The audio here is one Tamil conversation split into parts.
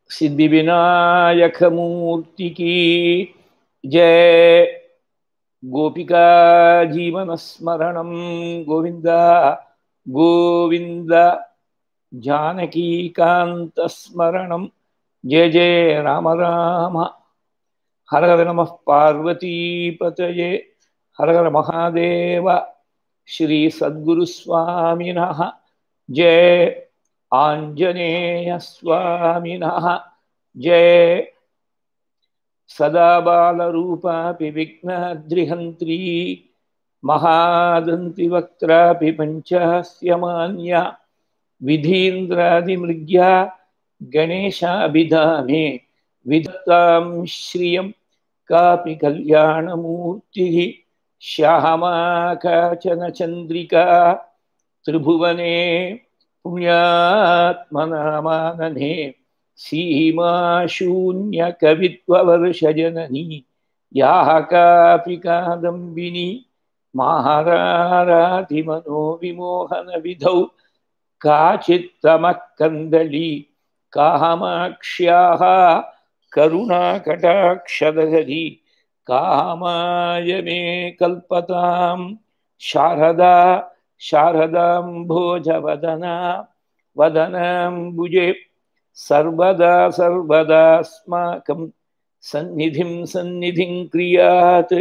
सिद्धिविनायकमूर्ति की जय गोपिका जीवनस्मरणं गोविन्द गोविन्द जानकीकान्तस्मरणं जय जय राम राम हर हर नमः पार्वतीपतये हर हर महादेव श्रीसद्गुरुस्वामिनः जय आञ्जनेयस्वामिनः जय सदा बालरूपापि विघ्नाद्रिहन्त्री महादन्तिवक्त्रापि पञ्चस्य मान्या विधीन्द्रादिमृग्या गणेशाभिधाने विदत्तां श्रियं कापि कल्याणमूर्तिः श्यामा काचन चन्द्रिका त्रिभुवने पुण्यात्मनामानने सीमा शून्यकवित्ववर्षजननी याः कापि कादम्बिनी महारारातिमनोविमोहनविधौ काचित्तमः कन्दली कामाक्ष्याः करुणाकटाक्षदहरी कामाय मे कल्पतां शारदा शारदाम्भोजवदना वदनाम्बुजे सर्वदा सर्वदास्माकं सन्निधिं सन्निधिं क्रियात्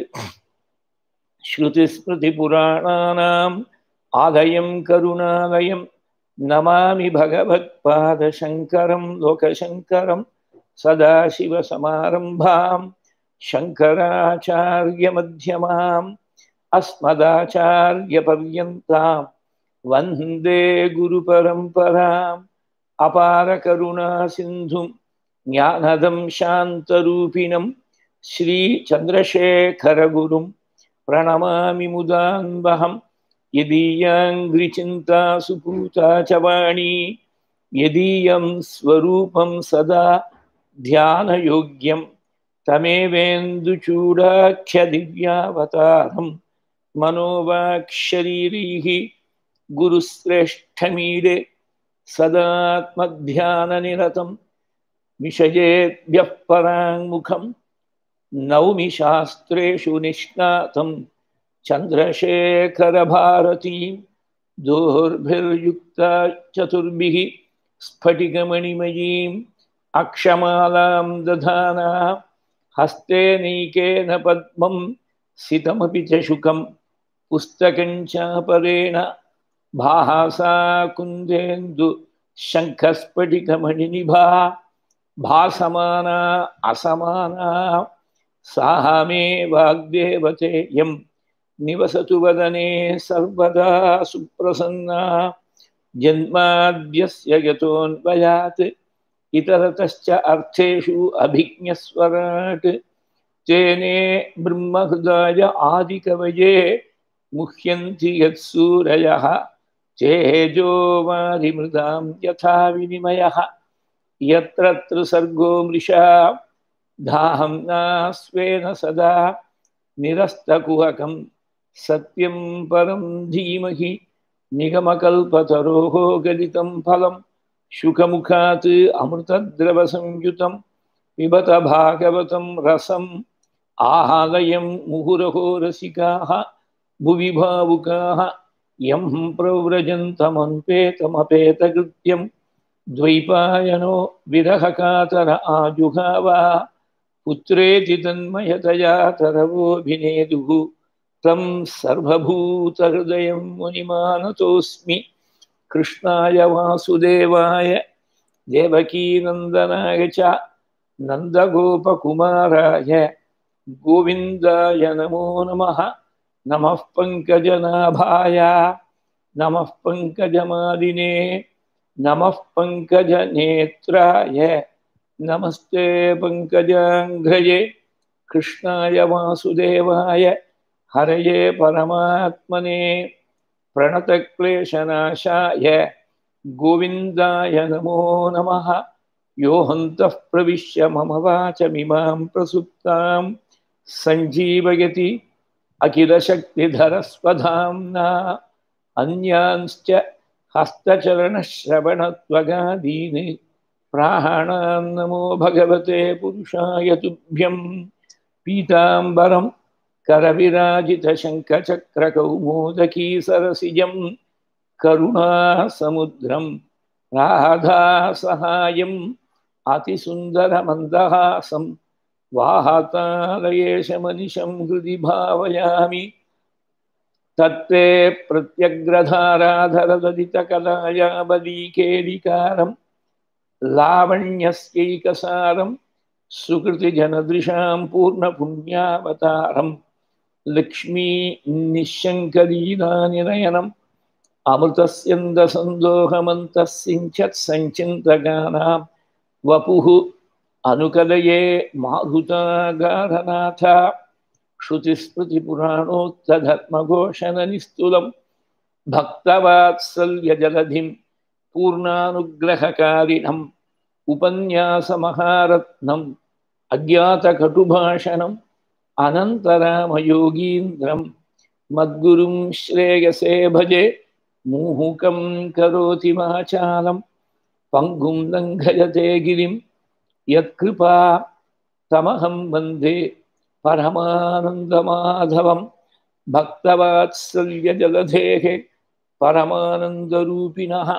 श्रुतिस्मृतिपुराणानाम् आलयं करुणालयं नमामि भगवत्पादशङ्करं लोकशङ्करं सदाशिवसमारम्भां शङ्कराचार्यमध्यमाम् अस्मदाचार्यपर्यन्तां वन्दे गुरुपरम्पराम् अपारकरुणासिन्धुं ज्ञानदं शान्तरूपिणं श्रीचन्द्रशेखरगुरुं प्रणमामि मुदान्वहं यदीयाङ्घ्रिचिन्ता सुपूता च वाणी यदीयं स्वरूपं सदा ध्यानयोग्यं तमेवेन्दुचूडाख्यदिव्यावतारं मनोवाक्शरीरैः गुरुश्रेष्ठमीडे सदात्मध्याननिरतं विषयेभ्यः पराङ्मुखं नौमि शास्त्रेषु निष्णातं चन्द्रशेखरभारतीं दोर्भिर्युक्ता चतुर्भिः स्फटिकमणिमयीम् अक्षमालां दधाना हस्ते नैकेन पद्मं सितमपि च शुकं पुस्तकं चापरेण भासा कुन्देन्दु शङ्खस्फटिकमणिनिभा भासमाना असमाना साह मे वाग्देवतेयं निवसतु वदने सर्वदा सुप्रसन्ना जन्माद्यस्य यतोऽन्वयात् इतरतश्च अर्थेषु अभिज्ञस्वराट् तेने ब्रह्महृदाय आदिकवये मुह्यन्ति यत्सूरयः तेजो वारिमृदां यथा विनिमयः यत्र त्रिसर्गो मृषा धाम्ना स्वेन सदा निरस्तकुहकं सत्यं परं धीमहि निगमकल्पतरोः गलितं फलं शुकमुखात् अमृतद्रवसंयुतं पिबत भागवतं रसम् आहालयं मुहुरहो रसिकाः भुवि भावुकाः यं प्रव्रजन्तमन्पेतमपेतकृत्यं द्वैपायनो विरहकातर आजुहाव पुत्रेति तन्मयतया तरवोऽभिनेदुः तं सर्वभूतहृदयं मुनिमानतोऽस्मि कृष्णाय वासुदेवाय देवकीनन्दनाय च नन्दगोपकुमाराय गोविन्दाय नमो नमः नमः पङ्कजनाभाय नमः पङ्कजमादिने नमः पङ्कजनेत्राय नमस्ते पङ्कजाङ्घ्रये कृष्णाय वासुदेवाय हरये परमात्मने प्रणतक्लेशनाशाय गोविन्दाय नमो नमः यो हन्तः प्रविश्य मम वाचमिमां प्रसुप्तां सञ्जीवयति अखिलशक्तिधरस्वधाम्ना अन्यांश्च हस्तचरणश्रवणत्वगादीनि प्राणान् नमो भगवते पुरुषाय तुभ्यं पीताम्बरं करविराजितशङ्खचक्रकौमोदकीसरसिजं करुणासमुद्रं राधासहायम् अतिसुन्दरमन्दहासं वाहातालयेशमनिशं हृदि भावयामि तत्ते प्रत्यग्रधाराधरदलितकलायाबलीकेलिकारं लावण्यस्यैकसारं सुकृतिजनदृशां पूर्णपुण्यावतारं लक्ष्मी निःशङ्कलीलानिनयनम् अमृतस्यन्दसन्दोहमन्तस्सिञ्चत् सञ्चिन्तगानां वपुः अनुकलये मारुतागारनाथ श्रुतिस्मृतिपुराणोक्तधर्मघोषणनिस्तुलं भक्तवात्सल्यजलधिं पूर्णानुग्रहकारिणम् उपन्यासमहारत्नम् अज्ञातकटुभाषणम् अनन्तरामयोगीन्द्रं मद्गुरुं श्रेयसे भजे मुहुकं करोति वाचालं पङ्गुं लङ्घयते गिरिं यत्कृपा तमहं वन्दे परमानन्दमाधवं भक्तवात्सल्यजलधेः परमानन्दरूपिणः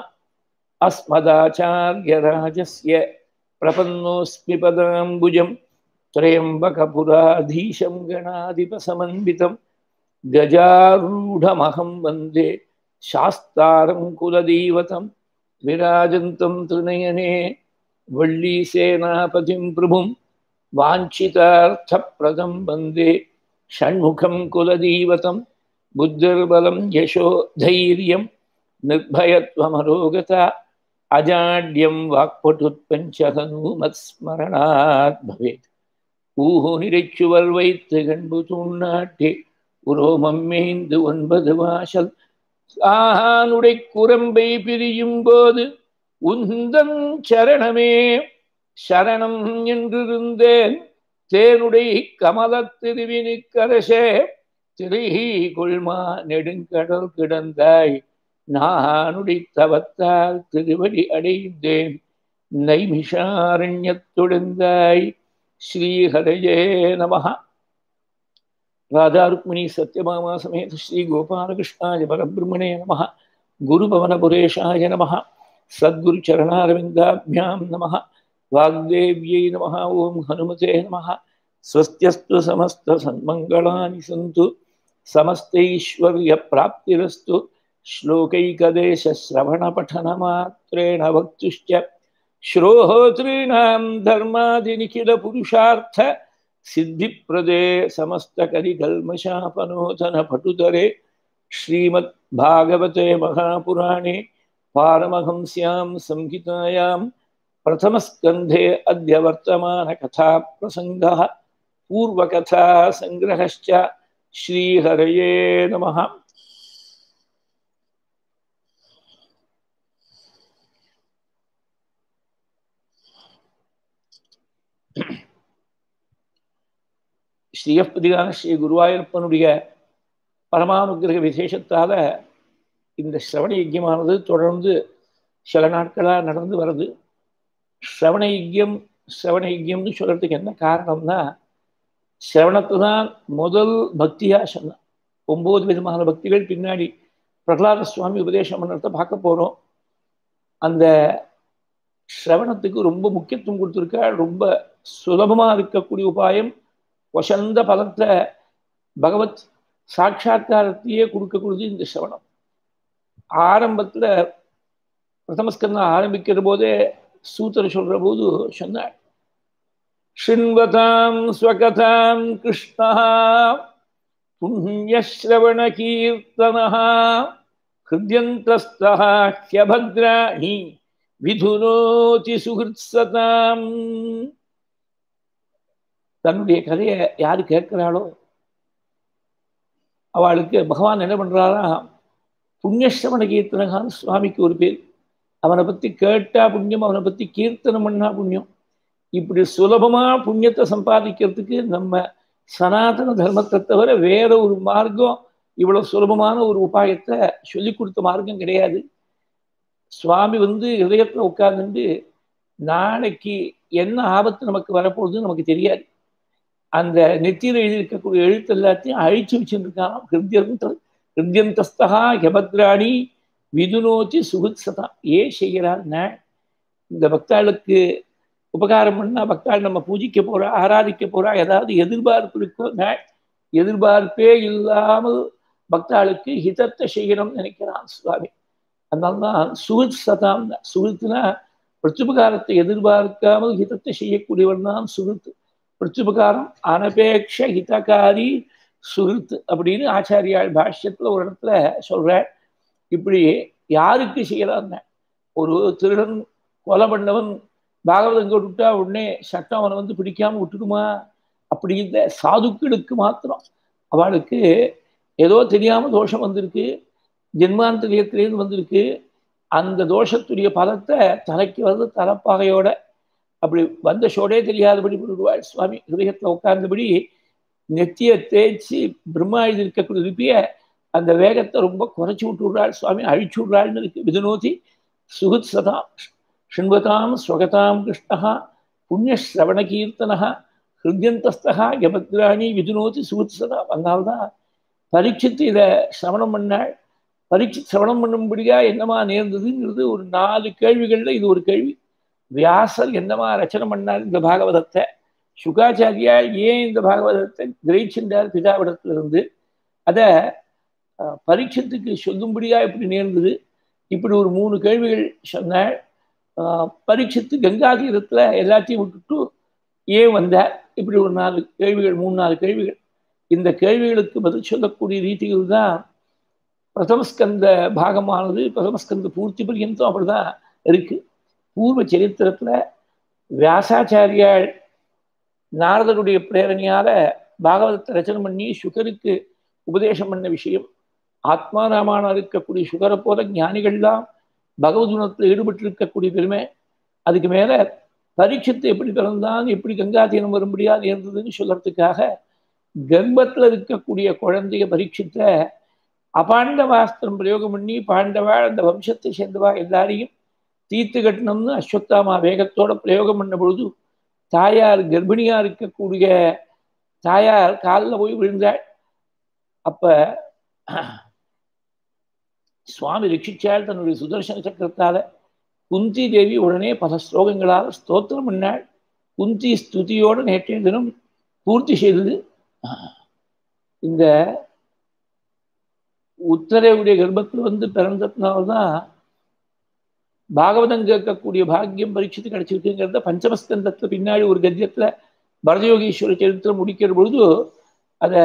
अस्मदाचार्यराजस्य प्रपन्नोऽस्मि पदाम्बुजं त्र्यम्बकपुराधीशं गणाधिपसमन्वितं गजारूढमहं वन्दे शास्तारं कुलदैवतं विराजन्तं त्रिनयने वल्लीसेनापतिं प्रभुं वाञ्छितार्थप्रदं वन्दे षण्मुखं कुलदैवतं बुद्धिर्बलं यशो धैर्यं निर्भयत्वमरोगता अजाड्यं वाक्पटुत्पञ्चहनूमत्स्मरणात् भवेत् ஊஹுனிரைச்சுவர் வைத்து கண்பு தூண்ணாட்டே உரோமம் மேய்ந்து ஒன்பது வாசல் ஆஹானுடை குரம்பை பிரியும் போது உந்தன் சரணமே சரணம் என்றிருந்தேன் தேனுடை கமல திருவினுக்கரசே திரைஹி கொள்மா நெடுங்கடல் கிடந்தாய் நானுடை தவத்தால் திருவடி அடைந்தேன் நைமிஷாரண்யத்தொழுந்தாய் ஸ்ரீஹரயே நம ராதா ருக்மிணி சத்யபாமா சமேத ஸ்ரீ கோபாலகிருஷ்ணாய பரபிரம்மணே நம குருபவனபுரேஷாய நம சத்குரு சரணாரவிந்தாபியாம் நம வாக்தேவ்யை நம ஓம் ஹனுமதே நம ஸ்வஸ்தியஸ்து சமஸ்த சன்மங்களானி சந்து समस्तैश्वर्यप्राप्तिरस्तु श्लोकैकदेशश्रवणपठनमात्रेण वक्तुश्च श्रोहोतॄणां धर्मादिनिखिलपुरुषार्थ सिद्धिप्रदे समस्तकलिकल्मषापनोतनपटुतरे श्रीमद्भागवते महापुराणे पारमहंस्यां संहितायां प्रथमस्कन्धे अद्य वर्तमानकथाप्रसङ्गः पूर्वकथासङ्ग्रहश्च श्रीहरये नमः ஸ்ரீயப்பதிகான ஸ்ரீ குருவாயூரப்பனுடைய பரமானுகிரக விசேஷத்தால் இந்த சிரவண யஜ்யமானது தொடர்ந்து சில நாட்களாக நடந்து வருது சிரவண யஜ்யம் சிரவண யஜ்யம்னு சொல்கிறதுக்கு என்ன காரணம்னா சிரவணத்தை தான் முதல் பக்தியாக சொன்னான் ஒம்பது விதமான பக்திகள் பின்னாடி பிரகலாத சுவாமி உபதேசம் பண்ணுறத பார்க்க போகிறோம் அந்த சிரவணத்துக்கு ரொம்ப முக்கியத்துவம் கொடுத்துருக்கா ரொம்ப சுலபமாக இருக்கக்கூடிய உபாயம் வசந்த பலத்தை பகவத் சாட்சா்காரத்தையே கொடுக்கக்கூடியது இந்த சிரவணம் ஆரம்பத்தில் பிரதமஸ்கந்தம் ஆரம்பிக்கிற போதே சூத்தர் சொல்கிற போது சொன்னார் शृण्वतां स्वकथां कृष्णः पुण्यश्रवणकीर्तनः हृद्यन्तस्तः ह्यभद्राणि விதுனோதி சுகிருத்சதாம் தன்னுடைய கதையை யாரு கேட்கிறாளோ அவளுக்கு பகவான் என்ன பண்றாரா புண்ணியஸ்ரவண கீர்த்தனகான்னு சுவாமிக்கு ஒரு பேர் அவனை பத்தி கேட்டா புண்ணியம் அவனை பத்தி கீர்த்தனம் பண்ணா புண்ணியம் இப்படி சுலபமா புண்ணியத்தை சம்பாதிக்கிறதுக்கு நம்ம சனாதன தர்மத்தை தவிர வேற ஒரு மார்க்கம் இவ்வளவு சுலபமான ஒரு உபாயத்தை சொல்லி கொடுத்த மார்க்கம் கிடையாது சுவாமி வந்து ஹிருதயத்தில் உட்கார்ந்துட்டு நாளைக்கு என்ன ஆபத்து நமக்கு வரப்போகுதுன்னு நமக்கு தெரியாது அந்த நெத்தியில் எழுதியிருக்கக்கூடிய எழுத்து எல்லாத்தையும் அழிச்சு வச்சுருக்கான் ஹிருத்யந்த ஹிருத்யந்தஸ்தகா ஹெபத்ராணி விதுனோச்சி சுகுத்சதா ஏன் செய்கிறான்னா இந்த பக்தாளுக்கு உபகாரம் பண்ணா பக்தாள் நம்ம பூஜிக்க போறா ஆராதிக்க போறா ஏதாவது எதிர்பார்ப்பு இருக்கோ எதிர்பார்ப்பே இல்லாமல் பக்தாளுக்கு ஹிதத்தை செய்யணும்னு நினைக்கிறான் சுவாமி அதனால்தான் சுகித் சதாம் சுகித்துனா பிரத்யுபகாரத்தை எதிர்பார்க்காமல் ஹிதத்தை செய்யக்கூடியவன் தான் சுகித்து பிரத்யுபகாரம் அனபேக்ஷ ஹிதகாரி சுகித் அப்படின்னு ஆச்சாரியாள் பாஷ்யத்துல ஒரு இடத்துல சொல்றார் இப்படி யாருக்கு செய்யறான் ஒரு திருடன் கொலை பண்ணவன் பாகவதம் விட்டா உடனே சட்டம் அவனை வந்து பிடிக்காம விட்டுடுமா அப்படி இல்லை சாதுக்களுக்கு மாத்திரம் அவளுக்கு ஏதோ தெரியாம தோஷம் வந்திருக்கு ஜென்மாந்தரியத்திலேருந்து வந்திருக்கு அந்த தோஷத்துடைய பலத்தை தலைக்கு வந்து தலைப்பாகையோட அப்படி வந்த ஷோடே தெரியாதபடி விடுவாள் சுவாமி ஹிருதயத்தில் உட்கார்ந்தபடி நெத்தியை தேய்ச்சி பிரம்மா எழுதி இருக்கக்கூடிய லிப்பிய அந்த வேகத்தை ரொம்ப குறைச்சி விட்டு விடுறாள் சுவாமி அழிச்சு விடுறாள்னு இருக்கு விதுனோதி சுகுத் சதா शृण्वतां स्वगतां कृष्णः पुण्यश्रवणकीर्तनः ஹிருத்யந்தஸ்தகா யபத்ராணி விதுனோதி சுகுத்சதா அதனால்தான் பரீட்சித்து இதை சிரவணம் பண்ணாள் பரீட்சித் சிரவணம் பண்ணும்படியா என்னமா நேர்ந்ததுங்கிறது ஒரு நாலு கேள்விகள்ல இது ஒரு கேள்வி வியாசர் என்னமா ரச்சனை பண்ணார் இந்த பாகவதத்தை சுகாச்சாரியா ஏன் இந்த பாகவதத்தை கிரகிச்சின்றார் பிதாவிடத்திலிருந்து அதை பரீட்சத்துக்கு சொல்லும்படியா இப்படி நேர்ந்தது இப்படி ஒரு மூணு கேள்விகள் சொன்னாள் பரீட்சித்து கங்கா தீரத்தில் எல்லாத்தையும் விட்டுட்டு ஏன் வந்தார் இப்படி ஒரு நாலு கேள்விகள் மூணு நாலு கேள்விகள் இந்த கேள்விகளுக்கு பதில் சொல்லக்கூடிய ரீதியில் தான் பிரதமஸ்கந்த பாகமானது பிரதமஸ்கந்த பூர்த்தி பரியந்தம் அப்படிதான் இருக்கு பூர்வ சரித்திரத்தில் வியாசாச்சாரியால் நாரதருடைய பிரேரணையால பாகவதத்தை ரச்சனை பண்ணி சுகருக்கு உபதேசம் பண்ண விஷயம் ஆத்மாராமான இருக்கக்கூடிய சுகரை போல ஞானிகள்லாம் பகவத் குணத்தில் ஈடுபட்டு இருக்கக்கூடிய பெருமை அதுக்கு மேல பரீட்சத்தை எப்படி பிறந்தான் எப்படி கங்காதீனம் வரும்படியா நேர்ந்ததுன்னு சொல்றதுக்காக கர்ப்பத்தில் இருக்கக்கூடிய குழந்தைய பரீட்சித்த அபாண்டவாஸ்திரம் பிரயோகம் பண்ணி பாண்டவா அந்த வம்சத்தை சேர்ந்தவா எல்லாரையும் தீர்த்து கட்டணும்னு அஸ்வத்தாமா வேகத்தோட பிரயோகம் பண்ண பொழுது தாயார் கர்ப்பிணியா இருக்கக்கூடிய தாயார் காலில் போய் விழுந்தாள் அப்ப சுவாமி ரட்சிச்சாள் தன்னுடைய சுதர்சன சக்கரத்தால குந்தி தேவி உடனே பல ஸ்லோகங்களால் ஸ்தோத்திரம் பண்ணாள் குந்தி ஸ்துதியோடு நேற்றைய தினம் பூர்த்தி செய்தது இந்த உத்தரவுடைய கர்ப்பத்தில் வந்து பிறந்ததுனால்தான் பாகவதம் கேட்கக்கூடிய பாக்கியம் பரீட்சித்து கிடைச்சிருக்குங்கிறத பஞ்சமஸ்கந்தத்துல பின்னாடி ஒரு கத்தியத்துல பரதயோகீஸ்வர சரித்திரம் முடிக்கிற பொழுது அதை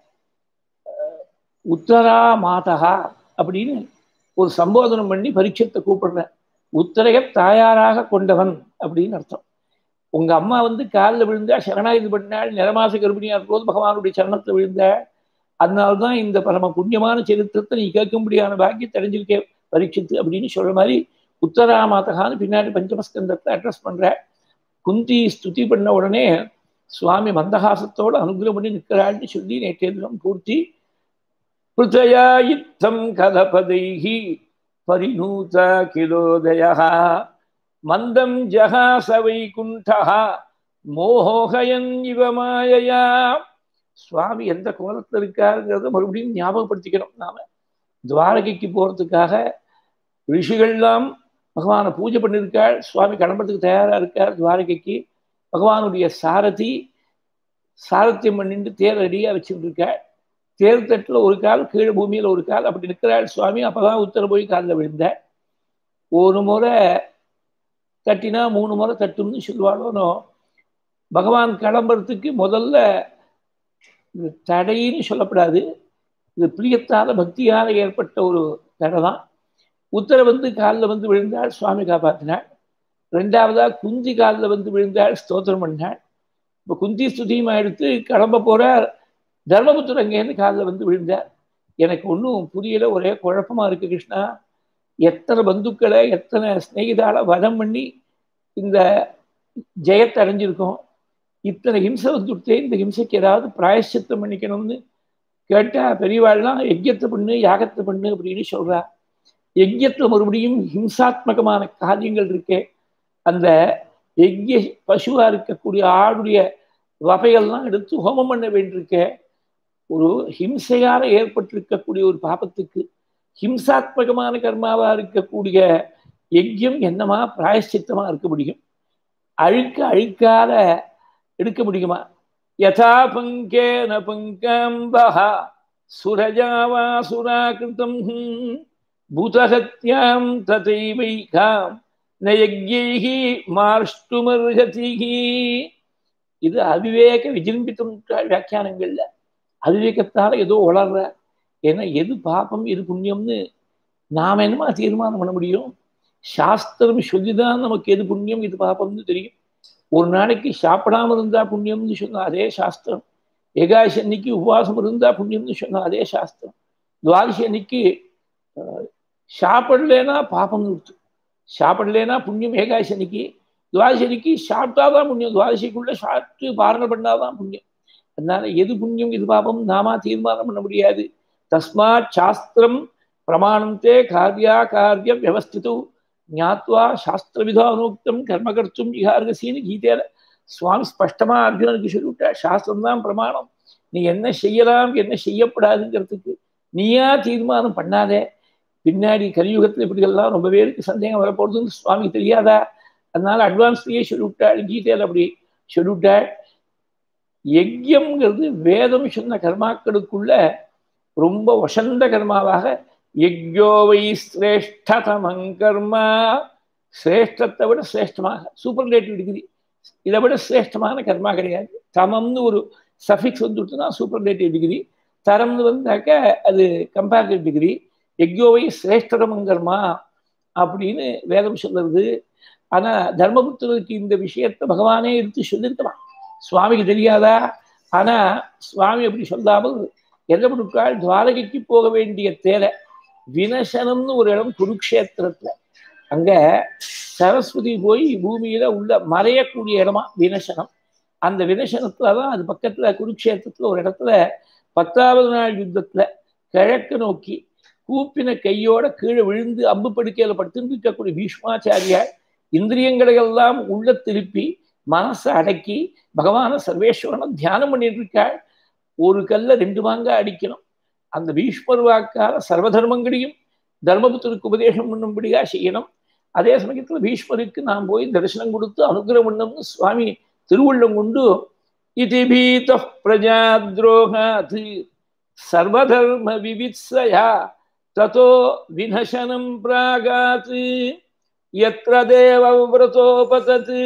உத்தரா மாதகா அப்படின்னு ஒரு சம்போதனம் பண்ணி பரீட்சத்தை கூப்பிடுறேன் உத்தரைய தாயாராக கொண்டவன் அப்படின்னு அர்த்தம் உங்க அம்மா வந்து காலில் விழுந்தா சரணாயுதி பண்ணாள் நிறமாச கர்ப்பிணியா இருக்கும்போது பகவானுடைய சரணத்தில் விழுந்தாள் அதனால்தான் இந்த பரம புண்ணியமான சரித்திரத்தை நீ கேட்கும்படியான பாக்கியத்தை அடைஞ்சிருக்கே பரீட்சித்து அப்படின்னு சொல்ற மாதிரி உத்தரா மாதகான்னு பின்னாடி பஞ்சமஸ்கந்தத்தை அட்ரஸ் பண்ற குந்தி ஸ்துதி பண்ண உடனே சுவாமி மந்தகாசத்தோடு அனுகிரகம் பண்ணி நிற்கிறாள்னு சொல்லி நேற்றைய தினம் பூர்த்தி पृथया इत्थं कलपदैः परिणूत किलोदयः मन्दं जहास वैकुण्ठः மோகயன் இவ மாயையா சுவாமி எந்த கோலத்தில் இருக்காருங்கிறத மறுபடியும் ஞாபகப்படுத்திக்கணும் நாம துவாரகைக்கு போறதுக்காக ரிஷிகள்லாம் பகவானை பூஜை பண்ணியிருக்காள் சுவாமி கிளம்புறதுக்கு தயாரா இருக்கார் துவாரகைக்கு பகவானுடைய சாரதி சாரத்தியம் பண்ணிட்டு தேர் ரெடியா வச்சுட்டு இருக்காள் தேர்தட்டில் ஒரு கால் கீழே பூமியில் ஒரு கால் அப்படி நிற்கிறாள் சுவாமி அப்பதான் உத்தர போய் காலில் விழுந்த ஒரு முறை தட்டினா மூணு முறை தட்டும்னு சொல்லுவாளோனோ பகவான் கிளம்புறதுக்கு முதல்ல இது தடைன்னு சொல்லப்படாது இது பிரியத்தால பக்தியால ஏற்பட்ட ஒரு தடை தான் உத்தர வந்து காலில் வந்து விழுந்தாள் சுவாமி காப்பாற்றினாள் ரெண்டாவதா குந்தி காலில் வந்து விழுந்தாள் ஸ்தோத்திரம் பண்ணாள் இப்போ குந்தி ஸ்துதியுமா எடுத்து கிளம்ப போற தர்மபுத்தர் அங்கேருந்து காலில் வந்து விழுந்தார் எனக்கு ஒன்றும் புரியல ஒரே குழப்பமா இருக்கு கிருஷ்ணா எத்தனை பந்துக்களை எத்தனை ஸ்நேகிதால வதம் பண்ணி இந்த ஜெயத்தை அடைஞ்சிருக்கோம் இத்தனை ஹிம்சை வந்துட்டே இந்த ஹிம்சைக்கு ஏதாவது பிராயசித்தம் பண்ணிக்கணும்னு கேட்டா பெரியவாள்லாம் யஜ்யத்தை பண்ணு யாகத்தை பண்ணு அப்படின்னு சொல்றா யஜ்யத்துல மறுபடியும் ஹிம்சாத்மகமான காரியங்கள் இருக்கே அந்த எக்கிய பசுவா இருக்கக்கூடிய ஆடுடைய வகைகள்லாம் எடுத்து ஹோமம் பண்ண வேண்டியிருக்க ஒரு ஹிம்சையால ஏற்பட்டிருக்கக்கூடிய ஒரு பாபத்துக்கு ஹிம்சாத்மகமான கர்மாவா இருக்கக்கூடிய யஜ்யம் என்னமா பிராயஷ்சித்தமா இருக்க முடியும் அழுக்க அழுக்காத எடுக்க முடியுமா யதா பங்கேன பங்கம்பா சுரஜாவா சுராகிருதம் பூதகத்யாம் ததைவைகாம் நயக்யைஹி மார்ஷ்டுமர்ஹதிஹி இது அவிவேக விஜிம்பித்தம் வியாக்கியானங்கள்ல அவிவேகத்தால ஏதோ வளர்ற ஏன்னா எது பாபம் எது புண்ணியம்னு நாம என்னமா தீர்மானம் பண்ண முடியும் சாஸ்திரம் சொல்லிதான் நமக்கு எது புண்ணியம் இது பாபம்னு தெரியும் ஒரு நாளைக்கு சாப்பிடாம இருந்தா புண்ணியம்னு சொன்னா அதே சாஸ்திரம் ஏகாதசி அன்னைக்கு உபவாசம் இருந்தா புண்ணியம்னு சொன்னா அதே சாஸ்திரம் துவாதசி அன்னைக்கு சாப்பிடலனா பாபம்னு கொடுத்து சாப்பிடலனா புண்ணியம் ஏகாதசி அன்னைக்கு துவாதசி அன்னைக்கு சாப்பிட்டாதான் புண்ணியம் துவாதசிக்குள்ள சாப்பிட்டு பாரணம் பண்ணாதான் புண்ணியம் அதனால எது புண்ணியம் இது பாபம் நாமா தீர்மானம் பண்ண முடியாது தஸ்மாத் சாஸ்திரம் பிரமாணந்தே காரியா காரியம் வியவஸ்தித்து ஞாத்வா சாஸ்திர விதானோக்தம் கர்ம கர்த்தும் இகார்கசின்னு கீதையில சுவாமி ஸ்பஷ்டமா அர்ஜுனனுக்கு சொல்லிவிட்டார் சாஸ்திரம் தான் பிரமாணம் நீ என்ன செய்யலாம் என்ன செய்யப்படாதுங்கிறதுக்கு நீயா தீர்மானம் பண்ணாதே பின்னாடி கலியுகத்தில் இப்படியெல்லாம் ரொம்ப பேருக்கு சந்தேகம் வரப்போகுதுன்னு சுவாமிக்கு தெரியாதா அதனால அட்வான்ஸ்லேயே சொல்லிவிட்டாள் கீதையில் அப்படி சொல்லிவிட்டாள் யஜ்யம்ங்கிறது வேதம் சொன்ன கர்மாக்களுக்குள்ள ரொம்ப வசந்த கர்மாவாக யஜ்யோ வை சிரேஷ்டதமங் கர்மா சிரேஷ்டத்தை விட சிரேஷ்டமாக சூப்பர்லேட்டிவ் டிகிரி இதை விட சிரேஷ்டமான கர்மா கிடையாது தமம்னு ஒரு சஃபிக்ஸ் வந்துட்டுனா சூப்பர்லேட்டிவ் டிகிரி தரம்னு வந்தாக்க அது கம்பேரிட்டிவ் டிகிரி யஜ்யோவை சிரேஷ்டதமங் கர்மா அப்படின்னு வேதம் சொல்லுறது ஆனா தர்மபுத்திரருக்கு இந்த விஷயத்தை பகவானே எடுத்து சொல்லியிருக்கலாம் சுவாமிக்கு தெரியாதா ஆனா சுவாமி அப்படி சொல்லாமல் என்ன பண்ணுக்கால் துவாரகைக்கு போக வேண்டிய தேரை வினசனம்னு ஒரு இடம் குருக்ஷேத்திரத்துல அங்க சரஸ்வதி போய் பூமியில உள்ள மறையக்கூடிய இடமா வினசனம் அந்த வினசனத்துலதான் அது பக்கத்துல குருக்ஷேத்திரத்துல ஒரு இடத்துல பத்தாவது நாள் யுத்தத்துல கிழக்கு நோக்கி கூப்பின கையோட கீழே விழுந்து அம்பு படுக்கையில படுத்துட்டு இருக்கக்கூடிய பீஷ்மாச்சாரியார் இந்திரியங்களை எல்லாம் உள்ள திருப்பி மனசை அடக்கி பகவான சர்வேஸ்வரனை தியானம் பண்ணிட்டு இருக்காள் ஒரு கல்ல ரெண்டு மாங்க அடிக்கணும் அந்த பீஷ்மர் வாக்கால சர்வதர்மங்களையும் தர்மபுத்தருக்கு உபதேசம் பண்ணும்படியா செய்யணும் அதே சமயத்துல பீஷ்மருக்கு நாம் போய் தரிசனம் கொடுத்து அனுகிரகம் பண்ணணும்னு சுவாமி திருவுள்ளம் கொண்டு இது பீத பிரஜா துரோகாத் சர்வதர்ம விவித்சயா ததோ வினசனம் பிராகாத் எத்திர தேவவிரதோபதத்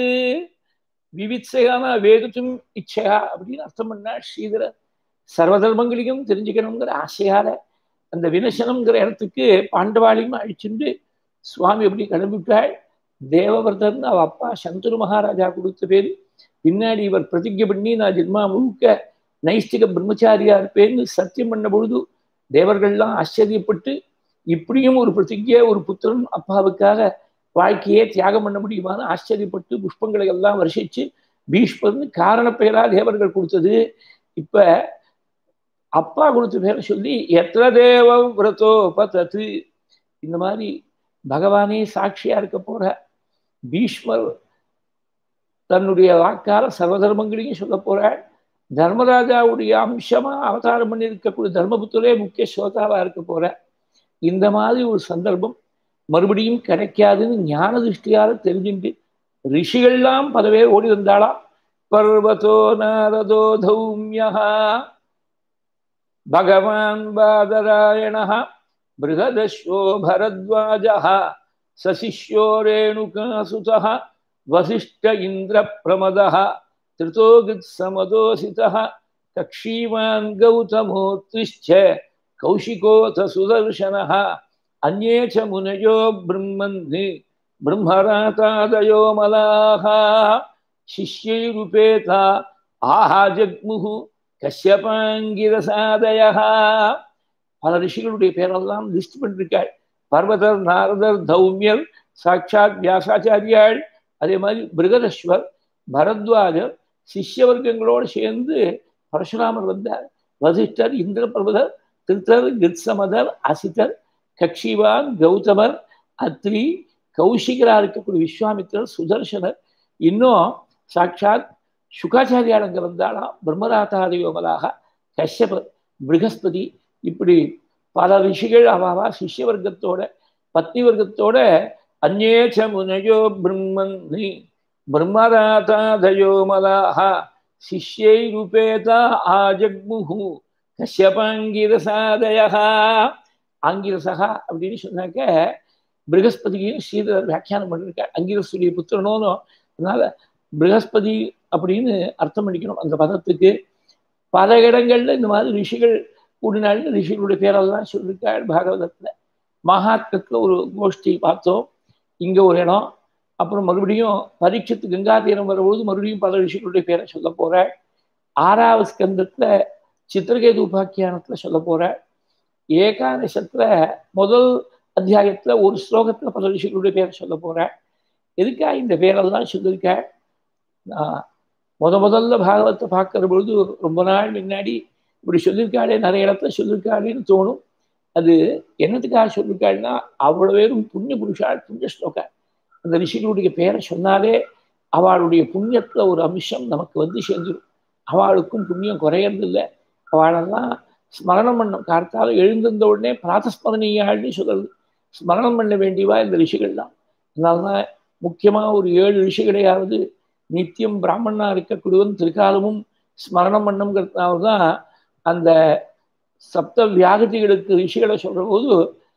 விவித்சையான வேதத்தும் இச்சையா அப்படின்னு அர்த்தம் பண்ணா ஸ்ரீதரர் சர்வதர்மங்களையும் தெரிஞ்சுக்கணுங்கிற ஆசையால அந்த வினசனம்ங்கிற இடத்துக்கு பாண்டவாளியும் அழிச்சுண்டு சுவாமி எப்படி கிளம்பிவிட்டாள் தேவவர்தன் அவ அப்பா சந்துரு மகாராஜா கொடுத்த பேர் பின்னாடி இவர் பிரதிஜை பண்ணி நான் ஜென்மா முழுக்க நைஷ்டிக பிரம்மச்சாரியா இருப்பேன்னு சத்தியம் பண்ண பொழுது தேவர்கள்லாம் ஆச்சரியப்பட்டு இப்படியும் ஒரு பிரதிஜை ஒரு புத்திரன் அப்பாவுக்காக வாழ்க்கையே தியாகம் பண்ண முடியுமான்னு ஆச்சரியப்பட்டு புஷ்பங்களை எல்லாம் வருஷிச்சு பீஷ்மர்னு காரண பெயரா தேவர்கள் கொடுத்தது இப்ப அப்பா கொடுத்த பேரை சொல்லி எத்திர தேவம் விரதோ பத்தத்து இந்த மாதிரி பகவானே சாட்சியா இருக்க போற பீஷ்மர் தன்னுடைய வாக்கால சர்வதர்மங்களையும் சொல்ல போறாள் தர்மராஜாவுடைய அம்சமா அவதாரம் பண்ணி இருக்கக்கூடிய தர்மபுத்திரே முக்கிய சோதாவா இருக்க போற இந்த மாதிரி ஒரு சந்தர்ப்பம் மறுபடியும் கிடைக்காதுன்னு ஞான திருஷ்டியால தெரிஞ்சுட்டு ரிஷிகள்லாம் பல பேர் ஓடி வந்தாளா பர்வதோ நாரதோ தௌமியா பகவான் பாதராயண பிருகதஸ்யோ பரத்வாஜ சசிஷ்யோ ரேணுகாசுத வசிஷ்ட இந்திர பிரமத திருத்தோகித் சமதோசித கக்ஷீவான் கௌதமோத்ரிஷ்ச கௌஷிகோத சுதர்சனः अन्ये च मुनयो ब्रह्मन्धि ब्रह्मरातादयो मलाः शिष्यैरुपेता ஆஹா ஜக்முகு கஷ்யபாங்கிரசாதயா பல ரிஷிகளுடைய பேரெல்லாம் லிஸ்ட் பண்ணிருக்காள் பர்வதர் நாரதர் தௌமியர் சாட்சாத் வியாசாச்சாரியாள் அதே மாதிரி பிருகதஸ்வர் பரத்வாஜர் சிஷ்ய வர்க்கங்களோடு சேர்ந்து பரசுராமர் வந்தார் வசிஷ்டர் இந்திர பிரபதர் திருத்தர் கிருத்சமதர் அசிதர் கக்ஷிவான் கௌதமர் அத்ரி கௌஷிகரா இருக்கக்கூடிய விஸ்வாமித்திரர் சுதர்சனர் இன்னும் சாட்சாத் சுகாச்சாரியார் அங்கே வந்தாலாம் பிரம்மராதாதியோமலாக கஷ்யபர் பிருகஸ்பதி இப்படி பல ரிஷிகள் அவாவா சிஷ்ய வர்க்கத்தோட பத்னி வர்க்கத்தோட அந்நேச்ச முனையோ பிரம்மன்னி பிரம்மராதாதயோமலாக சிஷ்யை ரூபேதா ஆஜக்முஹு கஷ்யபாங்கிரசாதய ஆங்கிரசகா அப்படின்னு சொன்னாக்க பிருகஸ்பதியும் ஸ்ரீதர் வியாக்கியானம் பண்ணிருக்கார் அங்கிரசுடைய புத்திரனோன்னு அதனால பிருகஸ்பதி அப்படின்னு அர்த்தம் பண்ணிக்கணும் அந்த பதத்துக்கு பல இடங்கள்ல இந்த மாதிரி ரிஷிகள் கூடினாலும் ரிஷிகளுடைய பேரெல்லாம் சொல்லியிருக்காள் பாகவதத்துல மகாத்மத்துல ஒரு கோஷ்டி பார்த்தோம் இங்க ஒரு இடம் அப்புறம் மறுபடியும் பரீட்சத்து கங்கா தீரம் வரும்போது மறுபடியும் பல ரிஷிகளுடைய பேரை சொல்ல போற ஆறாவது ஸ்கந்தத்துல சித்திரகேது உபாக்கியானத்துல சொல்ல போற ஏகாதசத்துல முதல் அத்தியாயத்துல ஒரு ஸ்லோகத்துல பல ரிஷிகளுடைய பேரை சொல்ல போற எதுக்கா இந்த பேரெல்லாம் சொல்லியிருக்க முத முதல்ல பாகவத்தை பார்க்கிற பொழுது ரொம்ப நாள் முன்னாடி இப்படி சொல்லியிருக்காளே நிறைய இடத்துல சொல்லியிருக்காளேன்னு தோணும் அது என்னத்துக்காக சொல்லியிருக்காள்னா அவ்வளோ பேரும் புண்ணிய புருஷாள் புண்ணிய ஸ்லோகா அந்த ரிஷிகளுடைய பேரை சொன்னாலே அவளுடைய புண்ணியத்துல ஒரு அம்சம் நமக்கு வந்து சேர்ந்துடும் அவளுக்கும் புண்ணியம் குறையறதில்லை அவளெல்லாம் ஸ்மரணம் பண்ண கார்த்தால எழுந்திருந்த உடனே பிராத்தஸ்மரணியாள்னு சொல்றது ஸ்மரணம் பண்ண வேண்டியவா இந்த ரிஷிகள்லாம் அதனால்தான் முக்கியமாக ஒரு ஏழு ரிஷிகளையாவது நித்தியம் பிராமணனா இருக்கக்கூடியவன் திருக்காலமும் ஸ்மரணம் பண்ணுங்கிறதுனால தான் அந்த சப்த வியாகதிகளுக்கு ரிஷிகளை சொல்ற போது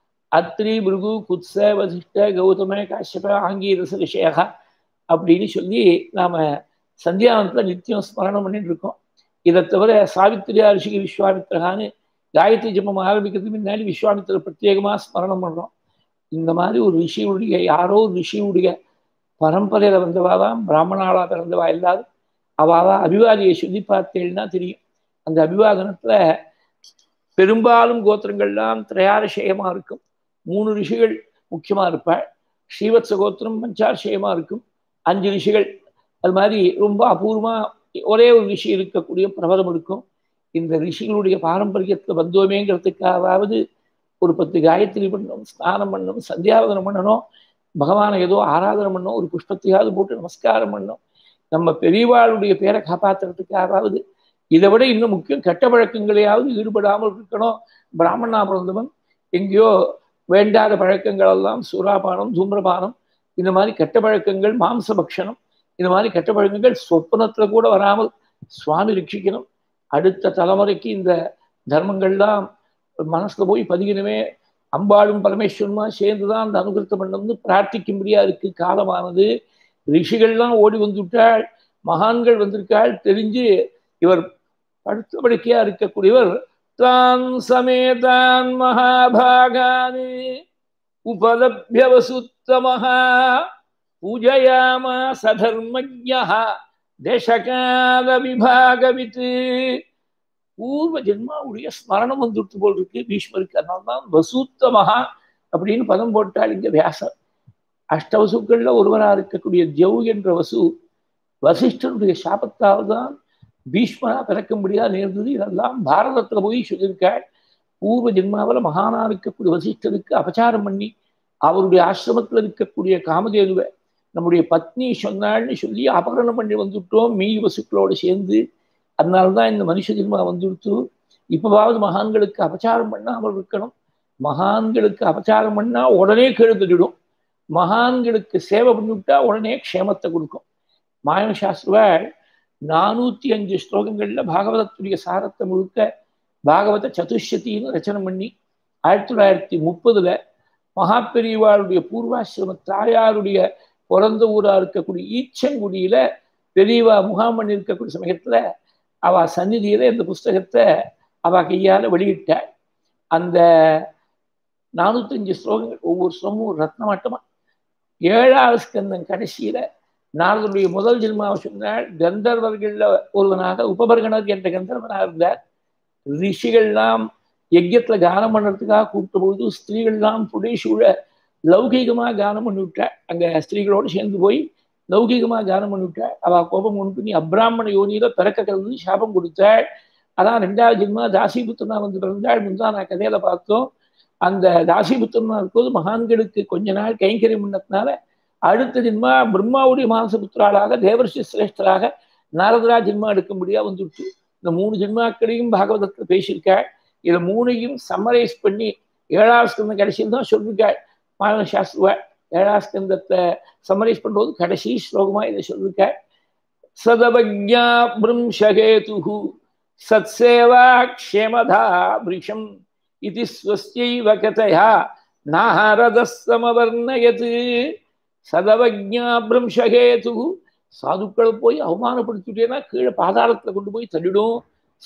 அத்ரி பிருகு குத்ச வசிஷ்ட கௌதம காஷ்யப ஆங்கீரச ரிஷயகா அப்படின்னு சொல்லி நாம சந்தியானத்தில் நித்தியம் ஸ்மரணம் பண்ணிட்டு இருக்கோம் இதை தவிர சாவித்திரியா ரிஷிக்கு விஸ்வாமித்திரகான்னு காயத்ரி ஜபம் ஆரம்பிக்கிறதுக்கு முன்னாடி விஸ்வாமித்திர பிரத்யேகமாக ஸ்மரணம் பண்ணுறோம் இந்த மாதிரி ஒரு ரிஷியுடைய யாரோ ஒரு ரிஷியுடைய பரம்பரையில வந்தவா தான் பிராமணாளா பிறந்தவா இல்லாது அவாவா அபிவாதியை சொல்லி பார்த்தேன்னா தெரியும் அந்த அபிவாதனத்துல பெரும்பாலும் கோத்திரங்கள்லாம் திரையாரஷயமா இருக்கும் மூணு ரிஷிகள் முக்கியமா இருப்பாள் ஸ்ரீவத்ச கோத்திரம் பஞ்சார்ஷயமா இருக்கும் அஞ்சு ரிஷிகள் அது மாதிரி ரொம்ப அபூர்வமா ஒரே ஒரு ரிஷி இருக்கக்கூடிய பிரபலம் இருக்கும் இந்த ரிஷிகளுடைய பாரம்பரியத்துல வந்தோமேங்கிறதுக்காவது ஒரு பத்து காயத்ரி பண்ணணும் ஸ்நானம் பண்ணணும் சந்தியாவதனம் பண்ணணும் பகவானை ஏதோ ஆராதனை பண்ணணும் ஒரு புஷ்பத்தையாவது போட்டு நமஸ்காரம் பண்ணணும் நம்ம பெரியவாளுடைய பேரை காப்பாற்றுறதுக்காவது இதை விட இன்னும் முக்கியம் கெட்ட பழக்கங்களையாவது ஈடுபடாமல் இருக்கணும் பிராமணா பிறந்தவன் எங்கேயோ வேண்டாத பழக்கங்கள் எல்லாம் சூறாபானம் தூம்ரபானம் இந்த மாதிரி கெட்ட பழக்கங்கள் மாம்ச பக்ஷணம் இந்த மாதிரி கெட்ட பழக்கங்கள் சொப்பனத்துல கூட வராமல் சுவாமி ரட்சிக்கணும் அடுத்த தலைமுறைக்கு இந்த தர்மங்கள்லாம் மனசுல போய் பதிக்கணுமே அம்பாளும் பரமேஸ்வரமா சேர்ந்துதான் அந்த அனுகிரத்தை பண்ணணும்னு பிரார்த்திக்கும்படியா இருக்கு காலமானது ரிஷிகள்லாம் ஓடி வந்துவிட்டாள் மகான்கள் வந்திருக்காள் தெரிஞ்சு இவர் படுத்த படுக்கையா இருக்கக்கூடியவர் தான் சமேதான் மகாபாகானி உபலபிய வசுத்தமஹா பூஜயாமா சதர்மஜா தேசகால விபாகவித்து பூர்வ ஜென்மாவுடைய ஸ்மரணம் வந்துட்டு போல் இருக்கு பீஷ்மருக்கு அதனால தான் வசூத்தமகா அப்படின்னு பதம் போட்டாள் இங்க வியாசர் அஷ்டவசுக்கள்ல ஒருவரா இருக்கக்கூடிய ஜவு என்ற வசு வசிஷ்டனுடைய சாபத்தால் தான் பீஷ்மரா பிறக்க முடியாது நேர்ந்தது இதெல்லாம் பாரதத்துல போய் சொல்லியிருக்காள் பூர்வ ஜென்மாவில் மகானா இருக்கக்கூடிய வசிஷ்டருக்கு அபச்சாரம் பண்ணி அவருடைய ஆசிரமத்தில் இருக்கக்கூடிய காமதேனுவை நம்முடைய பத்னி சொன்னாள்னு சொல்லி அபகரணம் பண்ணி வந்துவிட்டோம் மீ வசுக்களோடு சேர்ந்து அதனால்தான் இந்த மனுஷ ஜென்மா வந்துடுத்து இப்பவாவது மகான்களுக்கு அபச்சாரம் பண்ணாமல் இருக்கணும் மகான்களுக்கு அபச்சாரம் பண்ணா உடனே கெழுந்துடும் மகான்களுக்கு சேவை பண்ணிவிட்டா உடனே க்ஷேமத்தை கொடுக்கும் மாயன சாஸ்திரவாள் நானூத்தி அஞ்சு ஸ்லோகங்கள்ல பாகவதத்துடைய சாரத்தை முழுக்க பாகவத சதுஷத்தின்னு ரச்சனை பண்ணி ஆயிரத்தி தொள்ளாயிரத்தி முப்பதுல மகாபெரிவாளுடைய பூர்வாசிரம தாயாருடைய பிறந்த ஊரா இருக்கக்கூடிய ஈச்சங்குடியில பெரியவா முகாம் பண்ணி இருக்கக்கூடிய சமயத்துல அவ சந்நிதியில இந்த புஸ்தகத்தை அவ கையால வெளியிட்டாள் அந்த நானூத்தஞ்சு ஸ்லோகங்கள் ஒவ்வொரு ஸ்லோகமும் ரத்னமாட்டமா ஏழாவது ஸ்கந்தம் கடைசியில நாரதனுடைய முதல் ஜென்மாவை சொன்னால் கந்தர்வர்கள்ல ஒருவனாக உபபர்கணர் என்ற கந்தர்வனாக இருந்தார் ரிஷிகள்லாம் யஜ்யத்துல கானம் பண்ணுறதுக்காக கூப்பிட்ட பொழுது ஸ்திரீகள்லாம் புடேஷூழ லௌகீகமா கானம் பண்ணி விட்டாள் அங்க ஸ்திரீகளோடு சேர்ந்து போய் லௌகீகமா கானம் பண்ணி விட்டாள் அவ கோபம் ஒன்று நீ அப்ராமண யோனியில பிறக்க கலந்து சாபம் கொடுத்தாள் அதான் ரெண்டாவது ஜென்மா தாசிபுத்திரனா வந்து பிறந்தாள் முந்தான் நான் கதையில பார்த்தோம் அந்த தாசிபுத்திரனா இருக்கும்போது மகான்களுக்கு கொஞ்ச நாள் கைங்கரியம் பண்ணதுனால அடுத்த ஜென்மா பிரம்மாவுடைய மானசபுத்திராளாக தேவர்ஷி சிரேஷ்டராக நாரதரா ஜென்மா எடுக்கும்படியா வந்துடுச்சு இந்த மூணு ஜென்மாக்களையும் பாகவதத்தில் பேசியிருக்காள் இதை மூணையும் சம்மரைஸ் பண்ணி ஏழாவது ஸ்கந்தம் கடைசியில் தான் சொல்லியிருக்காள் மாணவ சாஸ்திருவா ஏழாவது ஸ்கந்தத்தை சம்மரைஸ் பண்ணும்போது கடைசி ஸ்லோகமா இதை சொல்லியிருக்காள் சதவஜா பிரும்ஷகேது சத்சேவா க்ஷேமதா பிரிஷம் இது ஸ்வஸ்யைவ கதையா நாரதஸ்தமவர்ணயது சதவஜா பிரும்ஷகேது சாதுக்களை போய் அவமானப்படுத்திட்டேன்னா கீழே பாதாளத்துல கொண்டு போய் தள்ளிடும்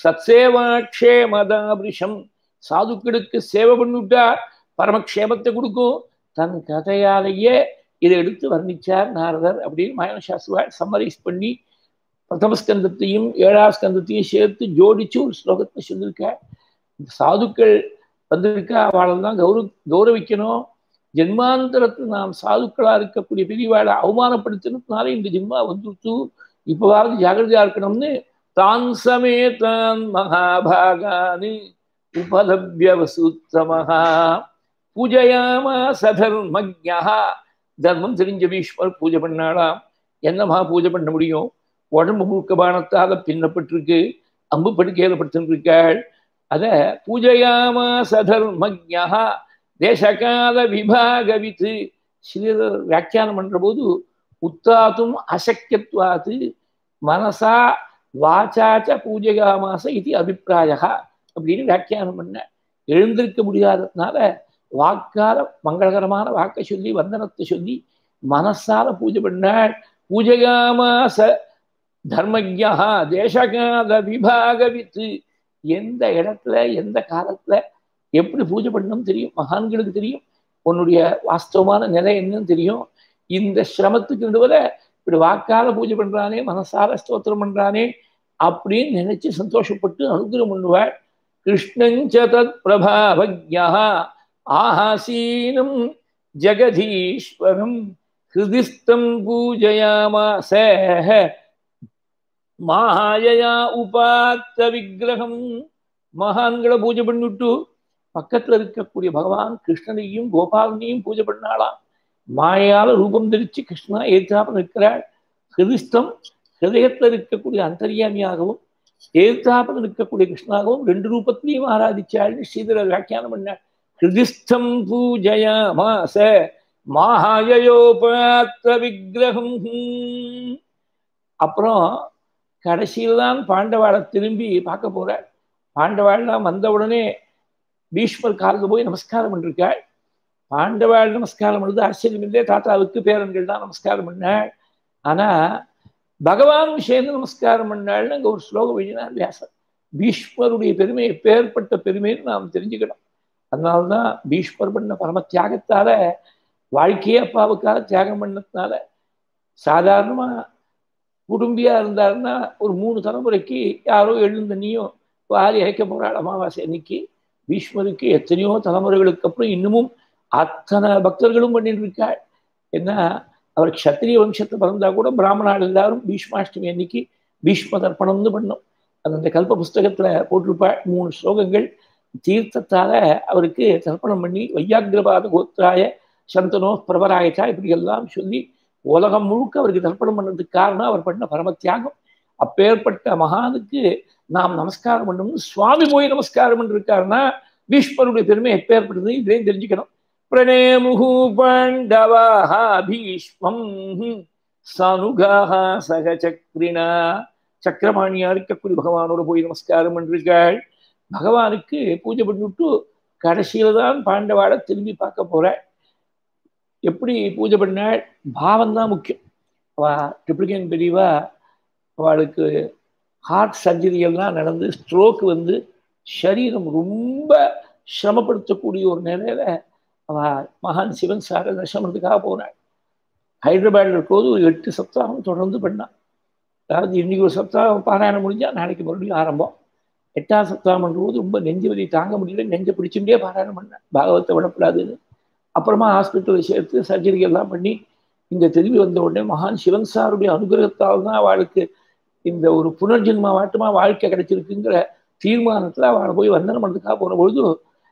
சத்சேவாட்சேமதாபிருஷம் சாதுக்களுக்கு சேவை பண்ணிவிட்டா பரமக்ஷேமத்தை கொடுக்கும் தன் கதையாலேயே இதை எடுத்து வர்ணிச்சார் நாரதர் அப்படின்னு மாயன சாஸ்திரவாள் சம்மரைஸ் பண்ணி பிரதமஸ்கந்தத்தையும் ஏழாம் ஸ்கந்தத்தையும் சேர்த்து ஜோடிச்சு ஒரு ஸ்லோகத்தை சொல்லியிருக்க சாதுக்கள் வந்திருக்கா அவளை தான் கௌரவ கௌரவிக்கணும் ஜென்மாந்தரத்தில் நாம் சாதுக்களா இருக்கக்கூடிய பெரியவாளை அவமானப்படுத்தினதுனால இந்த ஜென்மா வந்துருச்சு இப்போவாவது ஜாகிரதையா இருக்கணும்னு தான் சமேதான் மகாபாகானு உபலபிய வசூத்தமஹா பூஜையாமா சதர்மஜா தர்மம் தெரிஞ்ச பீஷ்மர் பூஜை பண்ணாலாம் என்னமா பூஜை பண்ண முடியும் உடம்பு முழுக்க பானத்தால பின்னப்பட்டிருக்கு அம்பு படுக்கையில படுத்துருக்காள் அத பூஜையாமா சதர்மஜா தேசகால விபாகவித்து சிலர் வியாக்கியானம் பண்ற போது உத்தாத்தும் அசக்கியத்வாத்து மனசா வாச்சாச்ச பூஜைகாமாச இது அபிப்பிராய அப்படின்னு வியாக்கியானம் பண்ண எழுந்திருக்க முடியாததுனால வாக்கால மங்களகரமான வாக்கை சொல்லி வந்தனத்தை சொல்லி மனசால பூஜை பண்ணாள் பூஜைகாமாச தர்மஜா தேசகால விபாகவித்து எந்த இடத்துல எந்த காலத்துல எப்படி பூஜை பண்ணணும் தெரியும் மகான்களுக்கு தெரியும் உன்னுடைய வாஸ்தவமான நிலை என்னன்னு தெரியும் இந்த சிரமத்துக்கு நடுவில் இப்படி வாக்கால பூஜை பண்றானே மனசால ஸ்தோத்திரம் பண்றானே அப்படின்னு நினைச்சு சந்தோஷப்பட்டு அனுகிரகம் பண்ணுவாள் கிருஷ்ணஞ்ச தத் பிரபாவஜா ஆஹாசீனம் ஜெகதீஸ்வரம் ஹிருதிஸ்தம் பூஜயாமாச மாயயா உபாத்த விக்கிரகம் மகான்களை பூஜை பண்ணிவிட்டு பக்கத்துல இருக்கக்கூடிய பகவான் கிருஷ்ணனையும் கோபாலனையும் பூஜை பண்ணாளாம் மாயால ரூபம் தரிச்சு கிருஷ்ணா ஏற்றாப்ப நிற்கிறாள் ஹிருதிஸ்தம் ஹிருதயத்தில் இருக்கக்கூடிய அந்தரியாமியாகவும் ஏற்றாப்பல் இருக்கக்கூடிய கிருஷ்ணாகவும் ரெண்டு ரூபத்திலையும் ஆராதிச்சாள்னு ஸ்ரீதர வியாக்கியானம் பண்ணாள் ஹிருதிஸ்தம் பூஜயாமாச மாயாயோபாத்த விக்கிரகம் அப்புறம் கடைசியில் தான் பாண்டவாளை திரும்பி பார்க்க போறாள் பாண்டவாள்லாம் வந்த உடனே பீஷ்மர் காலில் போய் நமஸ்காரம் பண்ணிருக்காள் பாண்டவாள் நமஸ்காரம் பண்ணது ஆச்சரியம் இல்லை தாத்தாவுக்கு பேரன்கள் தான் நமஸ்காரம் பண்ணாள் ஆனா பகவான் சேர்ந்து நமஸ்காரம் பண்ணாள்னு அங்கே ஒரு ஸ்லோகம் எழுதினார் வியாசர் பீஷ்மருடைய பெருமை எப்பேற்பட்ட பெருமைன்னு நாம் தெரிஞ்சுக்கணும் அதனால்தான் பீஷ்மர் பண்ண பரம தியாகத்தால வாழ்க்கையே அப்பாவுக்காக தியாகம் பண்ணதுனால சாதாரணமா குடும்பியா இருந்தாருன்னா ஒரு மூணு தலைமுறைக்கு யாரோ எழுந்தண்ணியும் வாரி இறைக்க போறாள் அமாவாசை அன்னைக்கு பீஷ்மருக்கு எத்தனையோ தலைமுறைகளுக்கு அப்புறம் இன்னமும் அத்தனை பக்தர்களும் பண்ணிட்டு இருக்காள் ஏன்னா அவர் க்ஷத்திரிய வம்சத்தை பிறந்தா கூட பிராமணால் எல்லாரும் பீஷ்மாஷ்டமி அன்னைக்கு பீஷ்ம தர்ப்பணம்னு பண்ணோம் அது அந்த கல்ப புஸ்தகத்துல போட்டிருப்பாள் மூணு ஸ்லோகங்கள் தீர்த்தத்தால அவருக்கு தர்ப்பணம் பண்ணி வையாகிரபாத கோத்ராய சந்தனோ பிரபராயச்சா இப்படி எல்லாம் சொல்லி உலகம் முழுக்க அவருக்கு தர்ப்பணம் பண்ணதுக்கு காரணம் அவர் பண்ண பரம தியாகம் அப்பேற்பட்ட மகானுக்கு நாம் நமஸ்காரம் பண்ணணும்னு சுவாமி போய் நமஸ்காரம் பண்ணிருக்காருன்னா பீஷ்மருடைய பெருமை எப்பேற்பட்டது இதையும் தெரிஞ்சுக்கணும் பிரணேமுகு பாண்டவாக பீஷ்மம் சனுகாக சகச்சக்ரினா சக்கரபாணியா இருக்கக்கூடிய பகவானோட போய் நமஸ்காரம் பண்ணிருக்காள் பகவானுக்கு பூஜை பண்ணிவிட்டு கடைசியில தான் பாண்டவாட திரும்பி பார்க்க போற எப்படி பூஜை பண்ணாள் பாவம் தான் முக்கியம் அவ ட்ரிப்ளிகேன் பெரியவா அவளுக்கு ஹார்ட் சர்ஜரி எல்லாம் நடந்து ஸ்ட்ரோக் வந்து சரீரம் ரொம்ப சிரமப்படுத்தக்கூடிய ஒரு நிலையில அவ மகான் சிவன் சார தரிசனத்துக்காக போனாள் ஹைதராபாத்ல இருக்கும்போது ஒரு எட்டு சப்தாகம் தொடர்ந்து பண்ணான் அதாவது இன்னைக்கு ஒரு சப்தாகம் பாராயணம் முடிஞ்சா நாளைக்கு மறுபடியும் ஆரம்பம் எட்டாம் சப்தாகம் பண்ணும்போது ரொம்ப நெஞ்சு வலி தாங்க முடியல நெஞ்சை பிடிச்சுட்டே பாராயணம் பண்ணேன் பாகவத்தை விடப்படாதுன்னு அப்புறமா ஹாஸ்பிட்டலில் சேர்த்து சர்ஜரி எல்லாம் பண்ணி இந்த திரும்பி வந்த உடனே மகான் சிவன் சாருடைய அனுகிரகத்தால் தான் அவளுக்கு இந்த ஒரு புனர்ஜென்மா வாட்டமா வாழ்க்கை கிடைச்சிருக்குங்கிற தீர்மானத்தில் அவளை போய் வந்தனம் பண்ணுறதுக்காக போன பொழுது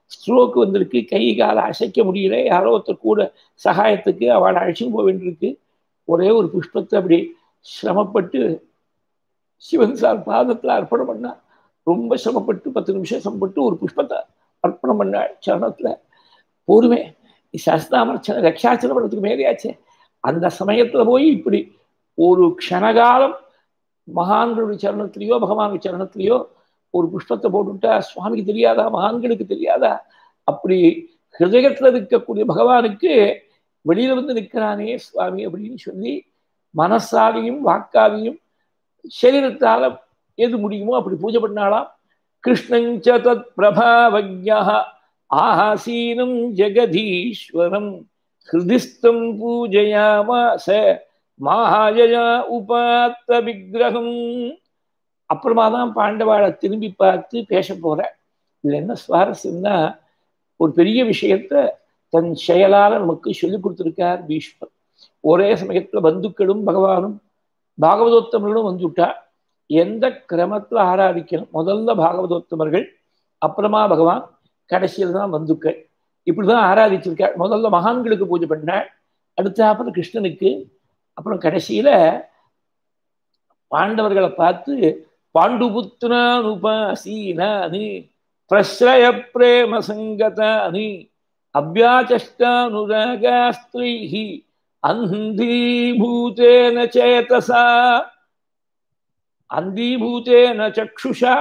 ஸ்ட்ரோக் வந்திருக்கு கை காலை அசைக்க முடியல யாரோ ஒருத்தர் கூட சகாயத்துக்கு அவளை அழைச்சின்னு போக வேண்டியிருக்கு ஒரே ஒரு புஷ்பத்தை அப்படி சிரமப்பட்டு சிவன் சார் பாதத்தில் அர்ப்பணம் பண்ணா ரொம்ப சிரமப்பட்டு பத்து நிமிஷம் சிரமப்பட்டு ஒரு புஷ்பத்தை அர்ப்பணம் பண்ண சரணத்தில் போருமே சஸ்தாமர்ச்சனை ரக்ஷாச்சன படத்துக்கு மேலேயாச்சே அந்த சமயத்தில் போய் இப்படி ஒரு க்ஷணகாலம் மகான்களுடைய சரணத்திலேயோ பகவானுடைய சரணத்திலேயோ ஒரு புஷ்பத்தை போட்டுவிட்டா சுவாமிக்கு தெரியாதா மகான்களுக்கு தெரியாதா அப்படி ஹிருதயத்தில் இருக்கக்கூடிய பகவானுக்கு வெளியில வந்து நிற்கிறானே சுவாமி அப்படின்னு சொல்லி மனசாலையும் வாக்காலையும் சரீரத்தால எது முடியுமோ அப்படி பூஜை பண்ணாலாம் கிருஷ்ணஞ்ச தத் பிரபாவஜா ஆசீனம் ஜெகதீஸ்வரம் ஹிருதிஸ்தம் பூஜையாமாச மாயாஜயா உபாத்த விக்கிரகம் அப்புறமா தான் பாண்டவாளை திரும்பி பார்த்து பேச போற இதுல என்ன சுவாரஸ்யம்னா ஒரு பெரிய விஷயத்த தன் செயலால நமக்கு சொல்லிக் கொடுத்திருக்கார் பீஷ்மர் ஒரே சமயத்துல பந்துக்களும் பகவானும் பாகவதோத்தமர்களும் வந்துவிட்டா எந்த கிரமத்துல ஆராதிக்கணும் முதல்ல பாகவதோத்தமர்கள் அப்புறமா பகவான் கடைசியில் தான் பந்துக்கள் இப்படிதான் ஆராதிச்சிருக்காள் முதல்ல மகான்களுக்கு பூஜை பண்ணாள் அடுத்த அப்புறம் கிருஷ்ணனுக்கு அப்புறம் கடைசியில பாண்டவர்களை பார்த்து பாண்டுபுத்திரான் உபாசீனானி பிரஸ்ரய பிரேம சங்கதானி அபியாச்சஷ்டானுராகாஸ்திரைஹி அந்தீபூதேன சேதசா அந்தீபூதேன சக்ஷுஷா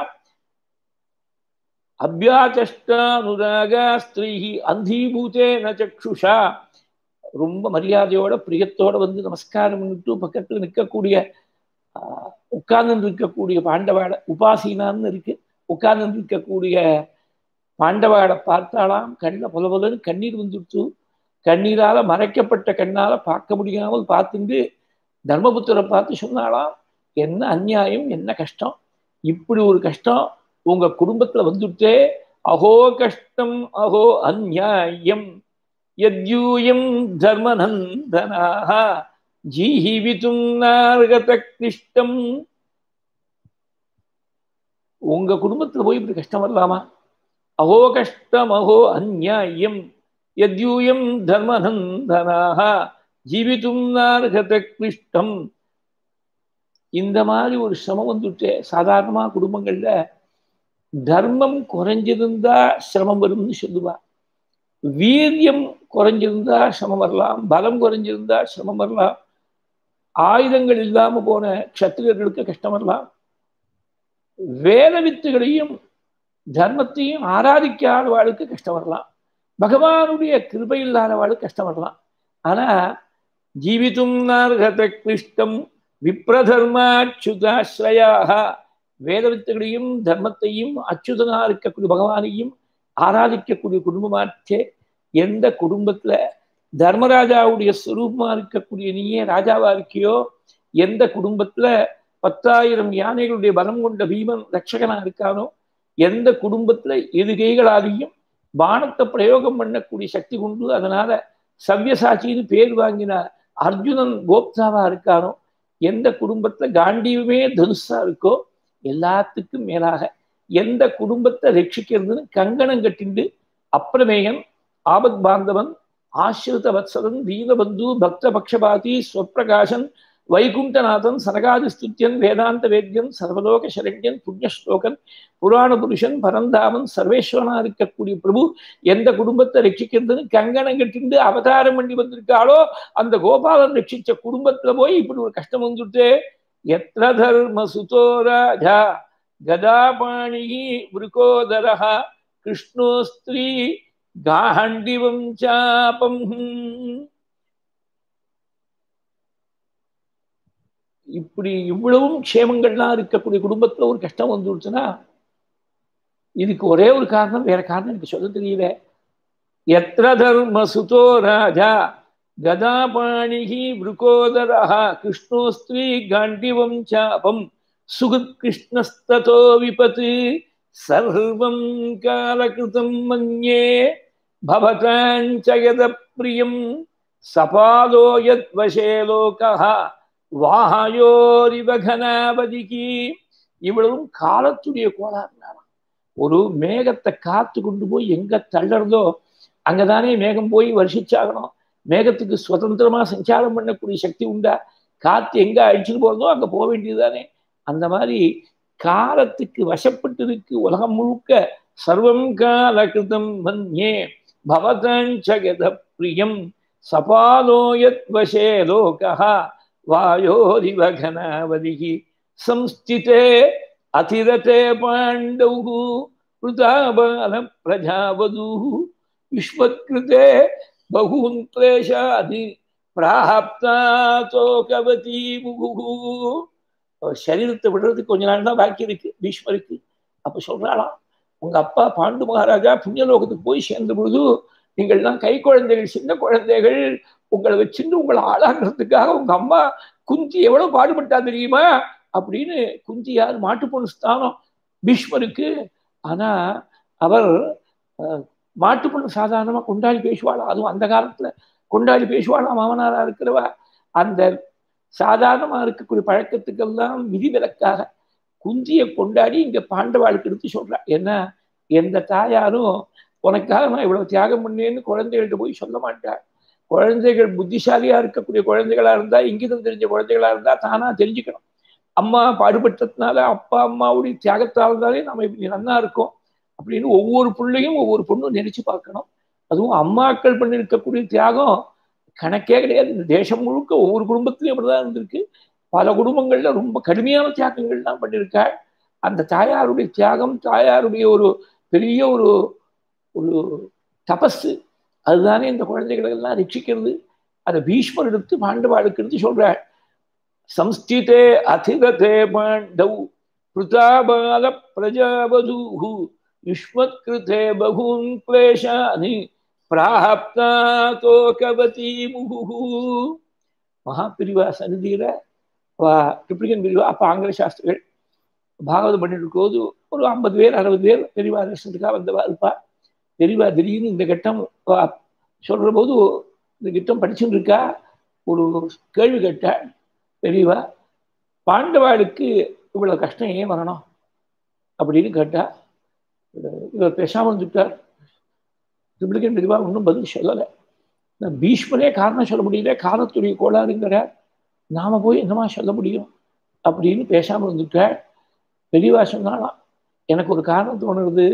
அபியாச்சஷ்டானுராகாஸ்திரைஹி அந்தீபூதேன சக்ஷுஷா ரொம்ப மரியாதையோட பிரியத்தோட வந்து நமஸ்காரம் பண்ணிட்டு பக்கத்துல நிற்கக்கூடிய உட்கார்ந்து இருக்கக்கூடிய பாண்டவாட உபாசீனான்னு இருக்கு உட்கார்ந்து இருக்கக்கூடிய பாண்டவாடை பார்த்தாலாம் கண்ணில் பொல பொலன்னு கண்ணீர் வந்துடுச்சு கண்ணீரால மறைக்கப்பட்ட கண்ணால பார்க்க முடியாமல் பார்த்துட்டு தர்மபுத்தரை பார்த்து சொன்னாலாம் என்ன அநியாயம் என்ன கஷ்டம் இப்படி ஒரு கஷ்டம் உங்க குடும்பத்துல வந்துட்டே அஹோ கஷ்டம் அஹோ அந்நியாயம் யத்யூயம் தர்மநந்தனாக ஜீவித்தும் நார்கத கிருஷ்டம் உங்க குடும்பத்துல போய் இப்படி கஷ்டம் வரலாமா அஹோ கஷ்டம் அஹோ அந்நியாயம் யத்யூயம் தர்மநந்தனாக ஜீவித்தும் நார்கத கிருஷ்டம் இந்த மாதிரி ஒரு சிரமம் வந்துட்டு சாதாரணமா குடும்பங்கள்ல தர்மம் குறைஞ்சிருந்தா சிரமம் வரும்னு சொல்லுவா வீரியம் குறைஞ்சிருந்தா சிரமம் வரலாம் பலம் குறைஞ்சிருந்தா சிரமம் வரலாம் ஆயுதங்கள் இல்லாம போன க்ஷத்திரியர்களுக்கு கஷ்டம் வரலாம் வேத வித்துகளையும் தர்மத்தையும் ஆராதிக்காதவாளுக்கு கஷ்டம் வரலாம் பகவானுடைய கிருபை இல்லாதவாளுக்கு கஷ்டம் வரலாம் ஆனா ஜீவித்தும் நார்கத கிருஷ்டம் விப்ரதர்மாச்சுதாஸ்ரயாக வேத வித்துகளையும் தர்மத்தையும் அச்சுதனா இருக்கக்கூடிய பகவானையும் ஆராதிக்கக்கூடிய குடும்பமாச்சே எந்த குடும்பத்துல தர்மராஜாவுடைய சுரூபமா இருக்கக்கூடிய நீயே ராஜாவா இருக்கியோ எந்த குடும்பத்துல பத்தாயிரம் யானைகளுடைய பலம் கொண்ட பீமன் ரட்சகனா இருக்கானோ எந்த குடும்பத்துல எதுகைகளாலையும் பானத்தை பிரயோகம் பண்ணக்கூடிய சக்தி கொண்டு அதனால சவ்யசாச்சின்னு பேர் வாங்கின அர்ஜுனன் கோப்தாவா இருக்கானோ எந்த குடும்பத்துல காண்டீவமே தனுஷா இருக்கோ எல்லாத்துக்கும் மேலாக எந்த குடும்பத்தை ரட்சிக்கிறதுன்னு கங்கணம் கட்டிண்டு அப்பிரமேயன் ஆபத் பாந்தவன் ஆசிரித வத்சலன் தீனபந்து பக்த பக்ஷபாதி ஸ்வப்பிரகாசன் வைகுண்டநாதன் சனகாதிஸ்துத்தியன் வேதாந்த வேத்யன் சர்வலோக சரண்யன் புண்ணியஸ்லோகன் புராண புருஷன் பரந்தாமன் சர்வேஸ்வரனா இருக்கக்கூடிய பிரபு எந்த குடும்பத்தை ரட்சிக்கிறதுன்னு கங்கணம் கட்டிண்டு அவதாரம் பண்ணி வந்திருக்காளோ அந்த கோபாலன் ரட்சிச்ச குடும்பத்துல போய் இப்படி ஒரு கஷ்டம் வந்துட்டு எத்திர தர்ம சுதோ ராஜா கதாபாணி விருகோதரः கிருஷ்ணோஸ்திரீ காண்டிவம் சாபம் இப்படி இவ்வளவும் க்ஷேமங்கள்லாம் இருக்கக்கூடிய குடும்பத்துல ஒரு கஷ்டம் வந்துடுச்சுன்னா இதுக்கு ஒரே ஒரு காரணம் வேற காரணம் எனக்கு சொல்ல தெரியல எத்திர தர்ம சுதோ ராஜா கதாபாணிகி விருகோதரः கிருஷ்ணோஸ்திரீ காண்டிவம் சாபம் சுகிருஷ்ணஸ்தோ விபத் சர்வம் காலகிருதம் மன்யே பவதாஞ்சயத பிரியம் சபாலோ யத் வசே லோகः வாயோரிவகனாவதிகி இவ்வளவும் காலத்துடைய கோளாறுனாலாம் ஒரு மேகத்தை காத்து கொண்டு போய் எங்க தள்ளறதோ அங்கதானே மேகம் போய் வருஷிச்சாகணும் மேகத்துக்கு சுதந்திரமா சஞ்சாரம் பண்ணக்கூடிய சக்தி உண்டா காத்து எங்க அடிச்சுட்டு போறதோ அங்க போக வேண்டியதுதானே அந்த மாதிரி காலத்துக்கு வசப்பட்டு இருக்கு உலகம் முழுக்க சர்வம் காலகிருதம் மன்யே பவதஞ்சகத பிரியம் சபாலோயத் வசே லோகா வாயோரிவ கனாவதிகி संस्थिते अतिरते पाण्डौः कृताबाल प्रजावधूः विश्वत्कृते बहून् क्लेशादि பிராப்தாத்தோகவதி முகுகு சரீரத்தை விடுறதுக்கு கொஞ்ச நாள் தான் பாக்கி இருக்கு பீஷ்மருக்கு அப்ப சொல்றாளாம் உங்க அப்பா பாண்டு மகாராஜா புண்ணியலோகத்துக்கு போய் சேர்ந்த பொழுது நீங்கள்லாம் கை குழந்தைகள் சின்ன குழந்தைகள் உங்களை வச்சுட்டு உங்களை ஆளாக்குறதுக்காக உங்க அம்மா குந்தி எவ்வளவு பாடுபட்டா தெரியுமா அப்படின்னு குந்தி யார் மாட்டு பொண்ணு ஸ்தானம் பீஷ்மருக்கு ஆனா அவர் மாட்டு பொண்ணு சாதாரணமா கொண்டாடி பேசுவாளா அதுவும் அந்த காலத்துல கொண்டாடி பேசுவாளா மாமனாரா இருக்கிறவ அந்த சாதாரணமா இருக்கக்கூடிய பழக்கத்துக்கெல்லாம் விதிவிலக்காக குந்தியை கொண்டாடி இங்க பாண்டவாளுக்கு எடுத்து சொல்றா என்ன எந்த தாயாரும் உனக்காக நான் இவ்வளவு தியாகம் பண்ணேன்னு குழந்தைகள்கிட்ட போய் சொல்ல மாட்டார் குழந்தைகள் புத்திசாலியா இருக்கக்கூடிய குழந்தைகளா இருந்தா இங்கிதம் தெரிஞ்ச குழந்தைகளா இருந்தா தானா தெரிஞ்சுக்கணும் அம்மா பாடுபட்டதுனால அப்பா அம்மாவுடைய தியாகத்தால் இருந்தாலே நம்ம இப்படி நன்னா இருக்கோம் அப்படின்னு ஒவ்வொரு பிள்ளையும் ஒவ்வொரு பொண்ணும் நினைச்சு பார்க்கணும் அதுவும் அம்மாக்கள் பண்ணியிருக்கக்கூடிய தியாகம் கணக்கே கிடையாது இந்த தேசம் முழுக்க ஒவ்வொரு குடும்பத்திலையும் அப்படிதான் இருந்திருக்கு பல குடும்பங்கள்ல ரொம்ப கடுமையான தியாகங்கள்லாம் பண்ணியிருக்காள் அந்த தாயாருடைய தியாகம் தாயாருடைய ஒரு பெரிய ஒரு ஒரு தபஸு அதுதானே இந்த குழந்தைகளை எல்லாம் ரட்சிக்கிறது அதை பீஷ்மர் எடுத்து பாண்டவாளுக்கு எடுத்து சொல்றாள் संस्थिते अधिगते पाण्डौ कृताबाल प्रजावधूः युष्मत्कृते बहून् क्लेशानि प्राप्तातोकवती मुहुः மகாபிரிவா சன்னிதியில ட்ரிப்ளிகன் பிரிவா அப்போ ஆங்கில சாஸ்திரிகள் பாகவதம் பண்ணிட்டு இருக்கும்போது ஒரு ஐம்பது பேர் அறுபது பேர் பெரியவா தரிசனத்துக்காக வந்தவா இருப்பா பெரியவா திடீர்னு இந்த கட்டம் சொல்ற போது இந்த கிட்டம் படிச்சுட்டு இருக்கா ஒரு கேள்வி கேட்டாள் பெரியவா பாண்டவாளுக்கு இவ்வளவு கஷ்டம் ஏன் வரணும் அப்படின்னு கேட்டா இவர் பேசாமல் இருந்துட்டார் ரிப்ளிகன் பெரியவா ஒன்றும் பதில் சொல்லலை பீஷ்மரே காரணம் சொல்ல முடியல காலத்துடைய கோளாறுங்கிறார் நாம போய் என்னமா சொல்ல முடியும் அப்படின்னு பேசாமல் இருந்துட்டார் பெரியவா சொன்னாலாம் எனக்கு ஒரு காரணம் தோணுறது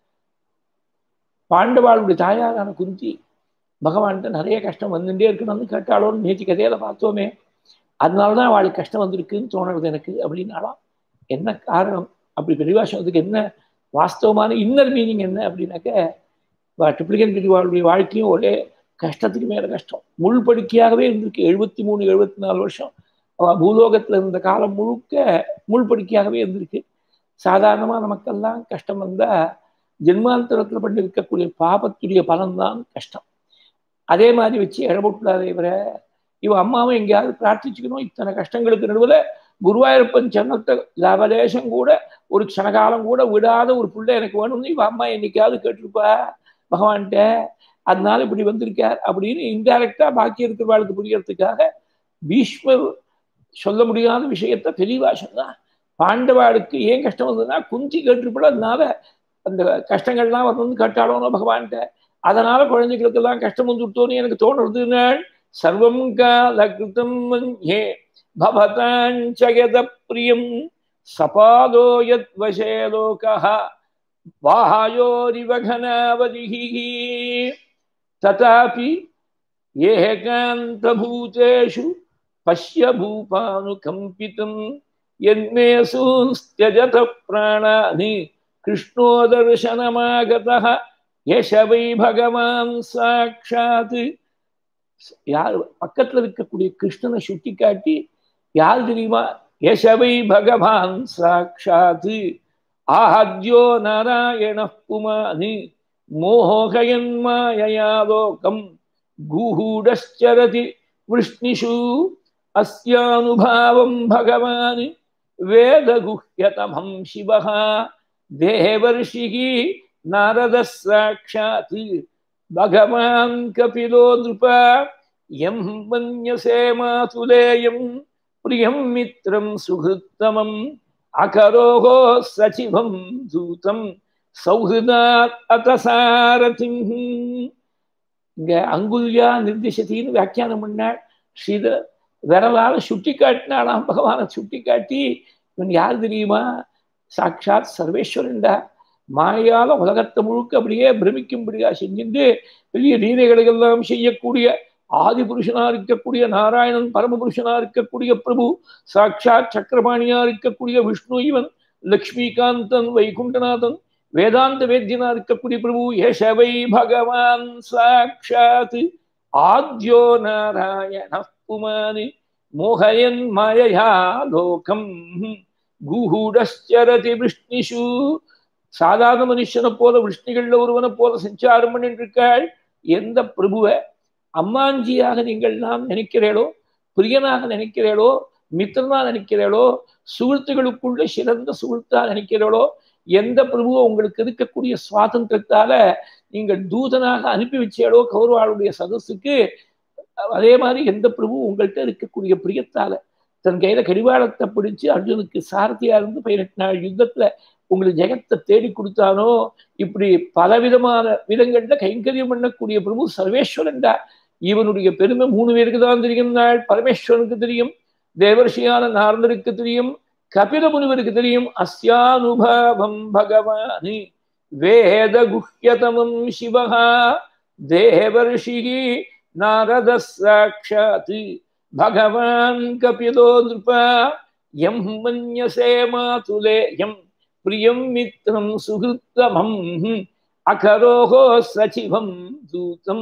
பாண்டவாளுடைய தாயாரான குந்தி பகவான்கிட்ட நிறைய கஷ்டம் வந்துட்டே இருக்கணும்னு கேட்டாலோன்னு நேற்று கதையில பார்த்தோமே அதனால தான் அவளுக்கு கஷ்டம் வந்திருக்குன்னு தோணுறது எனக்கு அப்படின்னாலாம் என்ன காரணம் அப்படி பெரிவாசனத்துக்கு என்ன வாஸ்தவமான இன்னர் மீனிங் என்ன அப்படின்னாக்க ட்ரிப்ளிகன் பெரியவாளுடைய வாழ்க்கையும் ஒரே கஷ்டத்துக்கு மேலே கஷ்டம் முள் படுக்கையாகவே இருந்திருக்கு எழுபத்தி மூணு எழுபத்தி நாலு வருஷம் அவள் பூலோகத்தில் இருந்த காலம் முழுக்க முள் படுக்கையாகவே இருந்திருக்கு சாதாரணமாக நமக்கெல்லாம் கஷ்டம் வந்தால் ஜென்மாந்தரத்தில் பண்ணி இருக்கக்கூடிய பாபத்துடைய பலன்தான் கஷ்டம் அதே மாதிரி வச்சு இடப்பட்டுடாதே இவரை இவ அம்மாவும் எங்கேயாவது பிரார்த்திச்சுக்கணும் இத்தனை கஷ்டங்களுக்கு நடுவில் குருவாயூரப்பன் சன்னத்தை லவலேசம் கூட ஒரு க்ஷணகாலம் கூட விடாத ஒரு பிள்ளை எனக்கு வேணும்னு இவ அம்மா என்னைக்காவது கேட்டிருப்பா பகவான்கிட்ட அதனால இப்படி வந்திருக்கார் அப்படின்னு இன்டைரக்டா பாக்கி இருக்கிறவாளுக்கு புரியறதுக்காக பீஷ்மர் சொல்ல முடியாத விஷயத்த தெளிவா சொன்னா பாண்டவாளுக்கு ஏன் கஷ்டம் வந்ததுன்னா குந்தி கேட்டிருப்பட அதனால அந்த கஷ்டங்கள்லாம் வரணும்னு கேட்டாலும் பகவான்கிட்ட அதனால குழந்தைகளுக்கெல்லாம் கஷ்டம் வந்துட்டோன்னு எனக்கு தோணுறதுன்னு சர்வம் காலகிருதம் மன்யே பவதாஞ்சயத பிரியம் சபாதோ யத் வசே லோகः வாயோரிவ கனாவதிः ததாபி ஏகாந்தபூதேஷு பஷ்ய பூபானுகம்பிதம் यन्मे सूस्त्यजत प्राणानि कृष्णो दर्शनमागतः यश वै भगवान् साक्षात् யார் பக்கத்துல இருக்கக்கூடிய கிருஷ்ணனை சுட்டி காட்டி யார் தெரியுமா யசவை பகவான் சாட்சாத் ஆஹத்யோ நாராயண புமானி மோகயன் மாயயா லோகம் கூடச்சரதி விஷ்ணிஷு அஸ்யானுபாவம் பகவான் வேதகுஹ்யதமம் சிவः தேவர்ஷிः நாரத சாட்சாத் भगवान् कपिलो नृप यं मन्यसे मातुलेयं प्रियं मित्रं सुहृत्तमम् अकरोः सचिवं दूतं சௌஹிருதாத் அத்தசாரதி இங்க அங்குல்யா நிர்திசத்தின்னு வியாக்கியானம் பண்ணாள் ஸ்ரீதர் விரலால சுட்டி காட்டினாலாம் பகவானை சுட்டி காட்டி இவன் யார் தெரியுமா சாட்சாத் சர்வேஸ்வரன்டா மாயால உலகத்தை முழுக்க அப்படியே பிரமிக்கும்படியா செஞ்சுட்டு பெரிய லீலைகளுக்கெல்லாம் செய்யக்கூடிய ஆதி புருஷனா இருக்கக்கூடிய நாராயணன் பரமபுருஷனா இருக்கக்கூடிய பிரபு சாட்சாத் சக்கரபாணியா இருக்கக்கூடிய விஷ்ணு இவன் லக்ஷ்மிகாந்தன் வைகுண்டநாதன் வேதாந்த வேத்தியனா இருக்கக்கூடிய பிரபு யசவை பகவான் சாட்சாத் ஆத்யோ நாராயண புமானி மோகயன் மாயயா லோகம் கூஹூடரதி விஷ்ணிஷு சாதாரண மனுஷனை போல விஷ்ணுகள்ல ஒருவனை போல சஞ்சாரம் பண்ணிட்டு இருக்காள் எந்த பிரபுவை அம்மாஞ்சியாக நீங்கள் நாம் நினைக்கிறீளோ பிரியனாக நினைக்கிறீளோ மித்திரனா நினைக்கிறீளோ சுகൃத்துகளுக்குள்ள சிறந்த சுகൃத்தா நினைக்கிறீளோ எந்த பிரபுவோ உங்களுக்கு இருக்கக்கூடிய சுவாதந்திரத்தால நீங்கள் தூதனாக அனுப்பி வச்சேளோ கௌரவாளுடைய சதஸுக்கு அதே மாதிரி எந்த பிரபு உங்கள்கிட்ட இருக்கக்கூடிய பிரியத்தால தன் கையில கடிவாளத்தை பிடிச்சு அர்ஜுனுக்கு சாரதியா இருந்து பதினெட்டு நாள் யுத்தத்துல உங்களுக்கு ஜெகத்தை தேடி கொடுத்தானோ இப்படி பலவிதமான விதங்கள்ல கைங்கரியம் பண்ணக்கூடிய பிரபு சர்வேஸ்வரன்டா இவனுடைய பெருமை மூணு பேருக்கு தான் தெரியும் நாள் பரமேஸ்வரனுக்கு தெரியும் தேவர்ஷியான நாரதருக்கு தெரியும் கபில முனிவருக்கு தெரியும் அஸ்யானுபவம் பகவானி வேத குஹ்யதமம் சிவகா தேவர்ஷிகி நாரத சாட்சாத் பகவான் கபிலோ நிருபா எம் மன்யசே மாதுலேயம் பிரியம் மித்ரம் சுகிருத்தமம் அகரோகோ சச்சிவம் தூதம்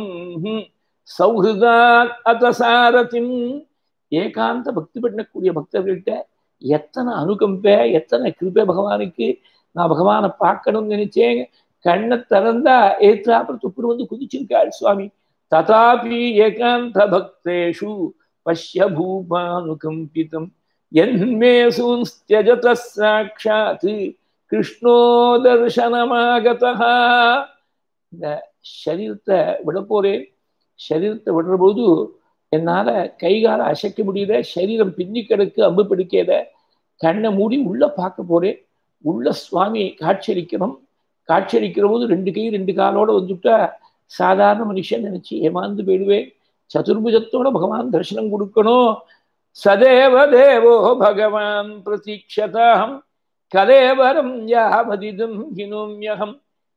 சௌஹிருதாத் அத்தசாரதிம் ஏகாந்த பக்தி பண்ணக்கூடிய பக்தர்கள்ட்ட எத்தனை அனுகம்ப எத்தனை கிருபை பகவானுக்கு நான் பகவானை பார்க்கணும்னு நினைச்சேன் கண்ணை திறந்தா ஏத்தாப்புறம் துப்புரு வந்து குதிச்சிருக்காள் சுவாமி ததாபி ஏகாந்த பக்தேஷு பஷ்ய பூபானுகம்பிதம் என்மே சூஸ்தியஜத சாட்சாத் கிருஷ்ணோ தர்சனமாகதா இந்த சரீரத்தை விட போறேன் சரீரத்தை விடுற போது என்னால கைகால அசைக்க முடியல சரீரம் பின்னி கிடக்கு அம்பு பிடிக்கல கண்ணை மூடி உள்ள பார்க்க போறேன் உள்ள சுவாமியை காட்சியளிக்கணும் காட்சியளிக்கிற போது ரெண்டு கை ரெண்டு காலோட வந்துட்டா சாதாரண மனுஷன் நினைச்சு ஏமாந்து போயிடுவேன் சதுர்புஜத்தோட பகவான் தரிசனம் கொடுக்கணும் சதேவ தேவோ பகவான் பிரதீட்சதாம் கலேவரம் யாவதிதும் ஹினோம்யகம்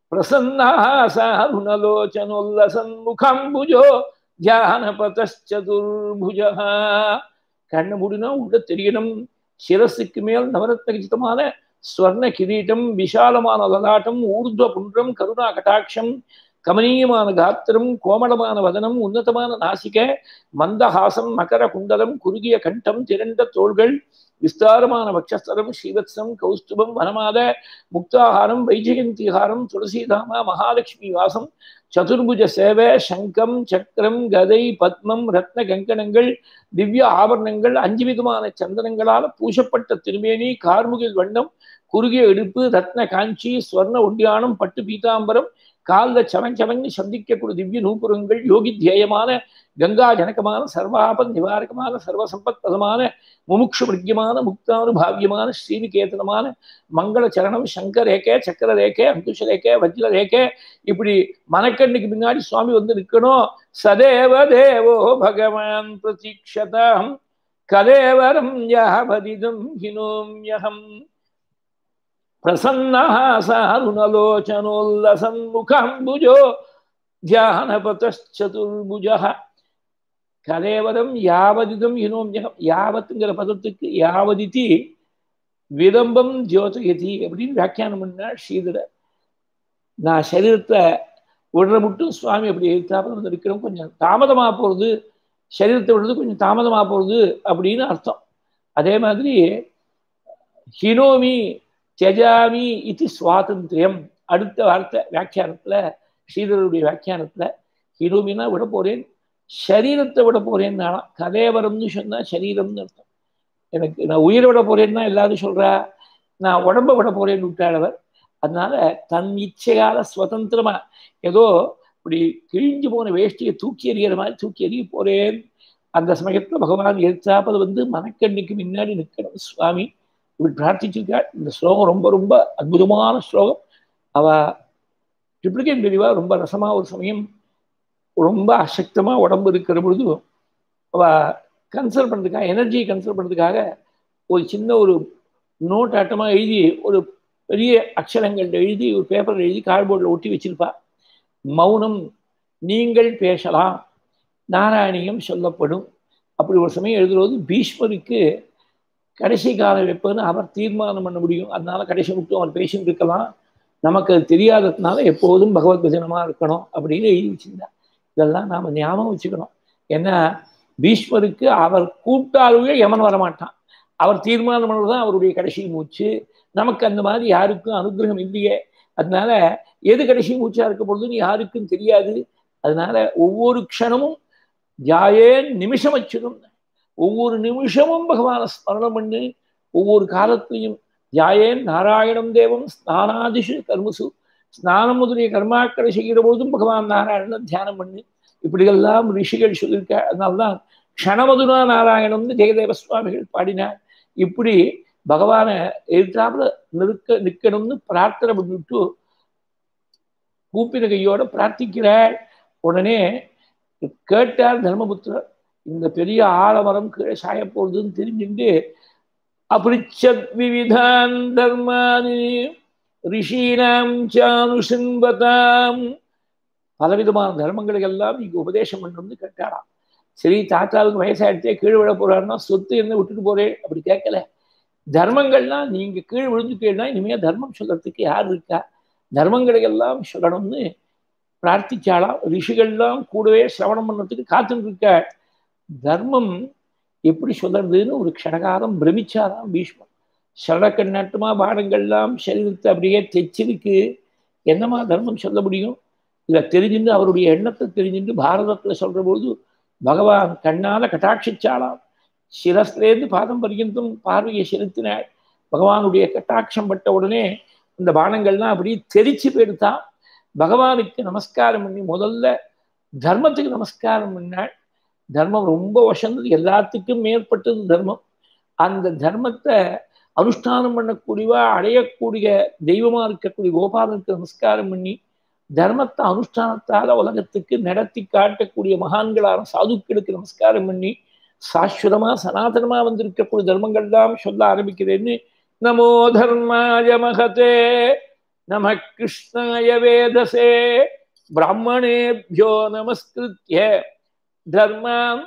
பிரசன்னாசாருணலோச்சனோல்லசன்முகம்புஜோ தியானபதச்சதுர்புஜ கண்ணு முடினா உள்ள தெரியணும் சிரசுக்கு மேல் நவரத்ன கச்சிதமான ஸ்வர்ண கிரீட்டம் விஷாலமான லலாட்டம் ஊர்துவ புன்றம் கருணா கட்டாட்சம் கமனீயமான காத்திரம் கோமளமான வதனம் உன்னதமான நாசிக மந்தஹாசம் மகர குண்டலம் குறுகிய கண்டம் திரண்ட தோள்கள் விஸ்தாரமான வக்ஷஸ்தரம் ஸ்ரீவத்சம் கௌஸ்துபம் வனமாத முக்தாகாரம் வைஜெயந்திஹாரம் துளசிதாமா மகாலட்சுமி வாசம் சதுர்புஜ சேவை சங்கம் சக்கரம் கதை பத்மம் ரத்ன கங்கணங்கள் திவ்ய ஆபரணங்கள் அஞ்சு விதமான சந்தனங்களால் பூசப்பட்ட திருமேனி கார்முகில் வண்ணம் குறுகிய இடுப்பு ரத்ன காஞ்சி ஸ்வர்ண ஒண்டியானம் பட்டு பீதாம்பரம் காலில் சவன் சவன் சந்திக்கக்கூடிய திவ்ய நூபுரங்கள் யோகி தியேயமான கங்கா ஜனகமான சர்வாபத் நிவாரகமான சர்வசம்பத் பதமான முமுக்ஷு பிரிக்கியமான முக்தானுபாவியமான ஸ்ரீவிகேதனமான மங்கள சரணம் சங்கர ரேகே சக்கர ரேகே அங்குஷ ரேகே வஜ்ர ரேகே இப்படி மனக்கண்ணுக்கு பின்னாடி சுவாமி வந்து நிற்கணும் சதேவ தேவோ பகவான் பிரதீட்சதாம் கதேவரம் யாவதிதம் ஹினோம்யகம் பிரசன்னः சாருணலோச்சனோல்லசன்முகம்புஜோ தியானபதச்சதுர்புஜः கலேவரம் யாவதிதம் இனோம்யகம் யாவத்துங்கிற பதத்துக்கு யாவதித்தி விதம்பம் ஜோதயதி அப்படின்னு வியாக்கியானம் பண்ணார் ஸ்ரீதரர் நான் சரீரத்தை விடுற மட்டும் சுவாமி அப்படி எழுத்தாப்பில் வந்து இருக்கிறோம் கொஞ்சம் தாமதமாக போகிறது சரீரத்தை விடுறது கொஞ்சம் தாமதமாக போகிறது அப்படின்னு அர்த்தம் அதே மாதிரி ஹினோமி தியஜாமி இது சுவாதந்திரியம் அடுத்த வார்த்தை வியாக்கியானத்தில் ஸ்ரீதருடைய வியாக்கியானத்தில் ஹினோமினா விட போகிறேன் சரீரத்தை விட போகிறேன்னு நானா கலேவரம்னு சொன்னால் சரீரம்னு அர்த்தம் எனக்கு நான் உயிரை விட போகிறேன்னா எல்லாரும் சொல்கிறா நான் உடம்பை விட போகிறேன்னு விட்டாளவர் அதனால தன் இச்சையால சுதந்திரமா ஏதோ இப்படி கிழிஞ்சு போன வேஷ்டியை தூக்கி எறிகிற மாதிரி தூக்கி எறிய போறேன் அந்த சமயத்துல பகவான் எடுத்தாப்பது வந்து மனக்கண்ணுக்கு முன்னாடி நிற்கணும் சுவாமி இப்படி பிரார்த்திச்சிருக்காள் இந்த ஸ்லோகம் ரொம்ப ரொம்ப அற்புதமான ஸ்லோகம் அவ ட்ரிப்ளிகேட் பெரியவா ரொம்ப ரசமாக ஒரு சமயம் ரொம்ப அசக்தமாக உடம்பு இருக்கிற பொழுது அவ கன்சல்ட் பண்ணுறதுக்காக எனர்ஜியை கன்சல்ட் பண்ணுறதுக்காக ஒரு சின்ன ஒரு நோட் ஆட்டமாக எழுதி ஒரு பெரிய அக்ஷரங்கள் எழுதி ஒரு பேப்பர் எழுதி கார்ட்போர்டில் ஒட்டி வச்சிருப்பா மௌனம் நீங்கள் பேசலாம் நாராயணியம் சொல்லப்படும் அப்படி ஒரு சமயம் எழுதுறது பீஷ்மருக்கு கடைசி காலம் எப்போன்னு அவர் தீர்மானம் பண்ண முடியும் அதனால கடைசி மட்டும் அவர் பேசிட்டு இருக்கலாம் நமக்கு அது தெரியாததுனால எப்போதும் பகவத் பஜனமாக இருக்கணும் அப்படின்னு எழுதி வச்சிருந்தார் இதெல்லாம் நாம் ஞாபகம் வச்சுக்கணும் ஏன்னா பீஷ்மருக்கு அவர் கூப்பிட்டாலுமே யமன் வரமாட்டான் அவர் தீர்மானம் பண்ணுறது தான் அவருடைய கடைசி மூச்சு நமக்கு அந்த மாதிரி யாருக்கும் அனுகிரகம் இல்லையே அதனால எது கடைசி மூச்சா இருக்க பொழுதுன்னு யாருக்கும் தெரியாது அதனால ஒவ்வொரு க்ஷணமும் ஜாயே நிமிஷம் வச்சிடும் ஒவ்வொரு நிமிஷமும் பகவானை ஸ்மரணம் பண்ணி ஒவ்வொரு காலத்திலையும் ஜாயேன் நாராயணம் தேவம் ஸ்நானாதிஷு கர்மசு ஸ்நானம் முதலிய கர்மாக்களை செய்கிற போதும் பகவான் நாராயணன் தியானம் பண்ணி இப்படியெல்லாம் ரிஷிகள் சொல்லியிருக்க அதனால்தான் க்ஷணமதுனா நாராயணம்னு ஜெயதேவ சுவாமிகள் பாடினார் இப்படி பகவானை எதிர்த்தாப்புல நிற்க நிற்கணும்னு பிரார்த்தனை பண்ணிவிட்டு கூப்பின கையோட பிரார்த்திக்கிறார் உடனே கேட்டார் தர்மபுத்திரர் இந்த பெரிய ஆலமரம் கீழே சாய போகுதுன்னு தெரிஞ்சுட்டு அபிருச்சத் விவிதான் தர்மானி ரிஷீனாம் சானுஷன்பதாம் பலவிதமான தர்மங்களுக்கு எல்லாம் நீங்க உபதேசம் பண்ணணும்னு கேட்டாராம் சரி தாத்தாவுக்கு வயசாயிடுச்சே கீழே விழ போறாருன்னா சொத்து என்ன விட்டுட்டு போறேன் அப்படி கேட்கல தர்மங்கள்லாம் நீங்க கீழே விழுந்துட்டீங்கன்னா இனிமே தர்மம் சொல்றதுக்கு யார் இருக்கா தர்மங்களை எல்லாம் சொல்லணும்னு பிரார்த்திச்சாலாம் ரிஷிகள்லாம் கூடவே சிரவணம் பண்ணதுக்கு காத்துட்டு இருக்க தர்மம் எப்படி சொல்றதுன்னு ஒரு க்ஷணகாலம் பிரமிச்சாராம் பீஷ்மன் சரடக்கண்ணாட்டமா பாடங்கள்லாம் சரீரத்தை அப்படியே தைச்சிருக்கு என்னமா தர்மம் சொல்ல முடியும் இதை தெரிஞ்சுட்டு அவருடைய எண்ணத்தை தெரிஞ்சுட்டு பாரதத்துல சொல்ற போது பகவான் கண்ணால கட்டாட்சிச்சாலாம் சிரஸ்லேருந்து பாதம் பர்யந்தம் பார்வையை செலுத்தினாள் பகவானுடைய கட்டாட்சம் பட்ட உடனே இந்த பானங்கள்லாம் அப்படியே தெரிச்சு போயிடுத்தான் பகவானுக்கு நமஸ்காரம் பண்ணி முதல்ல தர்மத்துக்கு நமஸ்காரம் பண்ணாள் தர்மம் ரொம்ப வசந்தது எல்லாத்துக்கும் மேற்பட்டது தர்மம் அந்த தர்மத்தை அனுஷ்டானம் பண்ணக்கூடியவா அடையக்கூடிய தெய்வமா இருக்கக்கூடிய கோபாலனுக்கு நமஸ்காரம் பண்ணி தர்மத்தை அனுஷ்டானத்தால உலகத்துக்கு நடத்தி காட்டக்கூடிய மகான்களான சாதுக்களுக்கு நமஸ்காரம் பண்ணி சாஸ்வதமா சனாதனமா வந்திருக்கக்கூடிய தர்மங்கள்லாம் சொல்ல ஆரம்பிக்கிறேன்னு நமோ தர்மாய மகதே நம கிருஷ்ணாய வேதசே பிராமணேபியோ நமஸ்கிருத்திய தர்மாம்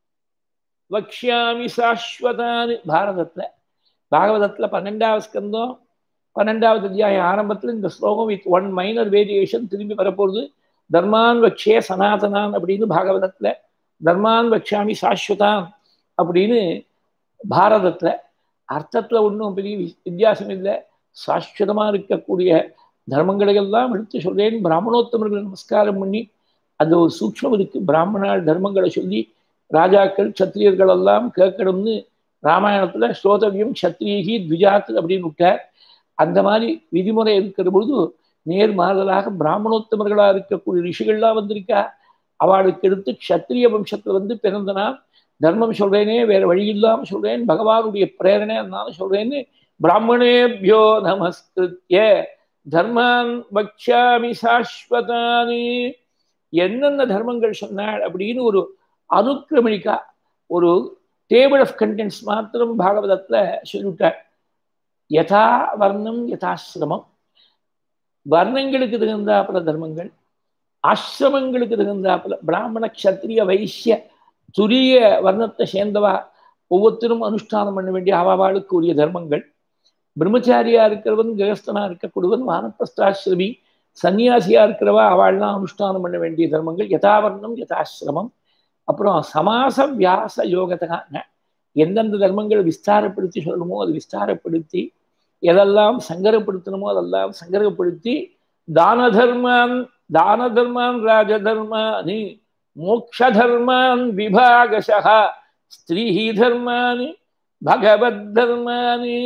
வக்ஷாமி சாஸ்வதான்னு பாரதத்துல பாகவதத்துல பன்னெண்டாவது ஸ்கந்தம் பன்னெண்டாவது அத்தியாயம் ஆரம்பத்தில் இந்த ஸ்லோகம் வித் ஒன் மைனர் வேரியேஷன் திரும்பி வரப்போகுது தர்மான் வக்ஷே சனாதனான் அப்படின்னு பாகவதத்துல தர்மான் வக்ஷாமி சாஸ்வதான் அப்படின்னு பாரதத்துல அர்த்தத்துல ஒன்றும் பெரிய வித்தியாசம் இல்லை சாஸ்வதமா இருக்கக்கூடிய தர்மங்களை எல்லாம் எடுத்து சொல்றேன் பிராமணோத்தமர்களை நமஸ்காரம் பண்ணி அந்த ஒரு சூக்ஷம் இருக்கு பிராமணால் தர்மங்களை சொல்லி ராஜாக்கள் சத்திரியர்கள் எல்லாம் கேட்கணும்னு ராமாயணத்துல ஸ்ரோதவியம் சத்ரியகி த்விஜாத் அப்படின்னு விட்டார் அந்த மாதிரி விதிமுறை இருக்கிற பொழுது நேர் மாறுதலாக பிராமணோத்தமர்களா இருக்கக்கூடிய ரிஷிகள்லாம் வந்திருக்கா அவளுக்கு எடுத்து க்ஷத்திரிய வம்சத்துல வந்து பிறந்தனா தர்மம் சொல்றேனே வேற வழி இல்லாம சொல்றேன் பகவானுடைய பிரேரணை அதனால சொல்றேன்னு பிராமணேபியோ நமஸ்கிருத்திய தர்மான் பக்ஷாமி சாஸ்வதானி என்னென்ன தர்மங்கள் சொன்னாள் அப்படின்னு ஒரு அனுக்கிரமணிக்கா ஒரு டேபிள் ஆஃப் கண்டென்ட்ஸ் மாத்திரம் பாகவதத்துல சொல்லிவிட்டாள் யதா வர்ணம் யதாசிரமம் வர்ணங்களுக்கு தகுந்தாப்புல தர்மங்கள் ஆசிரமங்களுக்கு தகுந்தாப்புல பிராமண கத்திரிய வைசிய துரிய வர்ணத்தை சேர்ந்தவா ஒவ்வொருத்தரும் அனுஷ்டானம் பண்ண வேண்டிய அவாவாளுக்கு உரிய தர்மங்கள் பிரம்மச்சாரியா இருக்கிறவன் கிரகஸ்தனா இருக்கக்கூடியவன் வானப்பிரஸ்தாசிரமி சன்னியாசியா இருக்கிறவா அவள்லாம் அனுஷ்டானம் பண்ண வேண்டிய தர்மங்கள் யதாவர்ணம் யதாசிரமம் அப்புறம் சமாச வியாச யோகத்தகான எந்தெந்த தர்மங்கள் விஸ்தாரப்படுத்தி சொல்லணுமோ அது விஸ்தாரப்படுத்தி எதெல்லாம் சங்கரப்படுத்தணுமோ அதெல்லாம் சங்கரப்படுத்தி தான தர்மான் தான தர்மான் ராஜதர்மானி மோக்ஷ தர்மான் விபாகசா ஸ்திரீ தர்மானி பகவத் தர்மானி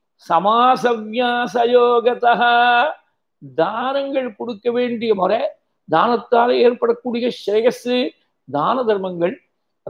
சமாசவியாசயோகதா தானங்கள் கொடுக்க வேண்டிய முறை தானத்தால் ஏற்படக்கூடிய ஸ்ரேயஸு தான தர்மங்கள்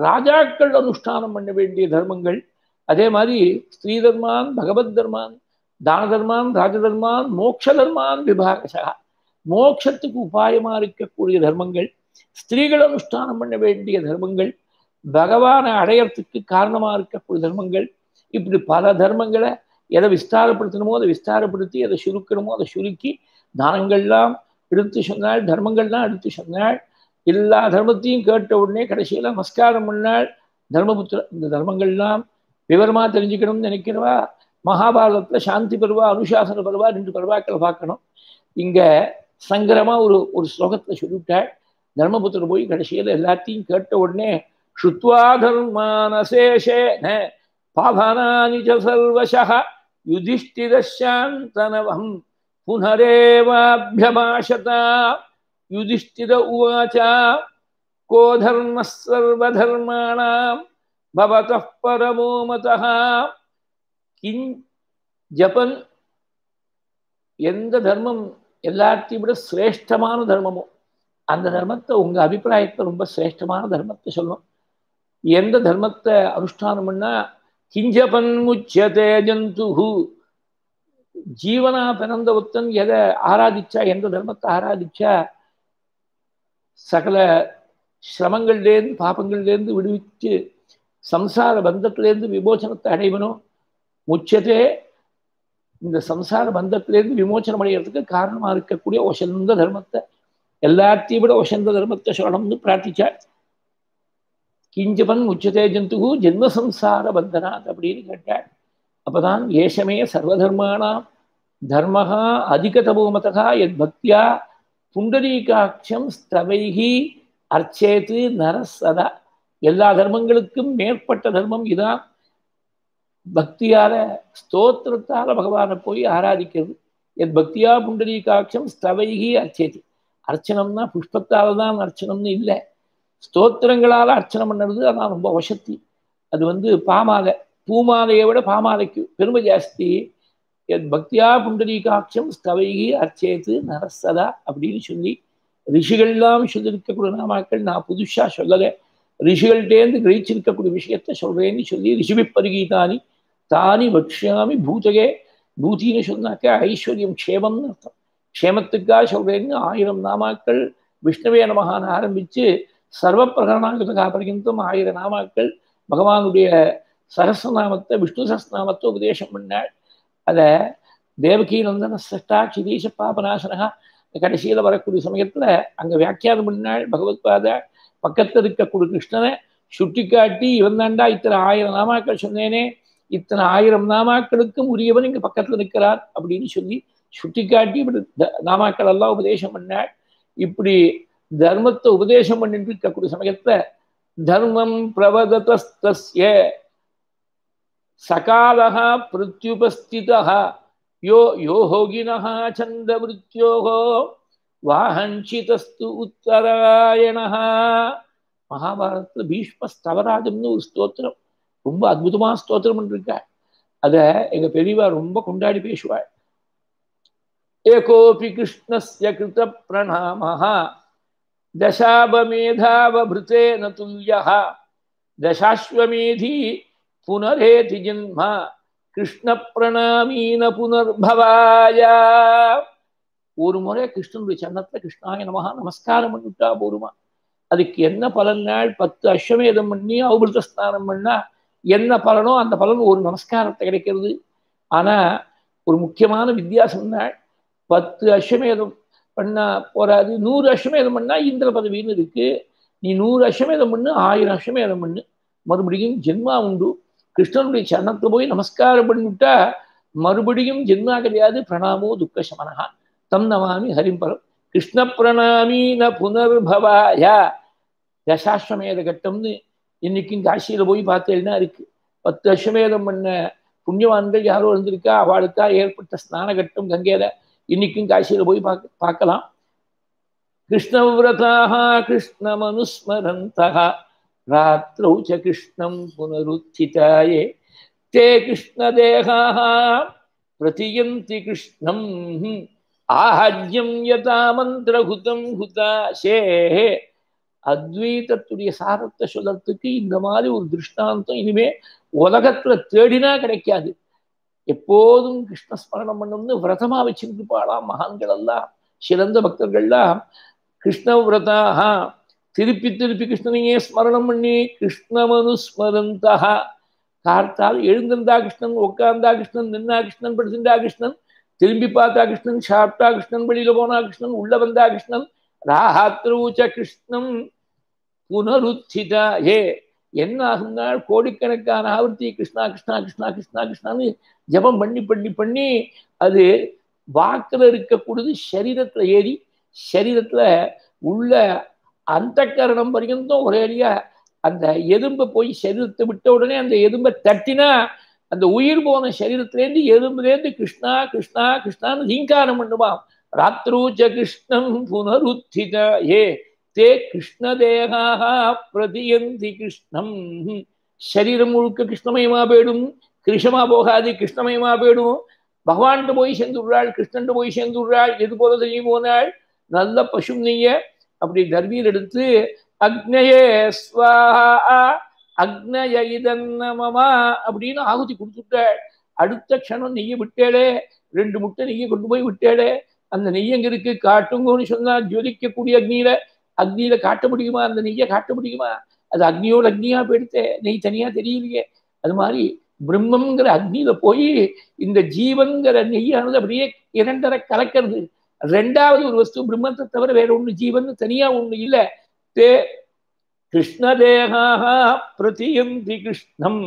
ராஜாக்கள் அனுஷ்டானம் பண்ண வேண்டிய தர்மங்கள் அதே மாதிரி ஸ்ரீ தர்மான் பகவத் தர்மான் தான தர்மான் ராஜதர்மான் மோட்ச தர்மான் விபாகசா மோட்சத்துக்கு உபாயமா இருக்கக்கூடிய தர்மங்கள் ஸ்திரீகள் அனுஷ்டானம் பண்ண வேண்டிய தர்மங்கள் பகவானை அடையறதுக்கு காரணமா இருக்கக்கூடிய தர்மங்கள் இப்படி பல தர்மங்களை எதை விஸ்தாரப்படுத்தணுமோ அதை விஸ்தாரப்படுத்தி எதை சுருக்கணுமோ அதை சுருக்கி தானங்கள்லாம் எடுத்து சொன்னாள் தர்மங்கள்லாம் எடுத்து சொன்னாள் எல்லா தர்மத்தையும் கேட்ட உடனே கடைசியில் நமஸ்காரம் பண்ணாள் தர்மபுத்திர இந்த தர்மங்கள்லாம் விவரமா தெரிஞ்சுக்கணும்னு நினைக்கிறவா மகாபாரதத்தில் சாந்தி பருவா அனுசாசன பருவா ரெண்டு பருவாக்களை பார்க்கணும் இங்க சங்கரமா ஒரு ஒரு ஸ்லோகத்தை சொல்லிவிட்டாள் தர்மபுத்திர போய் கடைசியில் எல்லாத்தையும் கேட்ட உடனே ஸ்ருத்வா தர்மானசேஷேன பாவனானி ச சர்வசः யுதிஷ்டிரசாந்தனவம் புனரேவாபியபாஷத யுதிஷ்டிர உவாச்ச को धर्मः सर्वधर्माणां भवतः परमो मतः கிங் ஜப்பன் எந்த தர்மம் எல்லாத்தையும் விட சிரேஷ்டமான தர்மமோ அந்த தர்மத்தை உங்க அபிப்பிராயத்தை ரொம்ப சிரேஷ்டமான தர்மத்தை சொல்லணும் எந்த தர்மத்தை அனுஷ்டானம் பண்ணா கிஞ்சபன் முச்சதே ஜந்துஹு ஜீவனா பிறந்த ஒருத்தன் எதை ஆராதிச்சா எந்த தர்மத்தை ஆராதிச்சா சகல சிரமங்கள்லேருந்து பாப்பங்கள்லேருந்து விடுவிச்சு சம்சார பந்தத்திலேருந்து விமோச்சனத்தை அடைவனும் முச்சதே இந்த சம்சார பந்தத்திலேருந்து விமோச்சனம் அடைகிறதுக்கு காரணமாக இருக்கக்கூடிய ஒசந்த தர்மத்தை எல்லாத்தையும் விட ஒசந்த தர்மத்தை சொல்லணும்னு பிரார்த்திச்சார் கிஞ்சபன் உச்சதே ஜந்துகு ஜென்ம சம்சார பந்தனாத் அப்படின்னு கேட்டார் அப்பதான் ஏஷமே சர்வதர்மானாம் தர்மஹா அதிகதபோமதா எத் பக்தியா புண்டரீகாட்சம் ஸ்தவைகி அர்ச்சேத்து நரசதா எல்லா தர்மங்களுக்கும் மேற்பட்ட தர்மம் இதான் பக்தியால ஸ்தோத்திரத்தால பகவானை போய் ஆராதிக்கிறது என் பக்தியா புண்டரீகாட்சம் ஸ்தவைகி அர்ச்சேத்து அர்ச்சனம்னா புஷ்பத்தால தான் அர்ச்சனம்னு இல்லை ஸ்தோத்திரங்களால் அர்ச்சனை பண்ணுறது அதான் ரொம்ப வசத்தி அது வந்து பாமாலை பூமாலையை விட பாமாலைக்கு பெருமை ஜாஸ்தி என் பக்தியா புண்டரீகாட்சம் ஸ்தவைகி அர்ச்சேத்து நரசதா அப்படின்னு சொல்லி ரிஷிகள்லாம் சொல்லியிருக்கக்கூடிய நாமாக்கள் நான் புதுசா சொல்லலை ரிஷிகள்டேந்து கிரகிச்சிருக்கக்கூடிய விஷயத்த சொல்றேன்னு சொல்லி ரிஷிபி பரிகீதானி தானி வக்ஷாமி பூதகே பூத்தின்னு சொன்னாக்க ஐஸ்வர்யம் க்ஷேமம்னு அர்த்தம் க்ஷேமத்துக்காக சொல்றேன்னு ஆயிரம் நாமாக்கள் விஷ்ணுவே நமகான ஆரம்பிச்சு சர்வ பிரகரணாங்கத்துக்கா பர்யந்தம் ஆயிரம் நாமாக்கள் பகவானுடைய சகசிரநாமத்தை விஷ்ணு சகசிரநாமத்தை உபதேசம் பண்ணாள் அதை தேவகி நந்தன சிரஷ்டா கிரீஷ பாபநாசனகா கடைசியில் வரக்கூடிய சமயத்தில் அங்கே வியாக்கியானம் பண்ணாள் பகவத்பாத பக்கத்தில் இருக்கக்கூடிய கிருஷ்ணனை சுட்டி காட்டி இவன் தாண்டா இத்தனை ஆயிரம் நாமாக்கள் சொன்னேனே இத்தனை ஆயிரம் நாமாக்களுக்கும் உரியவன் இங்கே பக்கத்தில் நிற்கிறார் அப்படின்னு சொல்லி சுட்டி காட்டி இப்படி நாமாக்கள் எல்லாம் உபதேசம் பண்ணாள் இப்படி தர்மத்தை உபதேசம் பண்ணிட்டு இருக்கக்கூடிய சமயத்தை தர்மம் பிரவதத்தஸ்திய சகாலா பிரத்யுபஸ்திதா யோ யோகினः சந்தமிருத்யோः வாஹஞ்சிதஸ்து உத்தராயணः மகாபாரதத்தில் பீஷ்ம ஸ்தவராஜம்னு ஒரு ஸ்தோத்திரம் ரொம்ப அற்புதமான ஸ்தோத்திரம் பண்ணிருக்கா அதை எங்க பெரியவா ரொம்ப கொண்டாடி பேசுவாள் ஏகோபி கிருஷ்ணஸ்ய கிருத பிரணாமः தசாபமேதாவபிருத்தேன துல்யः தசாஸ்வமேதி புனரேதி ஜன்ம கிருஷ்ண பிரணாமீன புனர்பவாய ஒரு முறை கிருஷ்ணனுடைய சன்னத்துல கிருஷ்ணாய நமகா நமஸ்காரம் பண்ணிவிட்டா போருமா அதுக்கு என்ன பலன் நாள் பத்து அஸ்வமேதம் பண்ணி அவுபிருத்த ஸ்நானம் பண்ணா என்ன பலனோ அந்த பலன் ஒரு நமஸ்காரத்தை கிடைக்கிறது ஆனா ஒரு முக்கியமான வித்தியாசம் நாள் பத்து அஸ்வமேதம் பண்ணா போறாது நூறு அஸ்வமேதம் பண்ணா இந்திர பதவின்னு இருக்கு நீ நூறு அஸ்வமேதம் பண்ணு ஆயிரம் அஸ்வமேதம் பண்ணு மறுபடியும் ஜென்மா உண்டு கிருஷ்ணனுடைய சரணத்தை போய் நமஸ்காரம் பண்ணிவிட்டா மறுபடியும் ஜென்மா கிடையாது பிரணாமோ துக்க சமனகா தம் நமாமி ஹரிம்பரம் கிருஷ்ண பிரணாமி ந புனர்பவாயா தசாஸ்வமேத கட்டம்னு இன்னைக்கும் காசியில போய் பார்த்தேன்னா இருக்கு பத்து அஸ்வமேதம் பண்ண புண்ணியவான்கள் யாரோ இருந்திருக்கா அவளுக்கா ஏற்பட்ட ஸ்நான கட்டம் கங்கையில இன்னைக்கும் காசியில போய் பார்க்க பார்க்கலாம் கிருஷ்ணவிரதாக கிருஷ்ணமனுஸ்மரந்தா ராத்திரௌ ச கிருஷ்ணம் புனருத்திதாயே தே கிருஷ்ணதேகாः பிரதியந்தி கிருஷ்ணம் ஆஹாஜ்யம் யதா மந்திரகுதம் ஹுதாசே அத்வைதத்துடைய சாரத்தை சொல்லறதுக்கு இந்த மாதிரி ஒரு திருஷ்டாந்தம் இனிமே உலகத்துல தேடினா கிடைக்காது எப்போதும் கிருஷ்ணஸ்மரணம் பண்ணணும்னு விரதமா வச்சிருப்பாளாம் மகான்கள் எல்லாம் சிறந்த பக்தர்கள்லாம் கிருஷ்ண விரதாக திருப்பி திருப்பி கிருஷ்ணனையே ஸ்மரணம் பண்ணி கிருஷ்ணமனுஸ்மரந்தா கார்த்தால் எழுந்திருந்தா கிருஷ்ணன் உட்கார்ந்தா கிருஷ்ணன் நின்னா கிருஷ்ணன் படுத்திருந்தா கிருஷ்ணன் திரும்பி பார்த்தா கிருஷ்ணன் சாப்பிட்டா கிருஷ்ணன் வெளியில போனா கிருஷ்ணன் உள்ள வந்தா கிருஷ்ணன் ராத்திரூச்ச கிருஷ்ணன் புனருத்திதா ஏ என்ன ஆகும்னால் கோடிக்கணக்கான ஆவர்த்தி கிருஷ்ணா கிருஷ்ணா கிருஷ்ணா கிருஷ்ணா கிருஷ்ணான்னு ஜபம் பண்ணி பண்ணி பண்ணி அது வாக்குல இருக்கக்கூடியது சரீரத்துல ஏறி சரீரத்துல உள்ள அந்த கரணம் வரைக்கும் ஒரே அடியா அந்த எறும்பை போய் சரீரத்தை விட்ட உடனே அந்த எறும்பை தட்டினா அந்த உயிர் போன சரீரத்திலேருந்து எறும்புலேருந்து கிருஷ்ணா கிருஷ்ணா கிருஷ்ணான்னு ரீங்காரம் பண்ணுவான் ராத்திரூச்ச கிருஷ்ணம் புனருத்தித ஏ தே கிருஷ்ணதேகாக பிரதியந்தி கிருஷ்ணம் சரீரம் முழுக்க கிருஷ்ணமயமா போயிடும் கிருஷ்ணமா போகாது கிருஷ்ணமயமா போயிடும் பகவான்கிட்ட போய் சேர்ந்துடுறாள் கிருஷ்ணன்ட்டு போய் சேர்ந்துடுறாள் எது போல தெரியும் போனாள் நல்ல பசு நெய்ய அப்படி தர்வியில் எடுத்து அக்னயே ஸ்வாஹா அக்னய இதன்னமமா அப்படின்னு ஆகுதி கொடுத்துட்டாள் அடுத்த க்ஷணம் நெய்யை விட்டேளே ரெண்டு முட்டை நெய்யை கொண்டு போய் விட்டேளே அந்த நெய் எங்க இருக்கு காட்டுங்கன்னு சொன்னா ஜொலிக்கக்கூடிய அக்னியில அக்னியில காட்ட முடியுமா அந்த நெய்யை காட்ட முடியுமா அது அக்னியோட அக்னியா போயிடுத்தே நெய் தனியா தெரியலையே அது மாதிரி பிரம்மங்கிற அக்னியில போய் இந்த ஜீவன்கிற நெய்யானது அப்படியே இரண்டரை கலக்கிறது ரெண்டாவது ஒரு வஸ்து பிரம்மத்தை தவிர வேற ஒண்ணு ஜீவன் தனியா ஒண்ணு இல்லை தே கிருஷ்ணதேகாக பிரதியந்தி கிருஷ்ணம்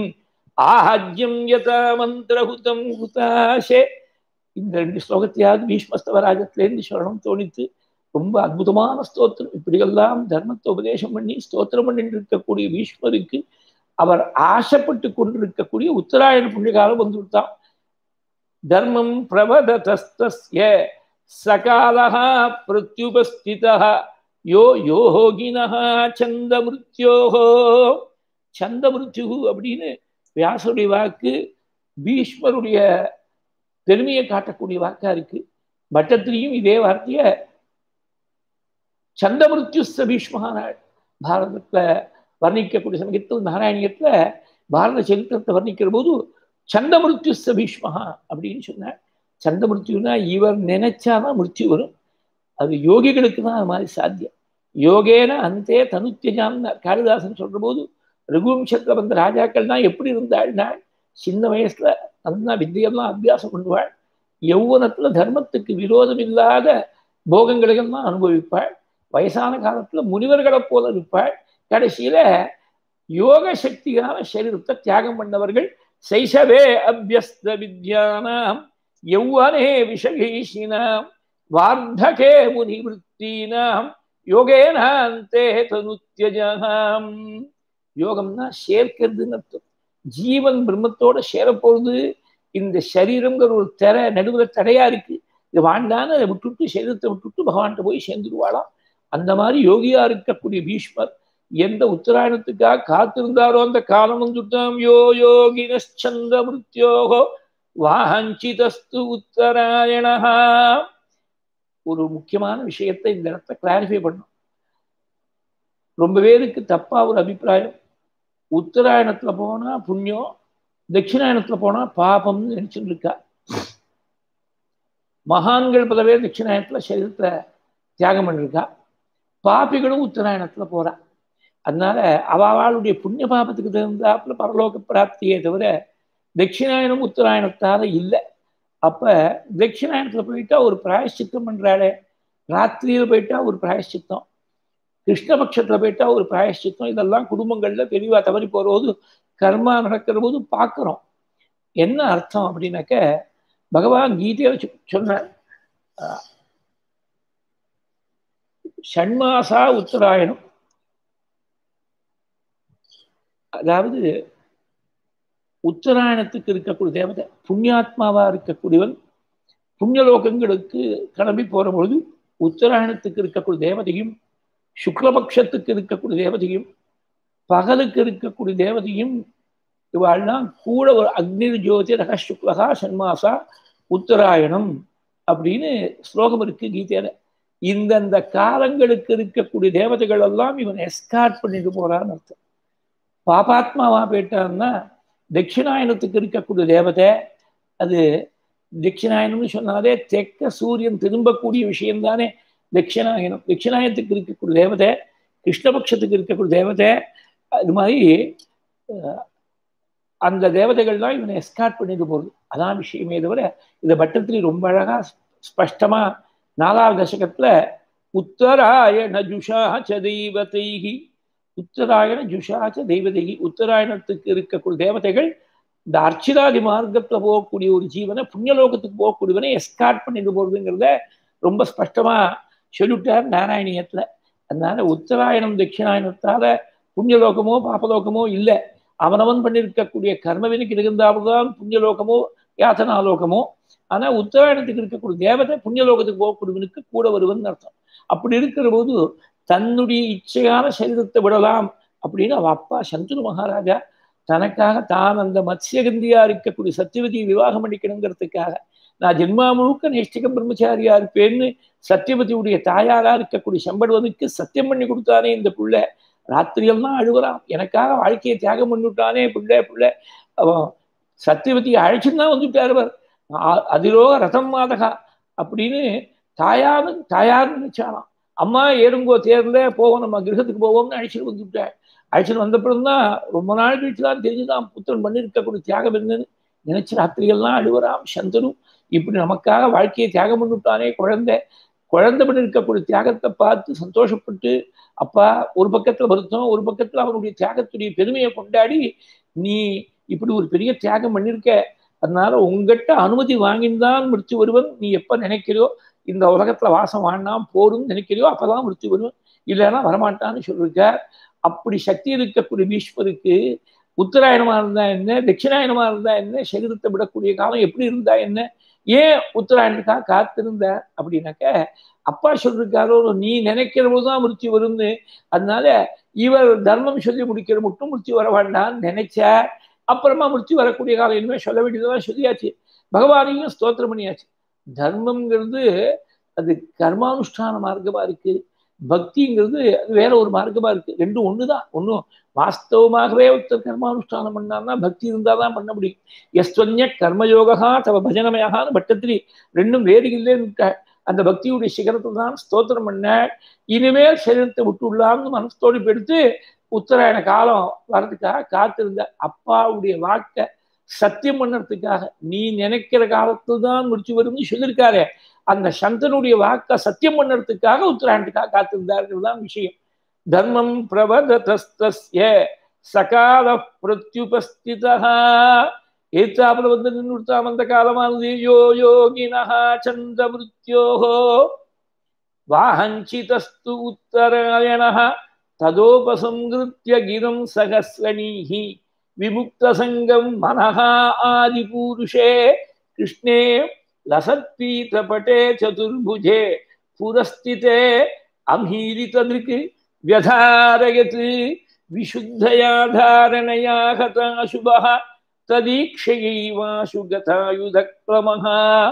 ஆஹ்யம் யதா மந்திரஹுதம் ஹுதாஷே இந்த ரெண்டு ஸ்லோகத்தையாவது பீஷ்மஸ்தவராஜத்திலேருந்து சொல்லணும் தோணித்து ரொம்ப அற்புதமான ஸ்தோத்திரம் இப்படியெல்லாம் தர்மத்தை உபதேசம் பண்ணி ஸ்தோத்திரம் பண்ணிட்டு இருக்கக்கூடிய பீஷ்மருக்கு அவர் ஆசைப்பட்டு கொண்டிருக்கக்கூடிய உத்தராயண புண்ணியகாலம் வந்துவிட்டான் தர்மம் பிரபதஸ்திய சகாலா பிரத்யுபஸ்திதா யோ யோகினஹ சந்த மிருத்யோஹோ சந்த மிருத்யு அப்படின்னு வியாசருடைய வாக்கு பீஷ்மருடைய பெருமையை காட்டக்கூடிய வாக்கா இருக்கு பட்டத்திலையும் இதே வார்த்தைய சந்த மிருத்யுஸ்த பீஷ்மகானாள் பாரதத்துல வர்ணிக்கக்கூடிய சமயத்தில் நாராயணியத்துல பாரத சரித்திரத்தை வர்ணிக்கிற போது சந்த மிருத்யுஸ்த பீஷ்மகா அப்படின்னு சொன்னார் சந்த மிருத்யுனா இவர் நினைச்சாதான் மிருத்யு வரும் அது யோகிகளுக்கு தான் அது மாதிரி சாத்தியம் யோகேன அந்தே தனுத்தியஜான்னு காளிதாசன் சொல்ற போது ரகுவம்சத்துல வந்த ராஜாக்கள் தான் எப்படி இருந்தாள்னா சின்ன வயசுல நல்லா வித்தியெல்லாம் அபியாசம் பண்ணுவாள் யௌவனத்துல தர்மத்துக்கு விரோதம் இல்லாத போகங்களையெல்லாம் அனுபவிப்பாள் வயசான காலத்துல முனிவர்களை போல இருப்பாள் கடைசியில யோக சக்தியான சரீரத்தை தியாகம் பண்ணவர்கள் சைசவே அபியஸ்த வித்யானாம் யௌவனே விஷகீஷினாம் வார்த்தகே முனிவృத்தீனாம் யோகேனாந்தே தனுத்தியஜாம் யோகம்னா சேர்க்கிறதுன்னு அர்த்தம் ஜீவன் பிரம்மத்தோட சேரப்போகுது இந்த சரீரங்கிற ஒரு திரை நடுவில் தடையா இருக்கு இது வாண்டான்னு அதை விட்டுட்டு சரீரத்தை விட்டுட்டு பகவான்கிட்ட போய் சேர்ந்துருவாளாம் அந்த மாதிரி யோகியா இருக்கக்கூடிய பீஷ்மர் எந்த உத்தராயணத்துக்காக காத்திருந்தாரோ அந்த காலம் வந்துட்டாம் யோ யோகினச்சந்த மிருத்யோகோ வாஞ்சிதஸ்து உத்தராயணா ஒரு முக்கியமான விஷயத்தை இந்த இடத்துல கிளாரிஃபை பண்ணும் ரொம்ப பேருக்கு தப்பா ஒரு அபிப்பிராயம் உத்தராயணத்துல போனா புண்ணியம் தட்சிணாயணத்துல போனா பாபம்னு நினைச்சுட்டு இருக்கா மகான்கள் பல பேர் தட்சிணாயணத்துல சரீரத்தை தியாகம் பண்ணிருக்கா பாப்பிகளும் உத்தராயணத்துல போறா அதனால அவளுடைய புண்ணிய பாபத்துக்கு தகுந்தாப்புல பரலோக பிராப்தியே தவிர தட்சிணாயனம் உத்தராயணத்தால இல்லை அப்ப தட்சிணாயணத்துல போயிட்டா ஒரு பிராயஷ்சித்தம் பண்றாளே ராத்திரியில போயிட்டா ஒரு பிராயஷ்சித்தம் கிருஷ்ணபக்ஷத்துல போயிட்டா ஒரு பிராயஷ்சித்தம் இதெல்லாம் குடும்பங்கள்ல பெரியவா தவறி போறது கர்மா நடக்கிற போது பார்க்கிறோம் என்ன அர்த்தம் அப்படின்னாக்க பகவான் கீதையில சொன்ன ஷண்மாசா உத்தராயணம் அதாவது உத்தராயணத்துக்கு இருக்கக்கூடிய தேவதை புண்ணியாத்மாவா இருக்கக்கூடியவன் புண்ணியலோகங்களுக்கு கிளம்பி போற பொழுது உத்தராயணத்துக்கு இருக்கக்கூடிய தேவதையும் சுக்லபக்ஷத்துக்கு இருக்கக்கூடிய தேவதையும் பகலுக்கு இருக்கக்கூடிய தேவதையும் இவாள்லாம் கூட ஒரு அக்னி ஜோதி ரக சுக்லகா சன்மாசா உத்தராயணம் அப்படின்னு ஸ்லோகம் இருக்கு கீதையில இந்தந்த காலங்களுக்கு இருக்கக்கூடிய தேவதைகள் எல்லாம் இவன் எஸ்கார்ட் பண்ணிட்டு போறான்னு அர்த்தம் பாபாத்மாவா போயிட்டான்னா தட்சிணாயனத்துக்கு இருக்கக்கூடிய தேவதை அது தட்சிணாயனம்னு சொன்னாலே தெற்க சூரியன் திரும்பக்கூடிய விஷயம்தானே தட்சிணாயனம் தட்சிணாயனத்துக்கு இருக்கக்கூடிய தேவதை கிருஷ்ணபக்ஷத்துக்கு இருக்கக்கூடிய தேவதை அது மாதிரி அந்த தேவதைகள் தான் இவனை எஸ்கார்ட் பண்ணிட்டு போகுது அதான் விஷயமே தவிர இதை பட்டத்திரி ரொம்ப அழகா ஸ்பஷ்டமா நாலாவது தசகத்துல உத்தராயண ஜுஷாச்ச தெய்வதைகி உத்தராயண ஜுஷாச்ச தெய்வதைகி உத்தராயணத்துக்கு இருக்கக்கூடிய தேவதைகள் இந்த அர்ச்சிராதி மார்க்கத்துல போகக்கூடிய ஒரு ஜீவனை புண்ணியலோகத்துக்கு போகக்கூடியவனை எஸ்கார்ட் பண்ணிட்டு போறதுங்கிறத ரொம்ப ஸ்பஷ்டமா சொல்லிவிட்டார் நாராயணியத்துல அதனால உத்தராயணம் தட்சிணாயனத்தால புண்ணியலோகமோ பாப்பலோகமோ இல்லை அவனவன் பண்ணியிருக்கக்கூடிய கர்மவினுக்கு இருந்தால்தான் புண்ணியலோகமோ யாத்தனாலோகமோ ஆனா உத்தராயணத்துக்கு இருக்கக்கூடிய தேவதை புண்ணியலோகத்துக்கு போகக்கூடியவனுக்கு கூட வருவன் அர்த்தம் அப்படி இருக்கிற போது தன்னுடைய இச்சையான சரீரத்தை விடலாம் அப்படின்னு அவ அப்பா சந்துரு மகாராஜா தனக்காக தான் அந்த மத்ஸ்யகந்தியா இருக்கக்கூடிய சத்தியவதியை விவாகம் பண்ணிக்கணுங்கிறதுக்காக நான் ஜென்மா முழுக்க நேஷ்டிகம் பிரம்மச்சாரியா இருப்பேன்னு சத்தியவதியுடைய தாயாரா இருக்கக்கூடிய செம்படுவனுக்கு சத்தியம் பண்ணி கொடுத்தானே இந்த புள்ள ராத்திரியெல்லாம் அழுகுறான் எனக்காக வாழ்க்கையை தியாகம் பண்ணிவிட்டானே பிள்ளை பிள்ளை அவன் சத்தியவதியை அழைச்சுன்னு தான் வந்துட்டார் அவர் அதிலோக ரதம் மாதகா அப்படின்னு தாயாரு தாயார் நினைச்சாலாம் அம்மா ஏறுங்கோ தேர்ல போவோம் நம்ம கிரகத்துக்கு போவோம்னு அழைச்சிட்டு வந்துவிட்டாள் அழைச்சிட்டு வந்தப்புறம் தான் ரொம்ப நாள் கழிச்சு தான் தெரிஞ்சுதான் புத்தன் பண்ணியிருக்கக்கூடிய தியாகம் என்னன்னு நினைச்சு ராத்திரிகள்லாம் அழுவராம் சந்தனும் இப்படி நமக்காக வாழ்க்கையை தியாகம் பண்ணிவிட்டானே குழந்தை குழந்தை பண்ணி இருக்கக்கூடிய தியாகத்தை பார்த்து சந்தோஷப்பட்டு அப்பா ஒரு பக்கத்துல வருத்தம் ஒரு பக்கத்துல அவனுடைய தியாகத்துடைய பெருமையை கொண்டாடி நீ இப்படி ஒரு பெரிய தியாகம் பண்ணியிருக்க அதனால உங்ககிட்ட அனுமதி வாங்கின்தான் முடிச்சு வருவன் நீ எப்ப நினைக்கிறியோ இந்த உலகத்துல வாசம் வாண்டாம் போரும் நினைக்கிறியோ அப்பதான் முடிச்சு வருவன் இல்லைன்னா வரமாட்டான்னு சொல்லிருக்க அப்படி சக்தி இருக்கக்கூடிய பீஷ்மருக்கு உத்தராயணமா இருந்தா என்ன தட்சிணாயணமா இருந்தா என்ன சரீரத்தை விடக்கூடிய காலம் எப்படி இருந்தா என்ன ஏன் உத்தராயணத்துக்காக காத்திருந்த அப்படின்னாக்க அப்பா சொல்லிருக்காரோ நீ நினைக்கிற போதுதான் மிருத்தி வரும்னு அதனால இவர் தர்மம் சொல்லி முடிக்கிற மட்டும் மிருத்தி வர வேண்டாம்னு நினைச்சா அப்புறமா மிருத்தி வரக்கூடிய காலம் இனிமே சொல்ல வேண்டியதெல்லாம் சொல்லியாச்சு பகவானையும் ஸ்தோத்திரம் பண்ணியாச்சு தர்மம்ங்கிறது அது கர்மானுஷ்டான மார்க்கமா இருக்கு பக்திங்கிறது அது வேற ஒரு மார்க்கமா இருக்கு ரெண்டும் ஒண்ணுதான் ஒன்றும் வாஸ்தவமாகவே ஒருத்தர் கர்மானுஷ்டானம் பண்ணார்னா பக்தி இருந்தால் தான் பண்ண முடியும் எஸ்வன்ய கர்மயோகா தவ பஜனமயகான்னு பட்டத்திரி ரெண்டும் வேறு இல்லைன்னு அந்த பக்தியுடைய சிகரத்தை தான் ஸ்தோத்திரம் பண்ண இனிமேல் சரீரத்தை விட்டுள்ளான்னு மனசோடு எடுத்து உத்தராயண காலம் வர்றதுக்காக காத்திருந்த அப்பாவுடைய வாக்கை சத்தியம் பண்ணறதுக்காக நீ நினைக்கிற காலத்தில் தான் முடிச்சு வரும்னு சொல்லியிருக்காரு அந்த சந்தனுடைய வாக்க சத்தியம் பண்ணறதுக்காக உத்தராயணத்துக்காக காத்திருந்தார்கள் தான் விஷயம் தர்மம் பிரபதஸ்திய சகால பிரத்யுபஸ்திதா ஏத்தாப்புல வந்து நின்றுட்டாம் அந்த காலமானது யோ யோகினா சந்திர மிருத்யோஹோ வாஹஞ்சிதஸ்து உத்தராயண ததோபசங்கிருத்திய கிரம் சகஸ்வனீஹி விமுக்தசங்கம் மனஹா ஆதிபூருஷே கிருஷ்ணே லசத்பீதபட்டே சதுர்புஜே புரஸ்திதே அமீரிததிருக்கு व्यधारयत् विशुद्धया धारणया हताशुभः तदीक्षयैवाशु गतायुधक्रमः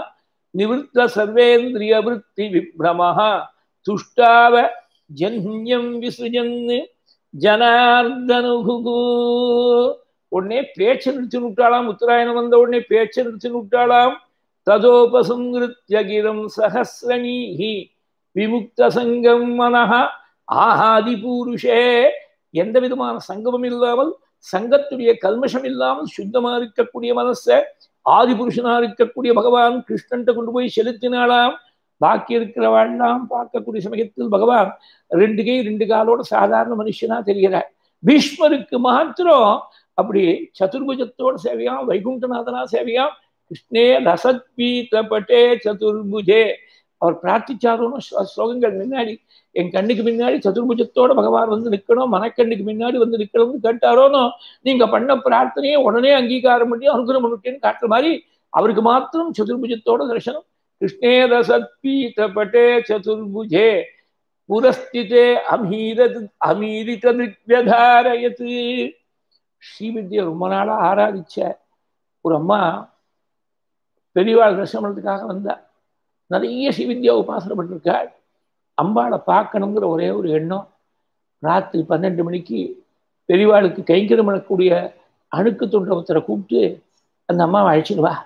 निवृत्तसर्वेन्द्रियवृत्तिविभ्रमः तुष्टाव जन्यं विसृजन् ஜனார்தனுகு உடனே பேச்சை நிறுத்தி விட்டாளாம் உத்தராயணம் வந்த உடனே பேச்சை நிறுத்தி விட்டாளாம் ததோபசங்கிருத்திய கிரம் சஹசிரணீஹி விமுக்த சங்கம் மனஹா ஆஹாதி பூருஷே எந்த விதமான சங்கமும் இல்லாமல் சங்கத்துடைய கல்மஷம் இல்லாமல் சுத்தமா இருக்கக்கூடிய மனச ஆதி புருஷனா இருக்கக்கூடிய பகவான் கிருஷ்ணன்ட்ட கொண்டு போய் செலுத்தினாலாம் பாக்கி இருக்கிறவாள்லாம் பார்க்கக்கூடிய சமயத்தில் பகவான் ரெண்டு கை ரெண்டு காலோட சாதாரண மனுஷனா தெரிகிறார் பீஷ்மருக்கு மாத்திரம் அப்படி சதுர்புஜத்தோட சேவையாம் வைகுண்டநாதனா சேவையாம் கிருஷ்ணே லசத்பீதபட்டே சதுர்புஜே அவர் பிரார்த்திச்சாரோன்னு ஸ்லோகங்கள் முன்னாடி என் கண்ணுக்கு முன்னாடி சதுர்புஜத்தோட பகவான் வந்து நிற்கணும் மனக்கண்ணுக்கு முன்னாடி வந்து நிற்கணும்னு கேட்டாரோனோ நீங்க பண்ண பிரார்த்தனையை உடனே அங்கீகாரம் பண்ணி அனுகிரகம் பண்ணிட்டேன்னு காட்டுற மாதிரி அவருக்கு மாத்திரம் சதுர்புஜத்தோட தரிசனம் கிருஷ்ணே ரசத்பீதபட்டே சதுர்புஜே புரஸ்திதே அமீரத் அமீரித நித்யதாரயத் ஸ்ரீவித்யை ரொம்ப நாளா ஆராதிச்ச ஒரு அம்மா பெரியவாள் தரிசனத்துக்காக வந்தா நிறைய ஸ்ரீவித்யா உபாசனை பண்ணிருக்காள் அம்பாளை பார்க்கணுங்கிற ஒரே ஒரு எண்ணம் ராத்திரி பன்னெண்டு மணிக்கு பெரியவாளுக்கு கைங்கரம் பண்ணக்கூடிய அணுக்கு தொண்டை ஒருத்தரை கூப்பிட்டு அந்த அம்மாவை அழைச்சிட்டு வா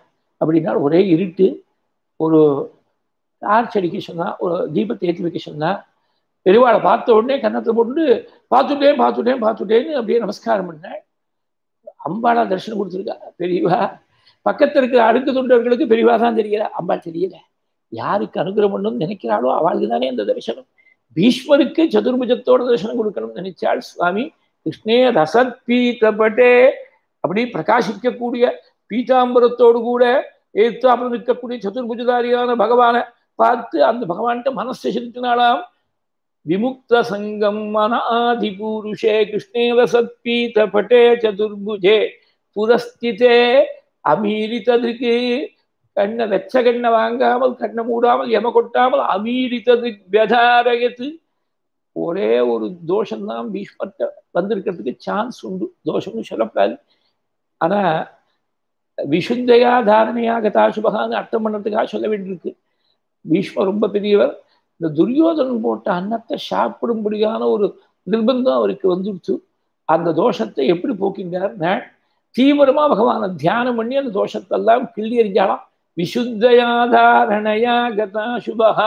அப்படின்னா ஒரே இருட்டு ஒரு டார்ச் அடிக்க சொன்னா ஒரு தீபத்தை ஏற்றி வைக்க சொன்னா பெரியவாளை பார்த்த உடனே கன்னத்தை போட்டு பார்த்துட்டேன் பார்த்துட்டேன் பார்த்துட்டேன்னு அப்படியே நமஸ்காரம் பண்ணேன் அம்பாளா தரிசனம் கொடுத்துருக்கா பெரியவா பக்கத்தில் இருக்கிற அடுக்கு தொண்டர்களுக்கு பெரியவா தான் தெரியல அம்பாள் தெரியல யாருக்கு அனுகிரகம் பண்ணணும்னு நினைக்கிறாளோ அவளுக்கு தானே அந்த தரிசனம் பீஷ்மருக்கு சதுர்புஜத்தோட தரிசனம் கொடுக்கணும்னு நினைச்சாள் சுவாமி கிருஷ்ணே ரசத் பீத்தப்பட்டே அப்படி பிரகாசிக்கக்கூடிய பீதாம்பரத்தோடு கூட ஏத்தாப்புல நிற்கக்கூடிய சதுர்புஜதாரியான பகவானை பார்த்து அந்த பகவான்கிட்ட மனசை செலுத்தினாலாம் விமுக்த சங்கம் மன ஆதிபூருஷே கிருஷ்ணேவ சத்பீதபட்டே சதுர்புஜே புரஸ்திதே அமீரித்ததுக்கு கண்ணை வெச்ச கண்ணை வாங்காமல் கண்ணை மூடாமல் எம கொட்டாமல் அமீரித்தது வியதாரயத்து ஒரே ஒரு தோஷம்தான் பீஷ்மர்ட்ட வந்திருக்கிறதுக்கு சான்ஸ் உண்டு தோஷம்னு சொல்லக்கூடாது ஆனா விசுத்தையா தாரணையாக தாசுபகான்னு அர்த்தம் பண்ணுறதுக்காக சொல்ல வேண்டியிருக்கு பீஷ்மர் ரொம்ப பெரியவர் இந்த துரியோதனன் போட்ட அன்னத்தை சாப்பிடும்படியான ஒரு நிர்பந்தம் அவருக்கு வந்துடுச்சு அந்த தோஷத்தை எப்படி போக்கின்றார்னா தீவிரமா பகவானை தியானம் பண்ணி அந்த தோஷத்தெல்லாம் கிள்ளி எறிஞ்சாலாம் விசுத்தயாதாரணையா கதா சுபகா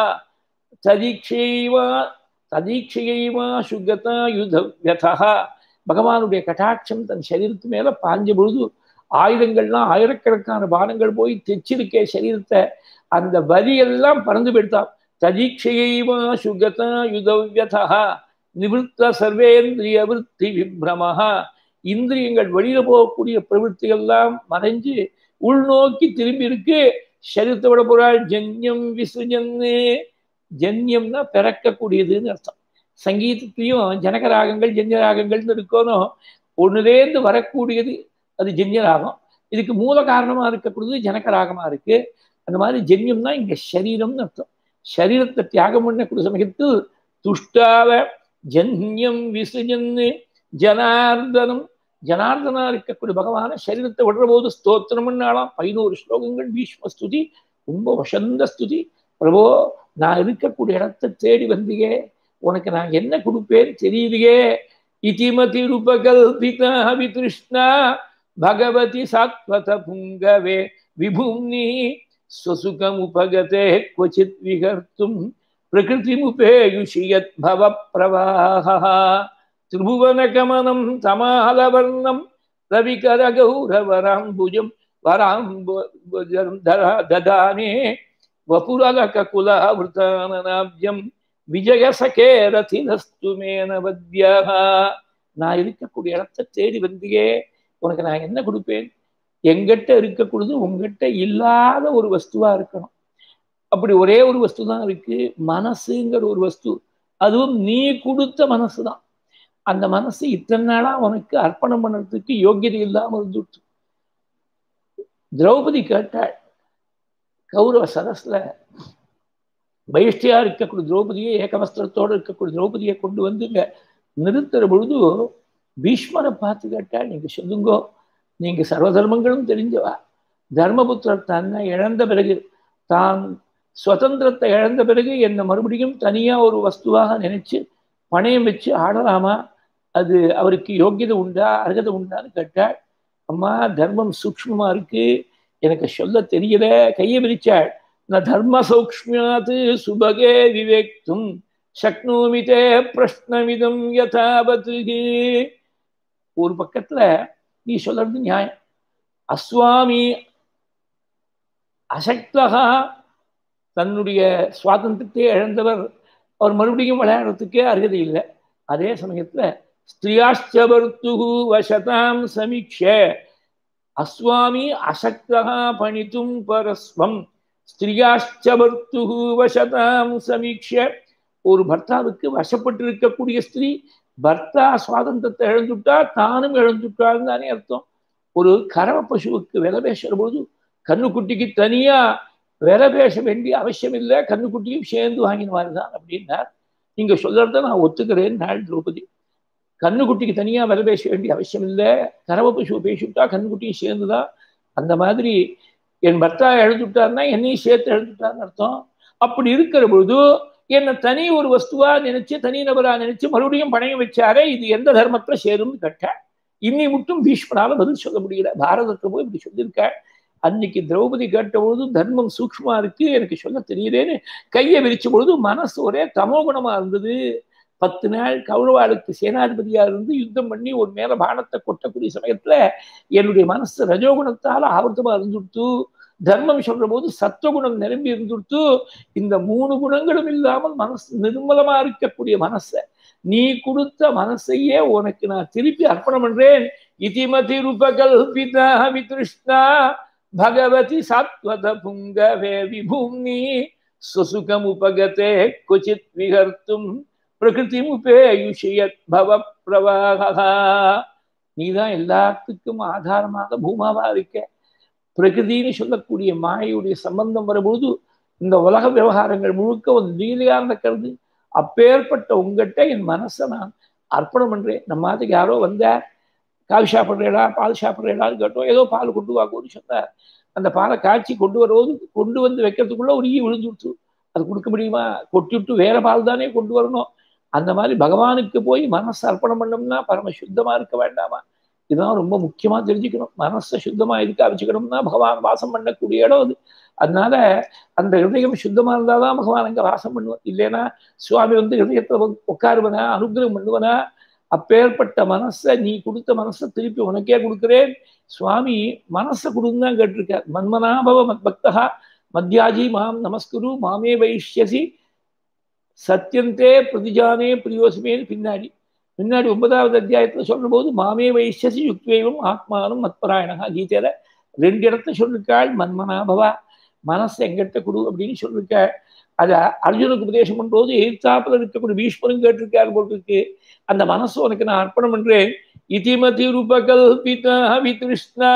ததீட்சைவா ததீட்சையைவா சுகதா யுத வியதா பகவானுடைய கட்டாட்சம் தன் சரீரத்து மேல பாஞ்ச பொழுது ஆயுதங்கள்லாம் ஆயிரக்கணக்கான பானங்கள் போய் தெச்சிருக்கே சரீரத்தை அந்த வரியெல்லாம் பறந்து போயிட்டான் ததீட்சையைவா சுகதா யுதவியதா நிவృத்த சர்வேந்திரிய விற்பி விப்ரமஹா இந்திரியங்கள் வெளியில போகக்கூடிய பிரவೃத்திகள்லாம் மறைஞ்சு உள்நோக்கி திரும்பி இருக்கு சரீரத்தை விட போறாள் ஜன்யம் விசுஜன்னு ஜன்யம்னா பிறக்கக்கூடியதுன்னு அர்த்தம் சங்கீதத்திலையும் ஜனகராகங்கள் ஜன்யராகங்கள்னு இருக்கணும் ஒன்றுலேருந்து வரக்கூடியது அது ஜன்யராகம் இதுக்கு மூல காரணமா இருக்கக்கூடியது ஜனகராகமா இருக்கு அந்த மாதிரி ஜன்யம்னா இங்க சரீரம்னு அர்த்தம் சரீரத்தை தியாகம் பண்ணக்கூடிய சமயத்தில் துஷ்டாவ ஜன்யம் விசுஜன்னு ஜனார்தனம் ஜனார்தனா இருக்கக்கூடிய பகவான சரீரத்தை விடுற போது ஸ்தோத்திரம் பண்ணாலாம் பதினோரு ஸ்லோகங்கள் பீஷ்ம ஸ்துதி ரொம்ப வசந்த ஸ்துதி பிரபோ நான் இருக்கக்கூடிய இடத்தை தேடி வந்தீங்க உனக்கு நான் என்ன கொடுப்பேன் தெரியலையே இதிமதி ரூபகல்பிதா விதிருஷ்ணா பகவதி சாத்வத புங்கவே விபும்னி ஸ்வசுகம் உபகதே क्वचित् விகர்த்தும் பிரகிருதிமுபேயுஷி யத் பவ பிரவாஹ திரிபுவனகமனம் தமாலவர்ணம் ரவிகரகௌரவராம்புஜம் வராம்புஜம் ததானே வபுரலகுலாவிருத்தானநாப்ஜம் விஜயசகே ரதினஸ்து மேனவத்யாக நான் இருக்கக்கூடிய இடத்தை தேடி வந்தியே உனக்கு நான் என்ன கொடுப்பேன் எங்கிட்ட இருக்கக்கூடியது உங்ககிட்ட இல்லாத ஒரு வஸ்துவா இருக்கணும் அப்படி ஒரே ஒரு வஸ்து தான் இருக்கு மனசுங்கிற ஒரு வஸ்து அதுவும் நீ கொடுத்த மனசு தான் அந்த மனசு இத்தனை நாளா உனக்கு அர்ப்பணம் பண்ணுறதுக்கு யோகியதை இல்லாம இருந்துட்டு திரௌபதி கேட்டாள் கௌரவ சரஸ்ல பயிஷ்டியா இருக்கக்கூடிய திரௌபதியை ஏகவஸ்திரத்தோடு இருக்கக்கூடிய திரௌபதியை கொண்டு வந்துங்க நிறுத்துற பொழுது பீஷ்மரை பார்த்து கேட்டால் நீங்க சொல்லுங்கோ நீங்க சர்வ தர்மங்களும் தெரிஞ்சவா தர்மபுத்திரர் தன்னை இழந்த பிறகு தான் சுதந்திரத்தை இழந்த பிறகு என்னை மறுபடியும் தனியா ஒரு வஸ்துவாக நினைச்சு பணயம் வச்சு ஆடலாமா அது அவருக்கு யோக்கியதை உண்டா அர்ஹதை உண்டான்னு கேட்டாள் அம்மா தர்மம் சூக்ஷ்மமா இருக்கு எனக்கு சொல்ல தெரியல கையை விரிச்சாள் ந தர்ம சௌக்ஷ்மியாத் சுபகே விவேக்தும் சக்னோமிதே பிரஷ்னமிதம் யதாவத் ஒரு பக்கத்துல நீ சொல்றது நியாயம் அஸ்வாமி அசக்தகா தன்னுடைய சுவாதந்திரத்தை இழந்தவர் அவர் மறுபடியும் விளையாடுறதுக்கே அருகதை இல்லை அதே சமயத்துல ஸ்திரியாஷ்டவர்த்து வசதாம் சமீட்ச அஸ்வாமி அசக்தகா பணித்தும் பரஸ்வம் ஸ்திரியாஷ்டவர்த்து வசதாம் சமீட்ச ஒரு பர்த்தாவுக்கு வசப்பட்டு இருக்கக்கூடிய ஸ்திரீ பர்த்தா சுவாதந்திரத்தை இழந்துட்டா தானும் இழந்துட்டான்னு தானே அர்த்தம் ஒரு கரவ பசுவுக்கு விலை பேசுற பொழுது கண்ணுக்குட்டிக்கு தனியா விலை பேச வேண்டிய அவசியம் இல்லை கண்ணுக்குட்டியும் சேர்ந்து வாங்கின மாதிரி தான் அப்படின்னார் நீங்க சொல்றத நான் ஒத்துக்கிறேன் நாள் திரௌபதி கண்ணுக்குட்டிக்கு தனியா விலை பேச வேண்டிய அவசியம் இல்லை கரவ பசுவை பேசிவிட்டா கண்ணுக்குட்டியும் சேர்ந்துதான் அந்த மாதிரி என் பர்த்தா எழுந்துட்டாருன்னா என்னையும் சேர்த்து எழுந்துட்டாருன்னு அர்த்தம் அப்படி இருக்கிற பொழுது என்னை தனி ஒரு வஸ்துவா நினைச்சு தனி நபரா நினைச்சு மறுபடியும் பணையம் வச்சாரே இது எந்த தர்மத்துல சேரும்னு கேட்டேன் இன்னி மட்டும் பீஷ்மனால பதில் சொல்ல முடியல பாரதத்தை போய் இப்படி சொல்லியிருக்க அன்னைக்கு திரௌபதி கேட்ட பொழுது தர்மம் சூக்ஷ்மா இருக்கு எனக்கு சொல்ல தெரியலேன்னு கையை விரிச்ச பொழுது மனசு ஒரே தமோகுணமா இருந்தது பத்து நாள் கௌரவாளுக்கு சேனாதிபதியா இருந்து யுத்தம் பண்ணி ஒரு மேல பானத்தை கொட்டக்கூடிய சமயத்துல என்னுடைய மனசு ரஜோகுணத்தால ஆவர்த்தமா இருந்துடுத்து தர்மம் சொல்ற போது சத்துவகுணம் நிரம்பி இருந்துடுத்து இந்த மூணு குணங்களும் இல்லாமல் மனசு நிர்மலமா இருக்கக்கூடிய மனசை நீ கொடுத்த மனசையே உனக்கு நான் திருப்பி அர்ப்பணம் பண்றேன் இதிமதி ரூபகல்பிதா வித்ருஷ்ணா பகவதி சாத்வத புங்கவே விபூம்னி சுசுகம் உபகதே குச்சித் விகர்த்தும் பிரகிருதி உபேயுஷியத் பவ பிரவாகா நீதான் எல்லாத்துக்கும் ஆதாரமாக பூமாவா இருக்க பிரகிருதின்னு சொல்லக்கூடிய மாயையுடைய சம்பந்தம் வரும்பொழுது இந்த உலக விவகாரங்கள் முழுக்க ஒரு லீலையா நடக்கிறது அப்பேற்பட்ட உங்ககிட்ட என் மனசை நான் அர்ப்பணம் பண்றேன் நம்ம மாத்துக்கு யாரோ வந்தார் கால் சாப்பிட்றேடா பால் சாப்பிட்றேடான்னு கேட்டோம் ஏதோ பால் கொண்டு வாங்கன்னு சொன்னார் அந்த பாலை காய்ச்சி கொண்டு வரும்போது கொண்டு வந்து வைக்கிறதுக்குள்ள ஒரு ஈ விழுந்துடுச்சு அது கொடுக்க முடியுமா கொட்டி விட்டு வேற பால் தானே கொண்டு வரணும் அந்த மாதிரி பகவானுக்கு போய் மனசை அர்ப்பணம் பண்ணோம்னா பரம சுத்தமா இருக்க வேண்டாமா இதுதான் ரொம்ப முக்கியமா தெரிஞ்சுக்கணும் மனசை சுத்தமா இருக்க வச்சுக்கணும்னா பகவான் வாசம் பண்ணக்கூடிய இடம் அது அதனால அந்த ஹிருதயம் சுத்தமா இருந்தாதான் பகவான் அங்க வாசம் பண்ணுவான் இல்லைன்னா சுவாமி வந்து ஹிருதயத்துல உட்காருவனா அனுகிரகம் பண்ணுவனா அப்பேற்பட்ட மனசை நீ கொடுத்த மனசை திருப்பி உனக்கே கொடுக்குறேன் சுவாமி மனசை கொடுன்னு தான் கேட்டிருக்கார் மன்மனாபவ மத் பக்தா மத்யாஜி மாம் நமஸ்குரு மாமே வைஷ்யசி சத்தியந்தே பிரதிஜானே பிரியோசுமேன்னு பின்னாடி பின்னாடி ஒன்பதாவது அத்தியாயத்துல சொல்லும் போது மாமே வைஷ்யசி யுக்வேவம் ஆத்மானும் மத்பராயணகா கீதையில ரெண்டு இடத்த சொல்லிருக்காள் மன்மனாபவா மனசை எங்கிட்ட கொடு அப்படின்னு சொல்லிருக்காள் அத அர்ஜுனுக்கு உபதேசம் பண்ணும்போது எதிர்த்தாப்புல இருக்கக்கூடிய பீஷ்மரும் கேட்டிருக்காரு போல் இருக்கு அந்த மனசு உனக்கு நான் அர்ப்பணம் பண்றேன் இதிமதி ரூபகல்பிதா வித்ருஷ்ணா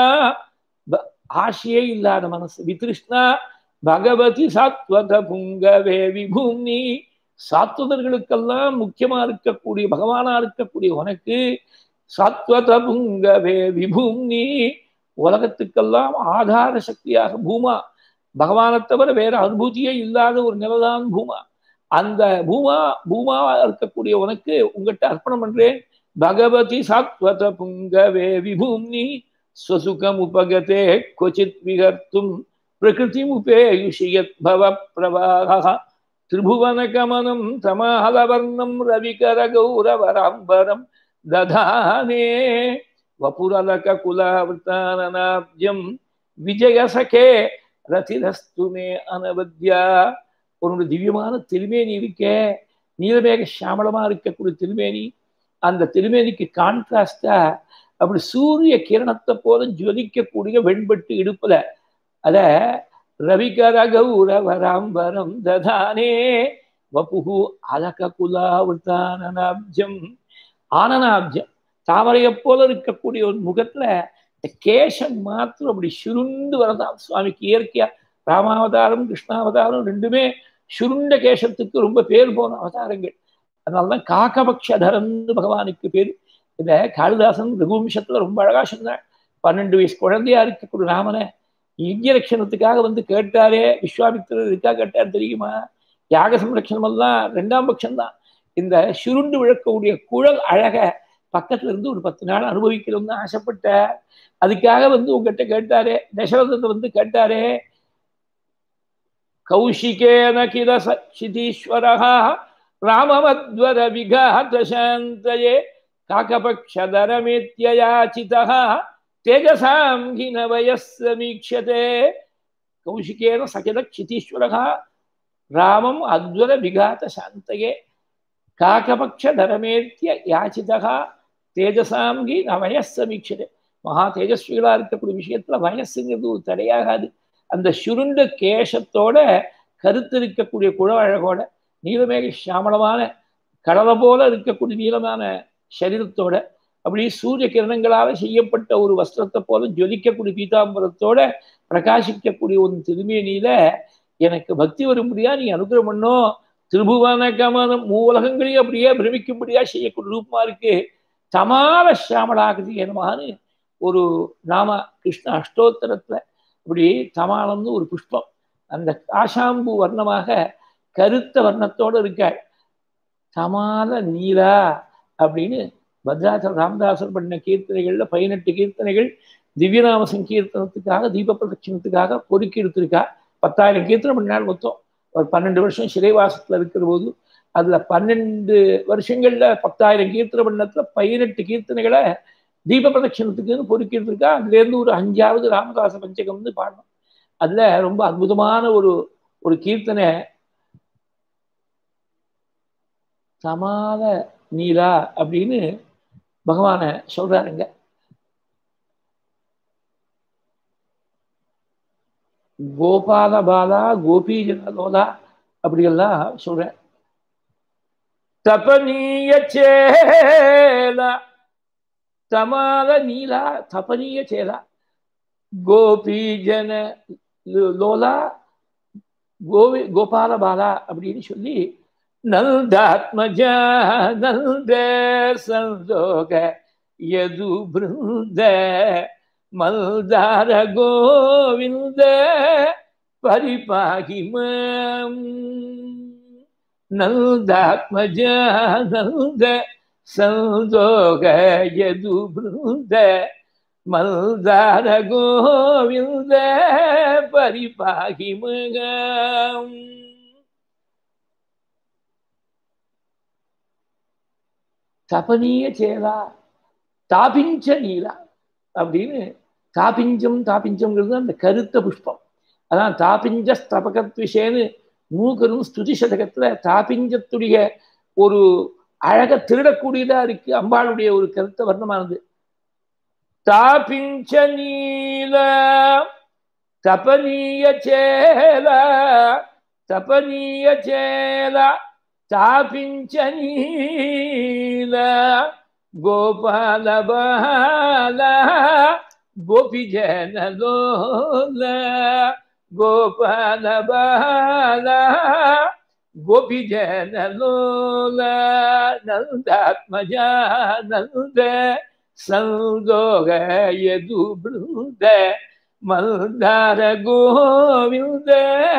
ஆசையே இல்லாத மனசு வித்ருஷ்ணா பகவதி சாத்வத புங்கவே விபூமி சாத்வதர்களுக்கெல்லாம் முக்கியமா இருக்கக்கூடிய பகவானா இருக்கக்கூடிய உனக்கு சாத்வத புங்கவே விபூம்னி உலகத்துக்கெல்லாம் ஆதார சக்தியாக பூமா பகவானை தவிர வேற அனுபூதியே இல்லாத ஒரு நிலைதான் பூமா அந்த பூமா பூமாவா இருக்கக்கூடிய உனக்கு உங்ககிட்ட அர்ப்பணம் பண்றேன் பகவதி சாத்வத புங்கவே விபூம்னி ஸ்வசுகம் உபகதே கொச்சித் விகர்த்தும் பிரகிருதி உபேயுஷியத் பவ பிரவாக திரிபுவனகமனம் தமாஹலவர்ணம் ரவிகர கௌரவராம்பரம் ததானே வபுரலக குலாவிருத்தானநாப்ஜம் விஜயசகே ரதிரஸ்து மே அனவத்யா உன்னோட திவ்யமான திருமேனி இருக்கே நீலமேக சாமளமா இருக்கக்கூடிய திருமேனி அந்த திருமேனிக்கு கான்ட்ராஸ்டா அப்படி சூரிய கிரணத்தை போல ஜொலிக்கக்கூடிய வெண்பட்டு இடுப்புல அத ரவிகர கௌரவராம்பரம் ததானே வபுகு அலக குலாவிருத்தானநாப்ஜம் ஆனனாப்ஜம் தாமரையை போல இருக்கக்கூடிய ஒரு முகத்துல கேசம் மாத்திரம் அப்படி சுருண்டு வரதான் சுவாமிக்கு இயற்கையா ராமாவதாரம் கிருஷ்ணாவதாரம் ரெண்டுமே சுருண்ட கேசத்துக்கு ரொம்ப பேர் போன அவதாரங்கள் அதனாலதான் காக்கபக்ஷதரன்னு பகவானுக்கு பேர் இந்த காளிதாசன் ரகுவம்சத்துல ரொம்ப அழகா சொன்னார் பன்னெண்டு வயசு குழந்தையா இருக்கக்கூடிய ராமனை யஜ்ய ரட்சணத்துக்காக வந்து கேட்டாரே விஸ்வாமித்திரர் இருக்கா கேட்டார் தெரியுமா யாக சம்ரட்சணம் எல்லாம் ரெண்டாம் பட்சம் தான் இந்த சுருண்டு விழக்கக்கூடிய குழல் அழக பக்கத்துல இருந்து ஒரு பத்து நாள் அனுபவிக்கணும்னு ஆசைப்பட்ட அதுக்காக வந்து உங்ககிட்ட கேட்டாரே தசரதத்தை வந்து கேட்டாரே கௌஷிகேன கில சிதீஸ்வரா ராமமத்வர விகாத சாந்தயே காக்கபக்ஷதரமேத்யயாச்சிதா தேஜசாம் ஹின வயஸ்ஸமீக்ஷதே கௌஷிகேன சகித சிதீஸ்வரா ராமம் அத்வர விகாத சாந்தயே காக்கபக்ஷதரமேத்திய யாச்சிதா தேஜசாங்கி நான் வயசமீட்சது மகா தேஜஸ்விகளா இருக்கக்கூடிய விஷயத்துல வயசுங்கிறது ஒரு தடையாகாது அந்த சுருண்ட கேசத்தோட கருத்து இருக்கக்கூடிய குழவழகோட நீலமேக சாமளமான கடலை போல இருக்கக்கூடிய நீளமான சரீரத்தோட அப்படி சூரிய கிரணங்களால செய்யப்பட்ட ஒரு வஸ்திரத்தை போல ஜொலிக்கக்கூடிய பீதாம்பரத்தோட பிரகாசிக்கக்கூடிய ஒரு திருமேனியில எனக்கு பக்தி வரும்படியா நீ அனுகிரகம் பண்ணும் திருபுவன கமனம் மூலகங்களையும் அப்படியே பிரமிக்கும்படியா செய்யக்கூடிய ரூபமா இருக்கு தமால சாமலாகுது என்னமான்னு ஒரு நாம கிருஷ்ண அஷ்டோத்தரத்துல இப்படி தமாலம்னு ஒரு புஷ்பம் அந்த காஷாம்பு வர்ணமாக கருத்த வர்ணத்தோடு இருக்காள் தமால நீலா அப்படின்னு பத்ராசர் ராமதாசர் பண்ண கீர்த்தனைகள்ல பதினெட்டு கீர்த்தனைகள் திவ்யநாம சங்கீர்த்தனத்துக்காக தீப பிரதட்சணத்துக்காக பொறுக்கி எடுத்திருக்கா பத்தாயிரம் கீர்த்தனம் பண்ணால் மொத்தம் ஒரு பன்னெண்டு வருஷம் சிறைவாசத்தில் இருக்கிற போது அதுல பன்னெண்டு வருஷங்கள்ல பத்தாயிரம் கீர்த்தன பண்ணத்துல பதினெட்டு கீர்த்தனைகளை தீப பிரதட்சணத்துக்குன்னு பொறுக்கி எடுத்திருக்கா அதுலேருந்து ஒரு அஞ்சாவது ராமதாச பஞ்சகம்னு பாடணும் அதுல ரொம்ப அற்புதமான ஒரு ஒரு கீர்த்தனை சமாத நீலா அப்படின்னு பகவான சொல்றாருங்க கோபால பாலா கோபி ஜனலோலா அப்படியெல்லாம் சொல்றேன் தபனீய சேலா தமால நீலா தபனீய சேலா கோபி ஜன லோலா கோவி கோபால பாலா அப்படின்னு சொல்லி நல்தாத்மஜா நல்த சந்தோக யது பிருந்த மல்தார கோவிந்த பரிபாகி நல்தாத்மஜா நல்த சந்தோக யது பிருந்த மல்தார கோவிந்த பரிபாகி மகம் தபனீய சேலா தாபிஞ்ச நீலா அப்படின்னு தாபிஞ்சம் தாபிஞ்சம்ங்கிறது அந்த கருத்த புஷ்பம் அதான் தாபிஞ்ச ஸ்தபகத்விஷேன்னு மூக்கரும் ஸ்துதி சதகத்துல தாபிஞ்சத்துடைய ஒரு அழக திருடக்கூடியதா இருக்கு அம்பாளுடைய ஒரு கருத்த வர்ணமானது தாபிஞ்ச நீல தபனீய சேல தபனீய சேல தாபிஞ்ச நீல கோபால பால கோபி ஜனலோல கோபால பால கோபி ஜனலோல நந்தாத்மஜா நந்த சந்தோக யது பிருந்த மல்தார கோவிந்த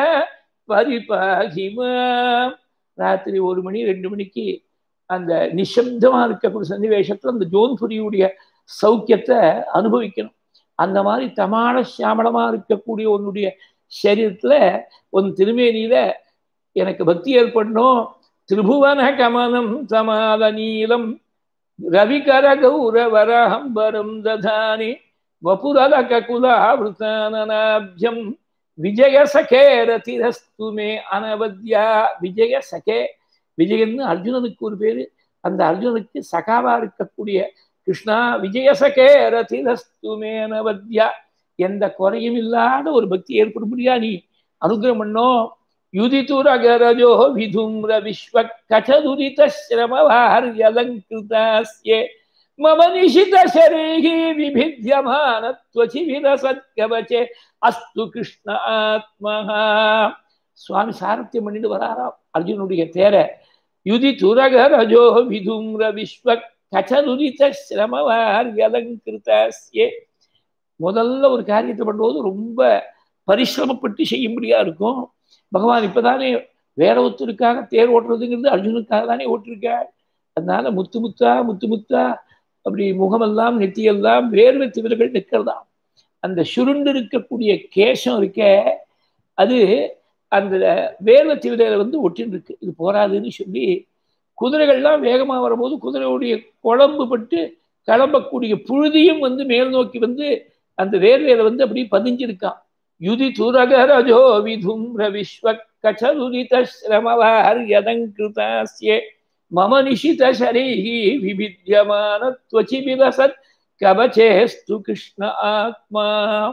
பரிபாகிமாம் ராத்திரி ஒரு மணி ரெண்டு மணிக்கு அந்த நிசப்தமா இருக்கக்கூடிய சன்னிவேஷத்துல அந்த ஜோன்புரியுடைய சௌக்கியத்தை அனுபவிக்கணும் அந்த மாதிரி தமாட சியாமளமா இருக்கக்கூடிய உன்னுடைய சரீரத்துல உன் திருமேனியில எனக்கு பக்தி ஏற்படணும் திரிபுவன கமனம் சமாத நீலம் ரவிகர கௌரவரஹம்பரம் ததானி வபுரலக குலாவிருத்தானனாப்ஜம் விஜய சகே ரதிரஸ்து மே அனவத்யா விஜய சகே விஜயன்னு அர்ஜுனனுக்கு ஒரு பேரு அந்த அர்ஜுனனுக்கு சகாவா இருக்கக்கூடிய கிருஷ்ணா விஜய சகே ரதிரஸ்து மே அனவத்யா எந்த குறையும் இல்லாத ஒரு பக்தி ஏற்படும்படியா நீ அனுகிரகம் பண்ணோம் யுதிதுரகரஜோ விதும்ர விஸ்வ கச்சதுரித சிரமவாரியலங்கிருதாஸ்யே மம நிஷித சரீகி விபித்தியமான त्वचि விரசத்கவச்சே அஸ்து கிருஷ்ண ஆத்மஹா சுவாமி சாரத்தியம் பண்ணிட்டு வராராம் அர்ஜுனுடைய தேர யுதி துரகரஜோ விதும்ர விஸ்வ கச்சதுரித சிரமவாரியலங்கிருதாஸ்யே முதல்ல ஒரு காரியத்தை பண்ணும்போது ரொம்ப பரிசிரமப்பட்டு செய்யும்படியா இருக்கும் பகவான் இப்பதானே வேற ஒருத்தருக்காக தேர் ஓட்டுறதுங்கிறது அர்ஜுனுக்காக தானே ஓட்டிருக்கார் அதனால முத்து முத்தா முத்து முத்தா அப்படி முகமெல்லாம் நெத்தியெல்லாம் வேர்வை திவர்கள் நிற்கிறதா அந்த சுருண்டு இருக்கக்கூடிய கேசம் இருக்க அது அந்த வேர்வை திவிரையில வந்து ஒட்டின்னு இருக்கு இது போராதுன்னு சொல்லி குதிரைகள்லாம் வேகமாக வரும்போது குதிரையுடைய குழம்பு பட்டு கிளம்பக்கூடிய புழுதியும் வந்து மேல் நோக்கி வந்து அந்த வேர்வையில வந்து அப்படி பதிஞ்சிருக்கான் யுதி துரகரஜோ விதும்ர விஸ்வ கச்சதுரித சிரமவாரியதங்கிருதாஸ்யே மம நிஷித சரீஹி விபித்தியமான त्वचि விலசத் கவச்சேஸ்து கிருஷ்ண ஆத்மா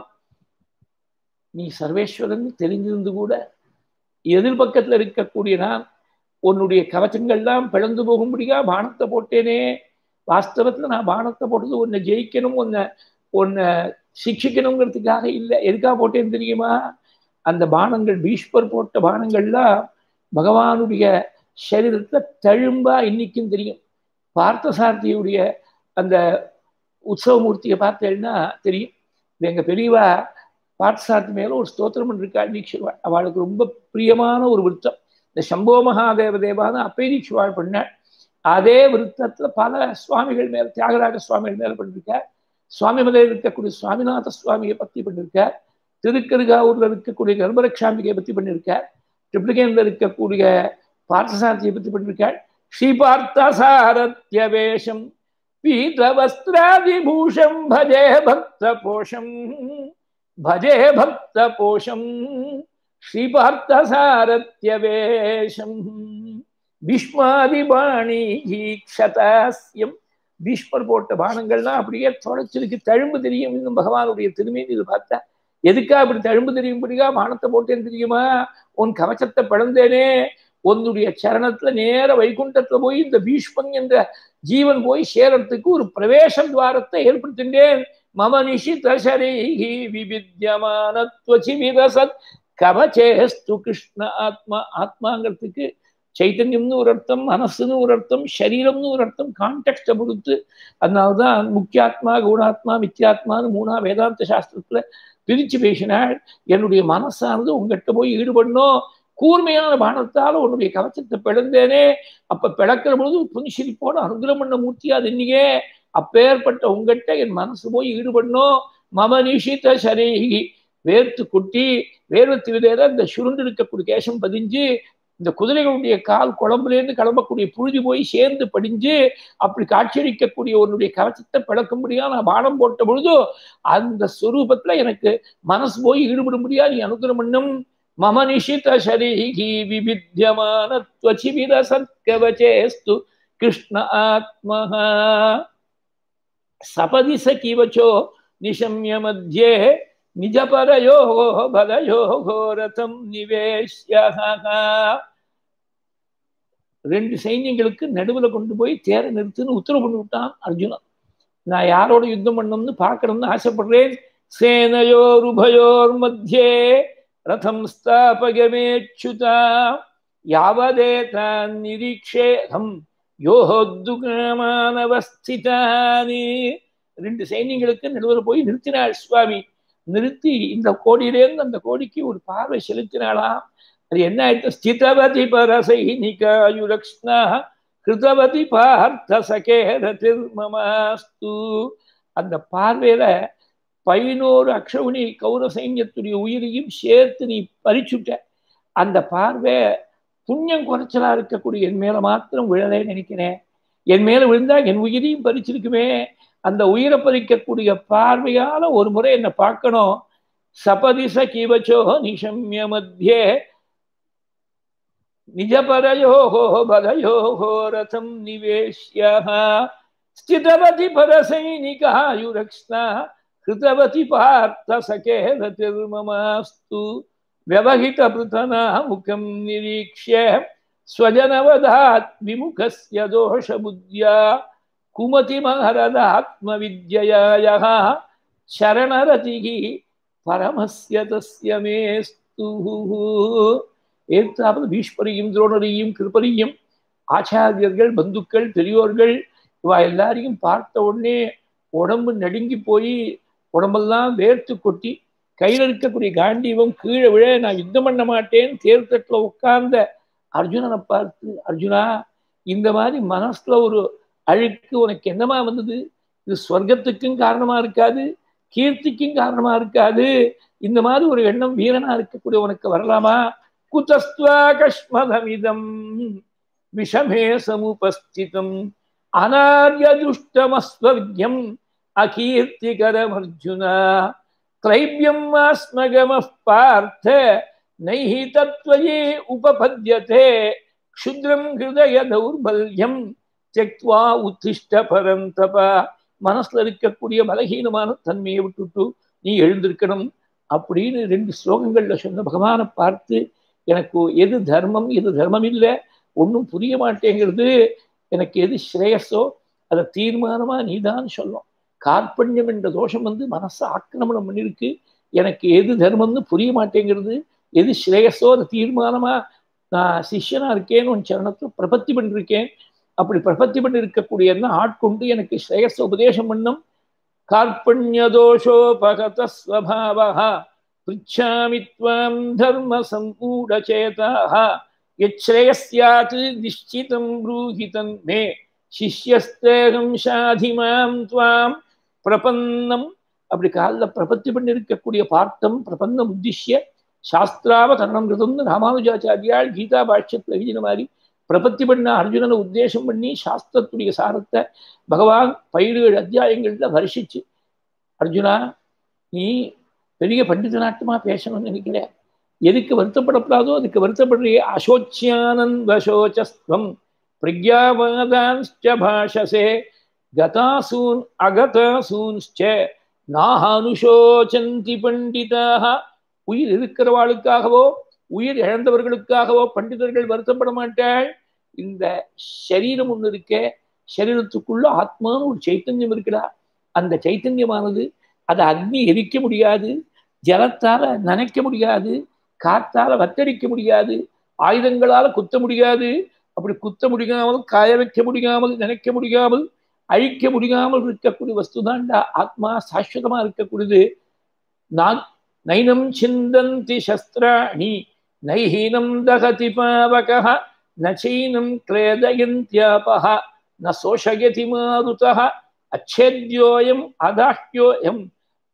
நீ சர்வேஸ்வரன் தெரிஞ்சிருந்து கூட எதிர்பக்கத்துல இருக்கக்கூடிய நான் உன்னுடைய கவச்சங்கள்லாம் பிளந்து போகும்படியா பானத்தை போட்டேனே வாஸ்தவத்துல நான் பானத்தை போட்டது உன்னை ஜெயிக்கணும் உன்னை உன்னை சிக்ஷிக்கணுங்கிறதுக்காக இல்லை எதுக்காக போட்டேன்னு தெரியுமா அந்த பானங்கள் பீஷ்மர் போட்ட பானங்கள்லாம் பகவானுடைய சரீரத்தை தழும்பா இன்னைக்கும் தெரியும் பார்த்தசாரதியுடைய அந்த உற்சவமூர்த்தியை பார்த்தேன்னா தெரியும் இது எங்க பெரியவா பார்த்தசாரதி மேல ஒரு ஸ்தோத்திரம் பண்ணிருக்காள் தீட்சிவாள் அவளுக்கு ரொம்ப பிரியமான ஒரு விருத்தம் இந்த சம்போ மகாதேவ தேவான்னு அப்பே தீட்சிவாள் பண்ணாள் அதே விருத்தத்துல பல சுவாமிகள் மேல தியாகராஜ சுவாமிகள் மேல பண்ணிருக்கார் சுவாமி மலையில் இருக்கக்கூடிய சுவாமிநாத சுவாமியை பற்றி பண்ணியிருக்கார் திருக்கருகாவூர்ல இருக்கக்கூடிய கர்ப்பரக்ஷாம்பிகையை பற்றி பண்ணியிருக்கார் ட்ரிப்ளிகேன்ல இருக்கக்கூடிய பார்த்தசாரதியை பற்றி பண்ணியிருக்கார் ஸ்ரீபார்த்தசாரத்யவேஷம் பீதவஸ்திராதிபூஷம் பஜே பக்த போஷம் பஜே பக்த போஷம் ஸ்ரீபார்த்தசாரத்யவேஷம் பீஷ்மாதிபாணி ஈக்ஷதாஸ்யம் பீஷ்மர் போட்ட பானங்கள்லாம் அப்படியே தொடச்சிருக்கு தழும்பு தெரியும் இன்னும் பகவானுடைய திருமேனி இது பார்த்தா எதுக்கா இப்படி தழும்பு தெரியும்படியா பானத்தை போட்டேன்னு தெரியுமா உன் கவச்சத்தை பிளந்தேனே உன்னுடைய சரணத்துல நேர வைகுண்டத்துல போய் இந்த பீஷ்மன் என்ற ஜீவன் போய் சேரத்துக்கு ஒரு பிரவேச துவாரத்தை ஏற்படுத்தின்றேன் மம நிஷித சரீஹி விவித்தியமானத்வசி விரசத் கவச்சேஸ்து கிருஷ்ண ஆத்மா ஆத்மாங்கிறதுக்கு சைத்தன்யம்னு ஒரு அர்த்தம் மனசுன்னு ஒரு அர்த்தம் சரீரம்னு ஒரு அர்த்தம் கான்டெக்ட்டை பொறுத்து அதனால்தான் முக்கியாத்மா குணாத்மா மித்தியாத்மான்னு மூணா வேதாந்த சாஸ்திரத்துல பிரிச்சு பேசினாள் என்னுடைய மனசானது உங்ககிட்ட போய் ஈடுபடணும் கூர்மையான பானத்தால் உன்னுடைய கவச்சத்தை பிளந்தேனே அப்ப பிளக்கிற பொழுது புன்சிரிப்போட அனுகிரம் பண்ண மூர்த்தியா அது இன்னையே அப்பேற்பட்ட உங்ககிட்ட என் மனசு போய் ஈடுபடணும் மம நிஷித சரீகி வேர்த்து குட்டி வேர்வத்து விதையில இந்த சுருண்டு இருக்கக்கூடிய கேசம் பதிஞ்சு இந்த குதிரைகளுடைய கால் குழம்புலேருந்து கிளம்பக்கூடிய புழுதி போய் சேர்ந்து படிஞ்சு அப்படி காட்சியளிக்கக்கூடிய உன்னுடைய கவச்சத்தை பிளக்கும்படியா நான் பானம் போட்ட பொழுதோ அந்த ஸ்வரூபத்துல எனக்கு மனசு போய் ஈடுபடும்படியா நீ அனுகிரம் பண்ணும் மம நிஷித சரீகி விவித்தியமானத்வசி விரசத்கவச்சேஸ்து கிருஷ்ண ஆத்மஹா சபதி சகிவச்சோ நிஷம்ய மத்தியே நிஜபரயோ பலயோ ரதம் நிவேஷ்ய ரெண்டு சைன்யங்களுக்கு நடுவுல கொண்டு போய் தேர நிறுத்துன்னு உத்தரவு பண்ணி விட்டான் அர்ஜுனன் நான் யாரோட யுத்தம் பண்ணணும்னு பார்க்கணும்னு ஆசைப்படுறேன் சேனையோர் உபயோர் மத்தியே ரதம் ஸ்தாபகமேச்சுதா யாவதேதான் நிரீக்ஷேகம் யோகோத்துகமானவஸ்திதானி ரெண்டு சைன்யங்களுக்கு நடுவில் போய் நிறுத்தினாள் சுவாமி நிறுத்தி இந்த கோடியிலேருந்து அந்த கோடிக்கு ஒரு பார்வை செலுத்தினாளாம் அது என்ன ஆயிடுச்சு ஸ்திதவதி பரசைனிகாயுலக்ஷ்ணா கிருதவதி பார்த்த சகேரதிர்மமாஸ்து அந்த பார்வையில பதினோரு அக்ஷவுனி கௌர சைன்யத்துடைய உயிரையும் சேர்த்து நீ பறிச்சுட்ட அந்த பார்வை புண்ணியம் குறைச்சலா இருக்கக்கூடிய என் மேல மாத்திரம் விழலை நினைக்கிறேன் என் மேல விழுந்தா என் உயிரையும் பறிச்சிருக்குமே அந்த உயிரை பறிக்கக்கூடிய பார்வையால ஒரு முறை என்னை பார்க்கணும் சபதிச கிவச்சோ நிஷம்ய மத்தியே நிஜபரயோகோ பலயோகோ ரதம் நிவேஷ்ய ஸ்திதவதி பரசைனிகாயுரக்ஷ்ணா கிருதவதி பார்த்த சகேததிர்மமாஸ்து व्यवहितपृतना मुखं निरीक्ष्य स्वजनवदात् विमुखस्य दोषबुद्ध्या कुमतिमहरदात्मविद्यया यः शरणरतिः परमस्य तस्य मेस्तु ஏற்றாமல் பீஷ்மரையும் துரோணரையும் கிருப்பரையும் ஆச்சாரியர்கள் பந்துக்கள் பெரியோர்கள் இவா எல்லாரையும் பார்த்த உடனே உடம்பு நடுங்கி போய் உடம்பெல்லாம் வேர்த்து கொட்டி கையில் இருக்கக்கூடிய காண்டீவம் கீழே விழ நான் யுத்தம் பண்ண மாட்டேன் தேர்தட்டில் உட்கார்ந்த அர்ஜுனனை பார்த்து அர்ஜுனா இந்த மாதிரி மனசுல ஒரு அழுக்கு உனக்கு என்னமா வந்தது இது ஸ்வர்க்கத்துக்கும் காரணமா இருக்காது கீர்த்திக்கும் காரணமா இருக்காது இந்த மாதிரி ஒரு எண்ணம் வீரனா இருக்கக்கூடிய உனக்கு வரலாமா குதஸ்துவா கஷ்மதமிதம் விஷமே சமுபஸ்திதம் அனார்ய துஷ்டமஸ்வவித்யம் அகீர்த்திகரம் அர்ஜுனா க்ளைபியம் ஆஸ்மகமः பார்த்த நைஹி தத்வயே உபபத்யதே க்ஷுத்ரம் ஹிருதய தௌர்பல்யம் தெக்வா உத்திஷ்ட பரந்தப மனசுல இருக்கக்கூடிய பலகீனமான தன்மையை விட்டுட்டு நீ எழுந்திருக்கணும் அப்படின்னு ரெண்டு ஸ்லோகங்கள்ல சொன்ன பகவானை பார்த்து எனக்கு எது தர்மம் எது தர்மம் இல்லை ஒன்றும் புரிய மாட்டேங்கிறது எனக்கு எது ஸ்ரேயஸோ அதை தீர்மானமா நீதான் சொல்லும் கார்பண்யம் என்ற தோஷம் வந்து மனசை ஆக்கிரமணம் பண்ணிருக்கு எனக்கு எது தர்மம்னு புரிய மாட்டேங்கிறது எது ஸ்ரேயஸோ அது தீர்மானமா நான் சிஷ்யனா இருக்கேன்னு உன் சரணத்தை பிரபத்தி பண்ணிருக்கேன் அப்படி பிரபத்தி பண்ணி இருக்கக்கூடிய ஆட்கொண்டு எனக்கு ஸ்ரேயஸ உபதேசம் பண்ணும் கார்பண்யதோஷோபகத ஸ்வபாவா பிச்சாமி துவாம் தர்ம சம்பூடச்சேதாக யச்ரேயஸ்யாத் நிஷ்டிதம் ப்ரூஹிதம் மே சிஷ்யஸ்தேகம் சாதி மாம் துவாம் பிரபன்னம் அப்படி காலில் பிரபத்தி பண்ணி இருக்கக்கூடிய பார்த்தம் பிரபன்னம் உத்திஷ்ய சாஸ்திராவதரணம் கிருதம்னு ராமானுஜாச்சாரியால் கீதா பாஷ்யத்தில் எழுதின மாதிரி பிரபத்தி பண்ண அர்ஜுனனை உத்தேசம் பண்ணி சாஸ்திரத்துடைய சாரத்தை பகவான் பயிரேழு அத்தியாயங்கள்ல வருஷிச்சு அர்ஜுனா நீ பெரிய பண்டித நாட்டமா பேசணும்னு நினைக்கிறேன் எதுக்கு வருத்தப்படப்படாதோ அதுக்கு வருத்தப்படுறிய அசோச்சியானந்த அசோச்சஸ்வம் பிரக்யாவாதான்ச்ச பாஷசே கதாசூன் அகதாசூன்ச்ச நாஹானுஷோச்சந்தி பண்டிதாக உயிர் இருக்கிறவாளுக்காகவோ உயிர் இழந்தவர்களுக்காகவோ பண்டிதர்கள் வருத்தப்பட மாட்டாள் இந்த சரீரம் ஒன்று இருக்க சரீரத்துக்குள்ள ஆத்மான்னு ஒரு சைத்தன்யம் இருக்குடா அந்த சைத்தன்யமானது அதை அக்னி எரிக்க முடியாது ஜலத்தால நனைக்க முடியாது காத்தால வத்தடிக்க முடியாது ஆயுதங்களால குத்த முடியாது அப்படி குத்த முடியாமல் காய வைக்க முடியாமல் நினைக்க முடியாமல் அழிக்க முடியாமல் இருக்கக்கூடிய வஸ்துதான்டா ஆத்மா சாஸ்வதமா இருக்கக்கூடியது நான் நைனம் சிந்தந்தி சஸ்திராணி நைஹீனம் தகதி பாவக நச்சைனம் கிளேதயந்தியாபக ந சோஷயதி மாருதः அச்சேத்யோயம் அதாஹ்யோயம்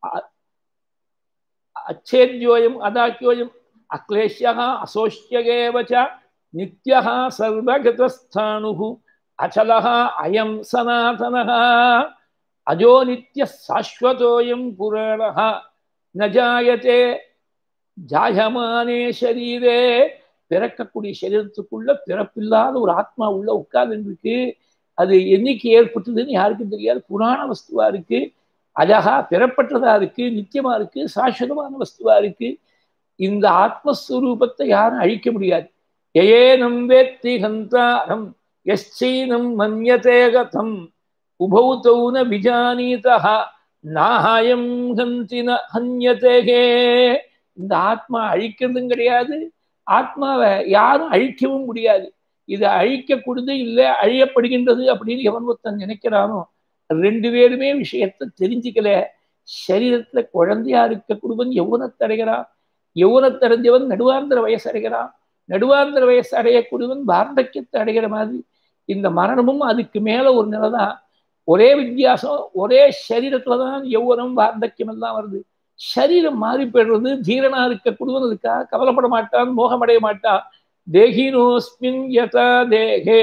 அச்சேத்யோயம் அதாஹ்யோயம் அக்லேஷ்யः அசோஷ்யகேவ ச நித்யः சர்வகதஸ்தானுः அச்சலः அயம் சனாதனः அஜோ நித்ய சாஸ்வதோயம் புராணः ந ஜாயத்தே ஜாயமானே ஷரீரே பிறக்கக்கூடிய சரீரத்துக்குள்ள பிறப்பில்லாத ஒரு ஆத்மா உள்ள உட்கார்ந்து இருக்கு அது என்னைக்கு ஏற்பட்டதுன்னு யாருக்கும் தெரியாது புராண வஸ்துவா இருக்கு அழகா பிறப்பற்றதா இருக்கு நித்தியமா இருக்கு சாஸ்வதமான வஸ்துவா இருக்கு இந்த ஆத்மஸ்வரூபத்தை யாரும் அழிக்க முடியாது எயே நம் வேத்தி ஹந்தாரம் எஸ்சைனம் மன்யதே கதம் உபௌதௌ ந விஜானீதா நாஹாயம் ஹந்தின ஹன்யதேகே இந்த ஆத்மா அழிக்கிறதும் கிடையாது ஆத்மாவை யாரும் அழிக்கவும் முடியாது இது அழிக்கக்கூடியது இல்லை அழியப்படுகின்றது அப்படின்னு எவன் ஒருத்தன் நினைக்கிறானோ ரெண்டு பேருமே விஷயத்தை தெரிஞ்சுக்கல சரீரத்துல குழந்தையா இருக்கக்கூடியவன் எவ்வளத்தை அடைகிறான் எவ்வளத்தடைஞ்சவன் நடுவாந்திர வயசு அடைகிறான் நடுவாந்திர வயசு அடையக்கூடியவன் வார்த்தக்கியத்தை அடைகிற மாதிரி இந்த மரணமும் அதுக்கு மேல ஒரு நிலை தான் ஒரே வித்தியாசம் ஒரே சரீரத்துல தான் யௌவனம் வார்த்தக்கியம் எல்லாம் வருது சரீரம் மாறி போயிடுறது தீரனா இருக்கக்கூடியவன் அதுக்காக கவலைப்பட மாட்டான் மோகமடைய மாட்டான் தேகினோஸ்மின் யதா தேகே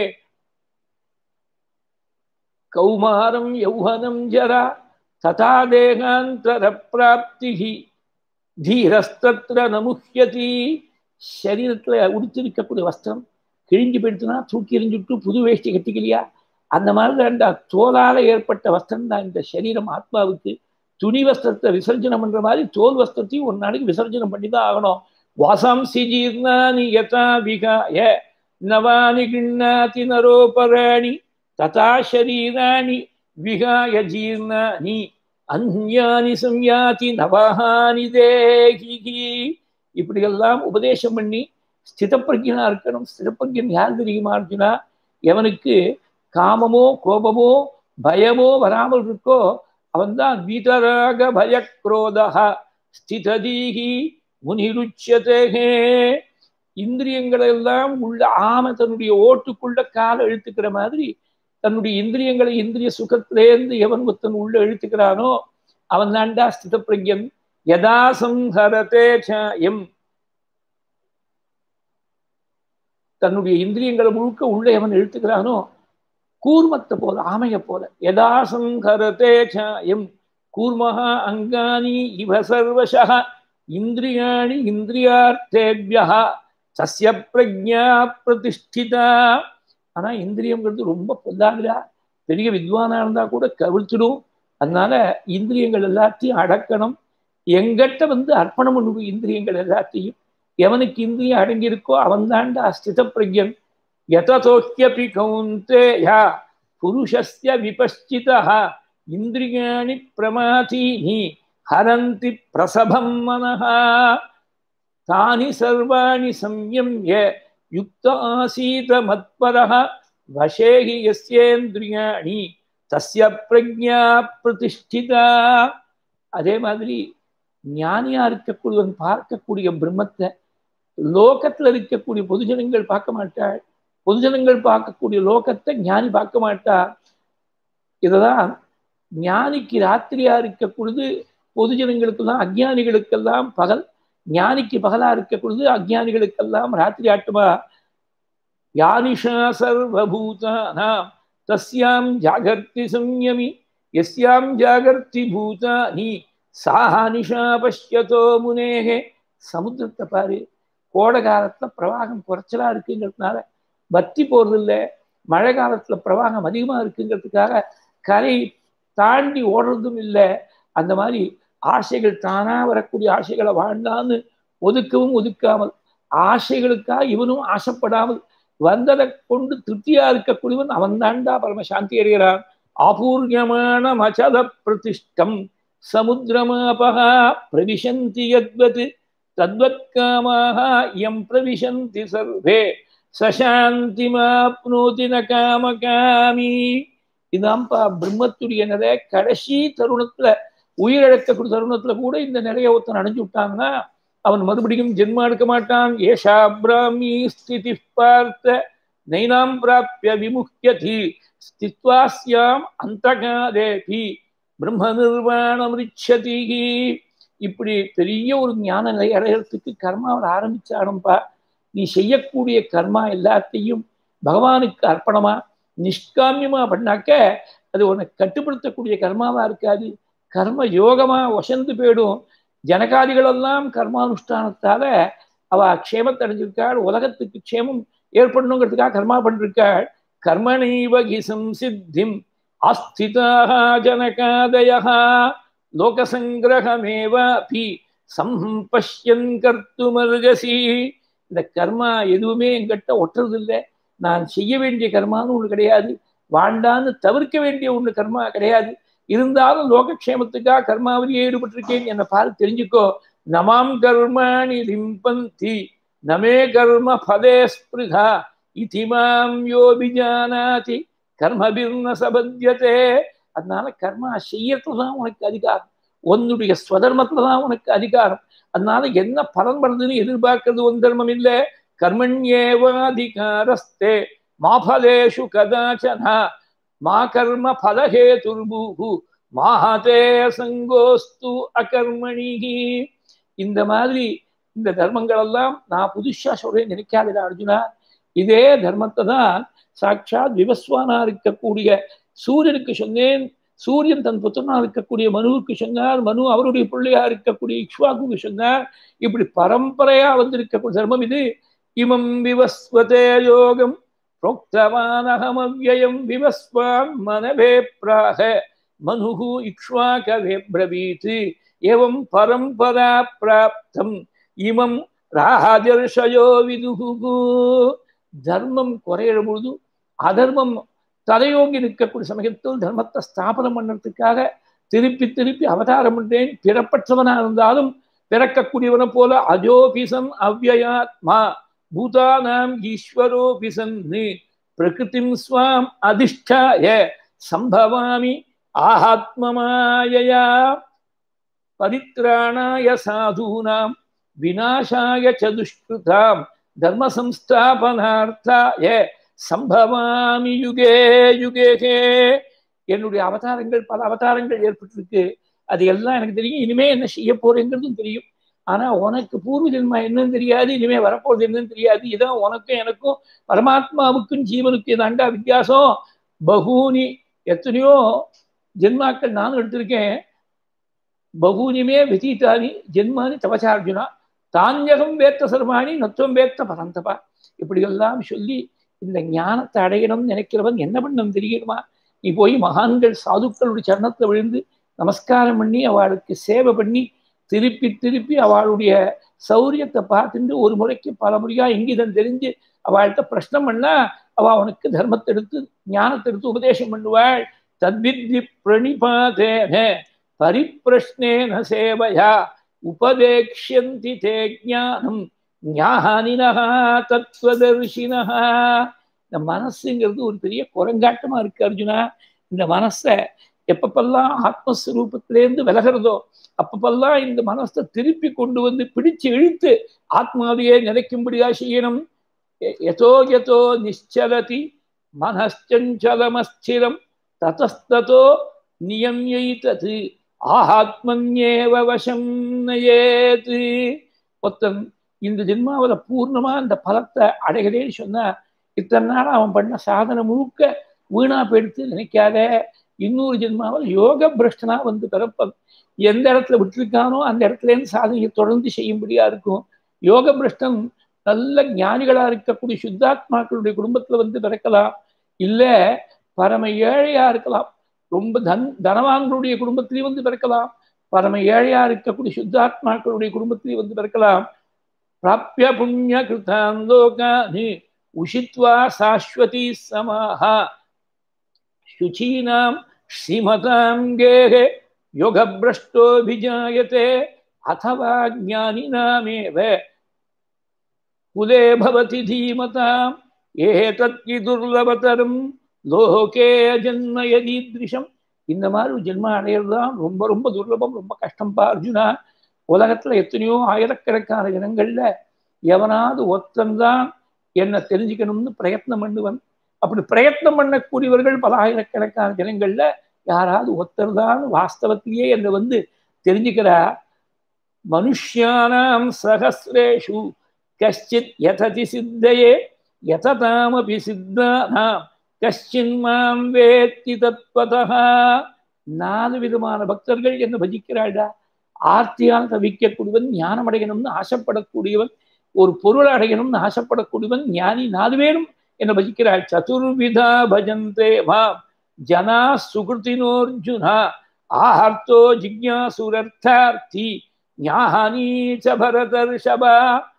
கௌமாரம் யௌவனம் ஜரா ததா தேகாந்தர பிராப்தி தீரஸ்தத்ர நமுஹ்யதி சரீரத்துல உடுத்திருக்கக்கூடிய வஸ்திரம் கிழிஞ்சு போயிடுச்சுன்னா தூக்கி எறிஞ்சுட்டு புது வேஷ்டி கட்டிக்கலையா அந்த மாதிரி அந்த தோலால ஏற்பட்ட வஸ்திரம் தான் இந்த சரீரம் ஆத்மாவுக்கு துணி வஸ்திரத்தை விசர்ஜனம் பண்ற மாதிரி தோல் வஸ்திரத்தையும் ஒரு நாளைக்கு விசர்ஜனம் பண்ணி தான் ஆகணும் வாசாம்சி ஜீர்ணானி யதா விகாய நவானி கிண்ணாதி நரோபராணி ததா ஷரீராணி விகாய ஜீர்ணானி அந்யானி சம்யாதி நவஹானி தேகி இப்படியெல்லாம் உபதேசம் பண்ணி ஸ்திதப்பிரஜனா இருக்கணும் ஸ்திதப்பிரஜன் யார் தெரியுமா அர்ஜுனா எவனுக்கு காமமோ கோபமோ பயமோ வராமல் இருக்கோ அவன்தான் வீதராக பயக்ரோதா ஸ்திததீகி முனிருச்சதேகே இந்திரியங்களை எல்லாம் உள்ள ஆம தன்னுடைய ஓட்டுக்குள்ள கால இழுத்துக்கிற மாதிரி தன்னுடைய இந்திரியங்களை இந்திரிய சுகத்திலேருந்து எவன் ஒருத்தன் உள்ள இழுத்துக்கிறானோ அவன் தாண்டா ஸ்தித பிரஜன் யதா சம்ஹரதே எம் தன்னுடைய இந்திரியங்களை முழுக்க உள்ள எவன் இழுத்துக்கிறானோ கூர்மத்தை போல ஆமைய போல யதா சங்கரதே எம் கூர்மஹா அங்கானி இவ சர்வசः இந்திரியாணி இந்திரியார்த்தேபியா சஸ்ய பிரஜா பிரதிஷ்டிதா ஆனா இந்திரியங்கிறது ரொம்ப பொல்லாதுடா பெரிய வித்வானா இருந்தா கூட கவிழ்ச்சிடும் அதனால இந்திரியங்கள் எல்லாத்தையும் அடக்கணும் எங்கிட்ட வந்து அர்ப்பணம் பண்ணும் இந்திரியங்கள் எல்லாத்தையும் எவனுக்கு இந்திரியம் அடங்கியிருக்கோ அவன் தாண்டா ஸ்தித பிரஜன் யதோக்கியபி கௌந்தேயா புருஷஸ்ய விபஷ்சிதः இந்திரியாணி பிரமாதீனி ஹரந்தி பிரசபம் மனः தானி சர்வாணி சம்யம்ய யுக்த ஆசீத மத்பரः வசேகி யஸ்யேந்திரியாணி தஸ்ய பிரஜா பிரதிஷ்டிதா அதே மாதிரி ஞானியா இருக்கக்கூடியவன் பார்க்கக்கூடிய பிரம்மத்தை லோகத்துல இருக்கக்கூடிய பொதுஜனங்கள் பார்க்க மாட்டாள் பொதுஜனங்கள் பார்க்கக்கூடிய லோகத்தை ஞானி பார்க்க மாட்டா இததான் ஞானிக்கு ராத்திரியா இருக்க பொழுது பொதுஜனங்களுக்கெல்லாம் அஜ்ஞானிகளுக்கெல்லாம் பகல் ஞானிக்கு பகலா இருக்க பொழுது அஜ்ஞானிகளுக்கெல்லாம் ராத்திரி ஆட்டுமா யானிஷா சர்வபூதானாம் தஸ்யாம் ஜாகர்த்தி சம்யமி எஸ்யாம் ஜாகர்த்தி பூதானி சாஹானிஷா பஷ்யதோ முனேகே சமுத்திரத்தை பாரு கோடை காலத்துல பிரவாகம் குறைச்சலா இருக்குங்கிறதுனால வத்தி போறது இல்லை மழை காலத்துல பிரவாகம் அதிகமா இருக்குங்கிறதுக்காக கரை தாண்டி ஓடுறதும் இல்லை அந்த மாதிரி ஆசைகள் தானா வரக்கூடிய ஆசைகளை வாழ்ந்தான்னு ஒதுக்கவும் ஒதுக்காமல் ஆசைகளுக்காக இவனும் ஆசைப்படாமல் வந்ததை கொண்டு திருப்தியா இருக்கக்கூடியவன் அவன் தாண்டா பரம சாந்தி அடைகிறான் ஆபூர்யமான மச்சத பிரதிஷ்டம் சமுத்திரமாபகா பிரவிசந்தி யத்வத் தத்வத் காமாக எம் பிரவிசந்தி சர்வே சசாந்திமாப்னோதி ந காமகாமி இதான்ப்பா பிரம்மத்துடைய நிலை கடைசி தருணத்துல உயிரிழக்கக்கூடிய தருணத்துல கூட இந்த நிலையை ஒருத்தன் அடைஞ்சு விட்டாங்கன்னா அவன் மறுபடியும் ஜென்மா எடுக்க மாட்டான் ஏஷா பிராமி ஸ்திதி பார்த்த நைனாம் பிராப்பிய விமுக்கியதி ஸ்தித்வாஸ்யாம் அந்தகாதேபி பிரம்ம நிர்வாணம் ரிச்சதி இப்படி பெரிய ஒரு ஞான நிலை அடைகிறதுக்கு கர்மாவை ஆரம்பிச்சானும்பா நீ செய்யக்கூடிய கர்மா எல்லாத்தையும் பகவானுக்கு அர்ப்பணமா நிஷ்காமியமா பண்ணாக்க அது உன்னை கட்டுப்படுத்தக்கூடிய கர்மாவா இருக்காது கர்ம யோகமா வசந்து போயிடும் ஜனகாதிகளெல்லாம் கர்மானுஷ்டானத்தால அவ க்ஷேமத்தை அடைஞ்சிருக்காள் உலகத்துக்கு க்ஷேமம் ஏற்படணுங்கிறதுக்காக கர்மா பண்ணிருக்காள் கர்மணைவகி சம்சித்திம் ஆஸ்திதாக ஜனகாதய லோகசங்கிரகமேவாபி சம்பஷ்யன் கர்த்துமர்கசி இந்த கர்மா எதுவுமே என்கிட்ட ஒட்டுறது இல்லை நான் செய்ய வேண்டிய கர்மான்னு ஒன்று கிடையாது வாண்டான்னு தவிர்க்க வேண்டிய ஒன்று கர்மா கிடையாது இருந்தாலும் லோகக்ஷேமத்துக்காக கர்மாவிலேயே ஈடுபட்டிருக்கேன் என்னை பார்த்து தெரிஞ்சுக்கோ நமாம் கர்மாணி லிம்பந்தி நமே கர்ம பதே ஸ்பிருகா இதிமாம் யோபிஜானாதி கர்மபிர்ன சபத்தியதே அதனால கர்மா செய்யறதுல தான் உனக்கு அதிகாரம் உன்னுடைய ஸ்வதர்மத்துல தான் உனக்கு அதிகாரம் அதனால என்ன பலன் படுறதுன்னு எதிர்பார்க்கறது உன் தர்மம் இல்லை கர்மண்யேவாதிகாரஸ்தே மாபலேஷு கதாச்சனா மா கர்ம பலஹே துர்பூகு மாஹதே சங்கோஸ்து அகர்மணிகி இந்த மாதிரி இந்த தர்மங்கள் எல்லாம் நான் புதுசா சொல்றேன் நினைக்காதடா அர்ஜுனா இதே தர்மத்தை தான் சாட்சாத் விவஸ்வானா இருக்கக்கூடிய சூரியனுக்கு சொன்னேன் சூரியன் தன் புத்திரனா இருக்கக்கூடிய மனுவுக்கு சொன்னார் மனு அவருடைய பிள்ளையா இருக்கக்கூடிய இக்ஷ்வாக்கு சொன்னார் இப்படி பரம்பரையா வந்திருக்கக்கூடிய தர்மம் இது இமம் விவஸ்வதே யோகம் प्रोक्तवानहमव्ययं विवस्वान् मनभे प्राह मनुः इक्ष्वाकवे ब्रवीत् एवं परम्परा प्राप्तम् इमं ராஜர்ஷயோ விதுகு தர்மம் குறையிற பொழுது அதர்மம் தலையோங்கி நிற்கக்கூடிய சமயத்தில் தர்மத்தை ஸ்தாபனம் பண்ணுறதுக்காக திருப்பி திருப்பி அவதாரம் பண்றேன் பிறப்பற்றவனா இருந்தாலும் பிறக்கக்கூடியவனை போல அஜோபிசம் அவ்வயாத்மா பூதானாம் ஈஸ்வரோபி சன்னு பிரகிருதிம் ஸ்வாம் அதிஷ்டாய சம்பவாமி ஆஹாத்மமாயயா பரித்ராணாய சாதூனாம் விநாசாய சதுஷ்கிருதாம் தர்ம சம்ஸ்தாபனார்த்தாய சம்பவாமி யுகே யுகேகே என்னுடைய அவதாரங்கள் பல அவதாரங்கள் ஏற்பட்டிருக்கு அது எல்லாம் எனக்கு தெரியும் இனிமே என்ன செய்ய போறேங்கிறதும் தெரியும் ஆனா உனக்கு பூர்வ ஜென்மா என்னன்னு தெரியாது இனிமே வரப்போறது என்னன்னு தெரியாது இதான் உனக்கும் எனக்கும் பரமாத்மாவுக்கும் ஜீவனுக்கும் இதாண்டா வித்தியாசம் பகூனி எத்தனையோ ஜென்மாக்கள் நானும் எடுத்திருக்கேன் பகூனிமே விதீட்டானி ஜென்மானி தபசார்ஜுனா தானியகம் வேத்த சர்மானி நத்துவம் வேத்த பரந்தபா இப்படியெல்லாம் சொல்லி இந்த ஞானத்தை அடையணும்னு நினைக்கிறவன் என்ன பண்ணணும் தெரியுமா நீ போய் மகான்கள் சாதுக்களுடைய சரணத்தை விழுந்து நமஸ்காரம் பண்ணி அவளுக்கு சேவை பண்ணி திருப்பி திருப்பி அவளுடைய சௌரியத்தை பார்த்துட்டு ஒரு முறைக்கு பல முறையா இங்கிதம் தெரிஞ்சு அவள்கிட்ட பிரஷ்னம் பண்ணா அவ அவனுக்கு தர்மத்தை எடுத்து ஞானத்தை எடுத்து உபதேசம் பண்ணுவாள் தத்வித்தி பிரணிபாதேன பரிப்பிரஷ்னேன சேவையா உபதேக்ஷந்தி தே ஜானம் ஞானினஹா தத்துவதர்ஷினஹா இந்த மனசுங்கிறது ஒரு பெரிய குரங்காட்டமா இருக்கு அர்ஜுனா இந்த மனசை எப்பப்பெல்லாம் ஆத்மஸ்வரூபத்திலேருந்து விலகிறதோ அப்பப்பெல்லாம் இந்த மனசை திருப்பி கொண்டு வந்து பிடிச்சு இழுத்து ஆத்மாவையே நினைக்கும்படியா செய்யணும் எதோ எதோ நிச்சலதி மனச்சஞ்சலமஸ்திரம் ததஸ்தோ நியம்யைத்தது ஆத்மன்யேவ வசம் நயேது ஒருத்தன் இந்த ஜென்மாவில் பூர்ணமா இந்த பலத்தை அடைகிறேன்னு சொன்னா இத்தனை நாள் அவன் பண்ண சாதனை முழுக்க வீணா போயிடுத்து நினைக்காத இன்னொரு ஜென்மாவில் யோக பிரஷ்டனா வந்து பிறப்பன் எந்த இடத்துல விட்டுருக்கானோ அந்த இடத்துல இருந்து சாதனையை தொடர்ந்து செய்யும்படியா இருக்கும் யோக பிரஷ்டன் நல்ல ஞானிகளா இருக்கக்கூடிய சுத்தாத்மாக்களுடைய குடும்பத்துல வந்து பிறக்கலாம் இல்ல பரம ஏழையா இருக்கலாம் ரொம்ப தன் தனவான்களுடைய குடும்பத்திலேயும் வந்து பிறக்கலாம் பரம ஏழையா இருக்கக்கூடிய சுத்தாத்மாக்களுடைய குடும்பத்திலேயும் வந்து பிறக்கலாம் பிராப்பிய புண்ணிய கிருதான் லோகானி உஷித்வா சாஸ்வதி சமாஹா शुचीनां श्रीमतां गेहे योगभ्रष्टोऽभिजायते अथवा ज्ञानिनामेव कुले भवति धीमताम् एतत्कि दुर्लभतरं லோகே ஜென்ம யதீதிருஷம் இந்த மாதிரி ஒரு ஜென்மம் அடையிறது தான் ரொம்ப ரொம்ப துர்லபம் ரொம்ப கஷ்டம்பா அர்ஜுனா உலகத்துல எத்தனையோ ஆயிரக்கணக்கான ஜனங்கள்ல எவனாவது ஒத்தன்தான் என்ன தெரிஞ்சுக்கணும்னு பிரயத்னம் பண்ணுவன் அப்படி பிரயத்னம் பண்ணக்கூடியவர்கள் பல ஆயிரக்கணக்கான ஜனங்கள்ல யாராவது ஒருத்தர் தான் வாஸ்தவத்திலேயே என்னை வந்து தெரிஞ்சுக்கிறா மனுஷியானாம் சகசிரேஷு கஷ்டித் யததி சித்தையே யததாமபி சித்தானாம் கஷ்டின் மாம் வேத்தி தத்வதா நாலு விதமான பக்தர்கள் என்ன பஜிக்கிறாள்டா ஆர்த்தியால் தவிக்கக்கூடியவன் ஞானம் அடையணும்னு ஆசைப்படக்கூடியவன் ஒரு பொருள் அடையணும்னு ஆசைப்படக்கூடியவன் ஞானி நாலு பேரும் என்ன பஜிக்கிறாள் சதுர்விதா பஜந்தே மாம் ஜனா சுகிருத்தினோர்ஜுனா ஆஹர்த்தோ ஜிக்யாசுரர்த்தார்த்தி ஞானி ச பரதர்ஷபா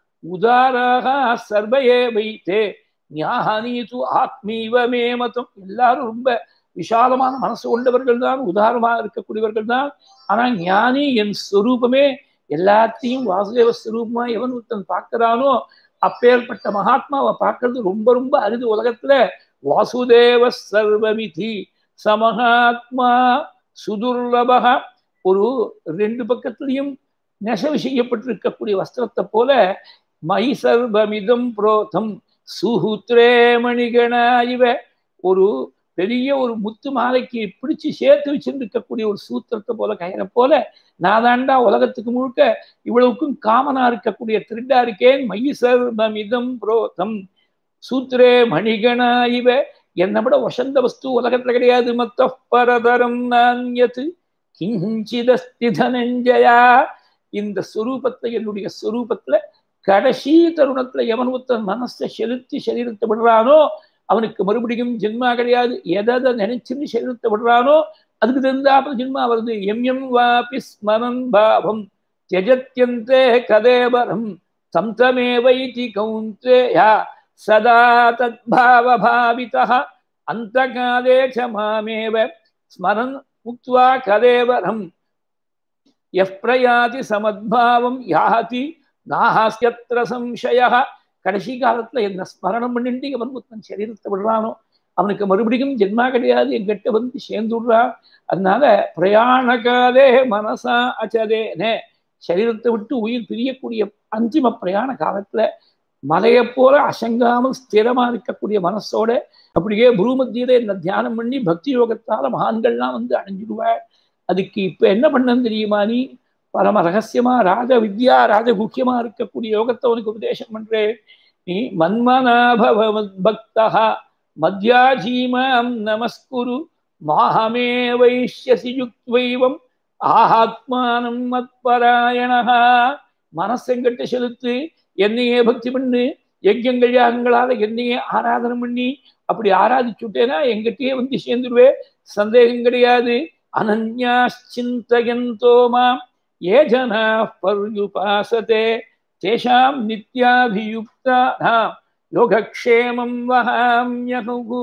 உதாராக சர்வையே வைத்தே ஞானி து ஆத்மீவ மே மதம் எல்லாரும் ரொம்ப விஷாலமான மனசு கொண்டவர்கள் தான் உதாரணமாக இருக்கக்கூடியவர்கள் தான் ஆனா ஞானி என் ஸ்வரூபமே எல்லாத்தையும் வாசுதேவ ஸ்வரூபமா எவன் ஒருத்தன் பார்க்கிறானோ அப்பேற்பட்ட மகாத்மாவை பார்க்கறது ரொம்ப ரொம்ப அரிது உலகத்துல வாசுதேவ சர்வமிதி சமகாத்மா சுதுர்லபக ஒரு ரெண்டு பக்கத்திலையும் நெசவு செய்யப்பட்டிருக்கக்கூடிய வஸ்திரத்தை போல மை சர்வமிதம் புரோதம் சுஹுத்ரே மணிகணா இவ ஒரு பெரிய ஒரு முத்து மாலைக்கு பிடிச்சு சேர்த்து வச்சிருக்கக்கூடிய ஒரு சூத்திரத்தை போல கயிறை போல நாதாண்டா உலகத்துக்கு முழுக்க இவ்வளவுக்கும் காமனா இருக்கக்கூடிய திருடா இருக்கேன் மைய சர்வமிதம் புரோதம் சூத்திரே மணிகணா இவ என்னை விட வசந்த வஸ்து உலகத்துல கிடையாது மத்த பரதரம் நான்யத்து கிஞ்சிதஸ்தி தனஞ்சயா இந்த ஸ்வரூபத்தை என்னுடைய ஸ்வரூபத்துல கடைசி தருணத்துல எவன் ஒருத்தன் மனசை செலுத்தி சரீரத்தை விடுறானோ அவனுக்கு மறுபடியும் ஜென்மா கிடையாது எதை நினைச்சுன்னு சரீரத்தை விடுறானோ அதுக்கு தெரிந்தாப்புல ஜென்மா வருது எம் எம் வாபி ஸ்மரன் பாவம் தியஜத்யந்தே கதேவரம் தம் தமேவைதி கௌந்தேயா சதா தத்பாவபாவிதः அந்தகாலே ச மாமேவ ஸ்மரன் முக்த்வா கதேவரம் எஃப் பிரயாதி சமத்பாவம் யாதி நாஹாஸ்யத்திர சம்சய கடைசி காலத்துல என்ன ஸ்மரணம் பண்ணிட்டு அவன் தன் சரீரத்தை விடுறானோ அவனுக்கு மறுபடியும் ஜென்மா கிடையாது என்கிட்ட வந்து சேர்ந்து விடுறான் அதனால பிரயாண காலே மனசா அச்சதேனே சரீரத்தை விட்டு உயிர் பிரியக்கூடிய அந்திம பிரயாண காலத்துல மலையை போல அசங்காமல் ஸ்திரமா இருக்கக்கூடிய மனசோட அப்படியே பூமத்தியில என்ன தியானம் பண்ணி பக்தி யோகத்தால மகான்கள்லாம் வந்து அடைஞ்சிடுவாள் அதுக்கு இப்ப என்ன பண்ணன்னு தெரியுமா நீ பரம ரகசியமா ராஜ வித்யா ராஜகுக்கியமா இருக்கக்கூடிய யோகத்தை உனக்கு உபதேசம் பண்றேன் நீ மன்மனாபவ பக்தா மத்யாஜீமாம் நமஸ்குரு மாஹமே வைஷ்யசி யுக்வைவம் ஆஹாத்மானம் மத்பராயணா மனசெங்கட்டு செலுத்து என்னையே பக்தி பண்ணு யஜ்யங்கள் யாகங்களால என்னையே ஆராதனை பண்ணி அப்படி ஆராதிச்சுட்டேனா எங்கிட்டயே வந்து சேர்ந்துருவே சந்தேகம் கிடையாது அனன்யாச்சிந்தயந்தோ மாம் ஏ ஜனா பர்யுபாசதே தேஷாம் நித்யாபியுக்தானாம் யோகக்ஷேமம் வகாமியகு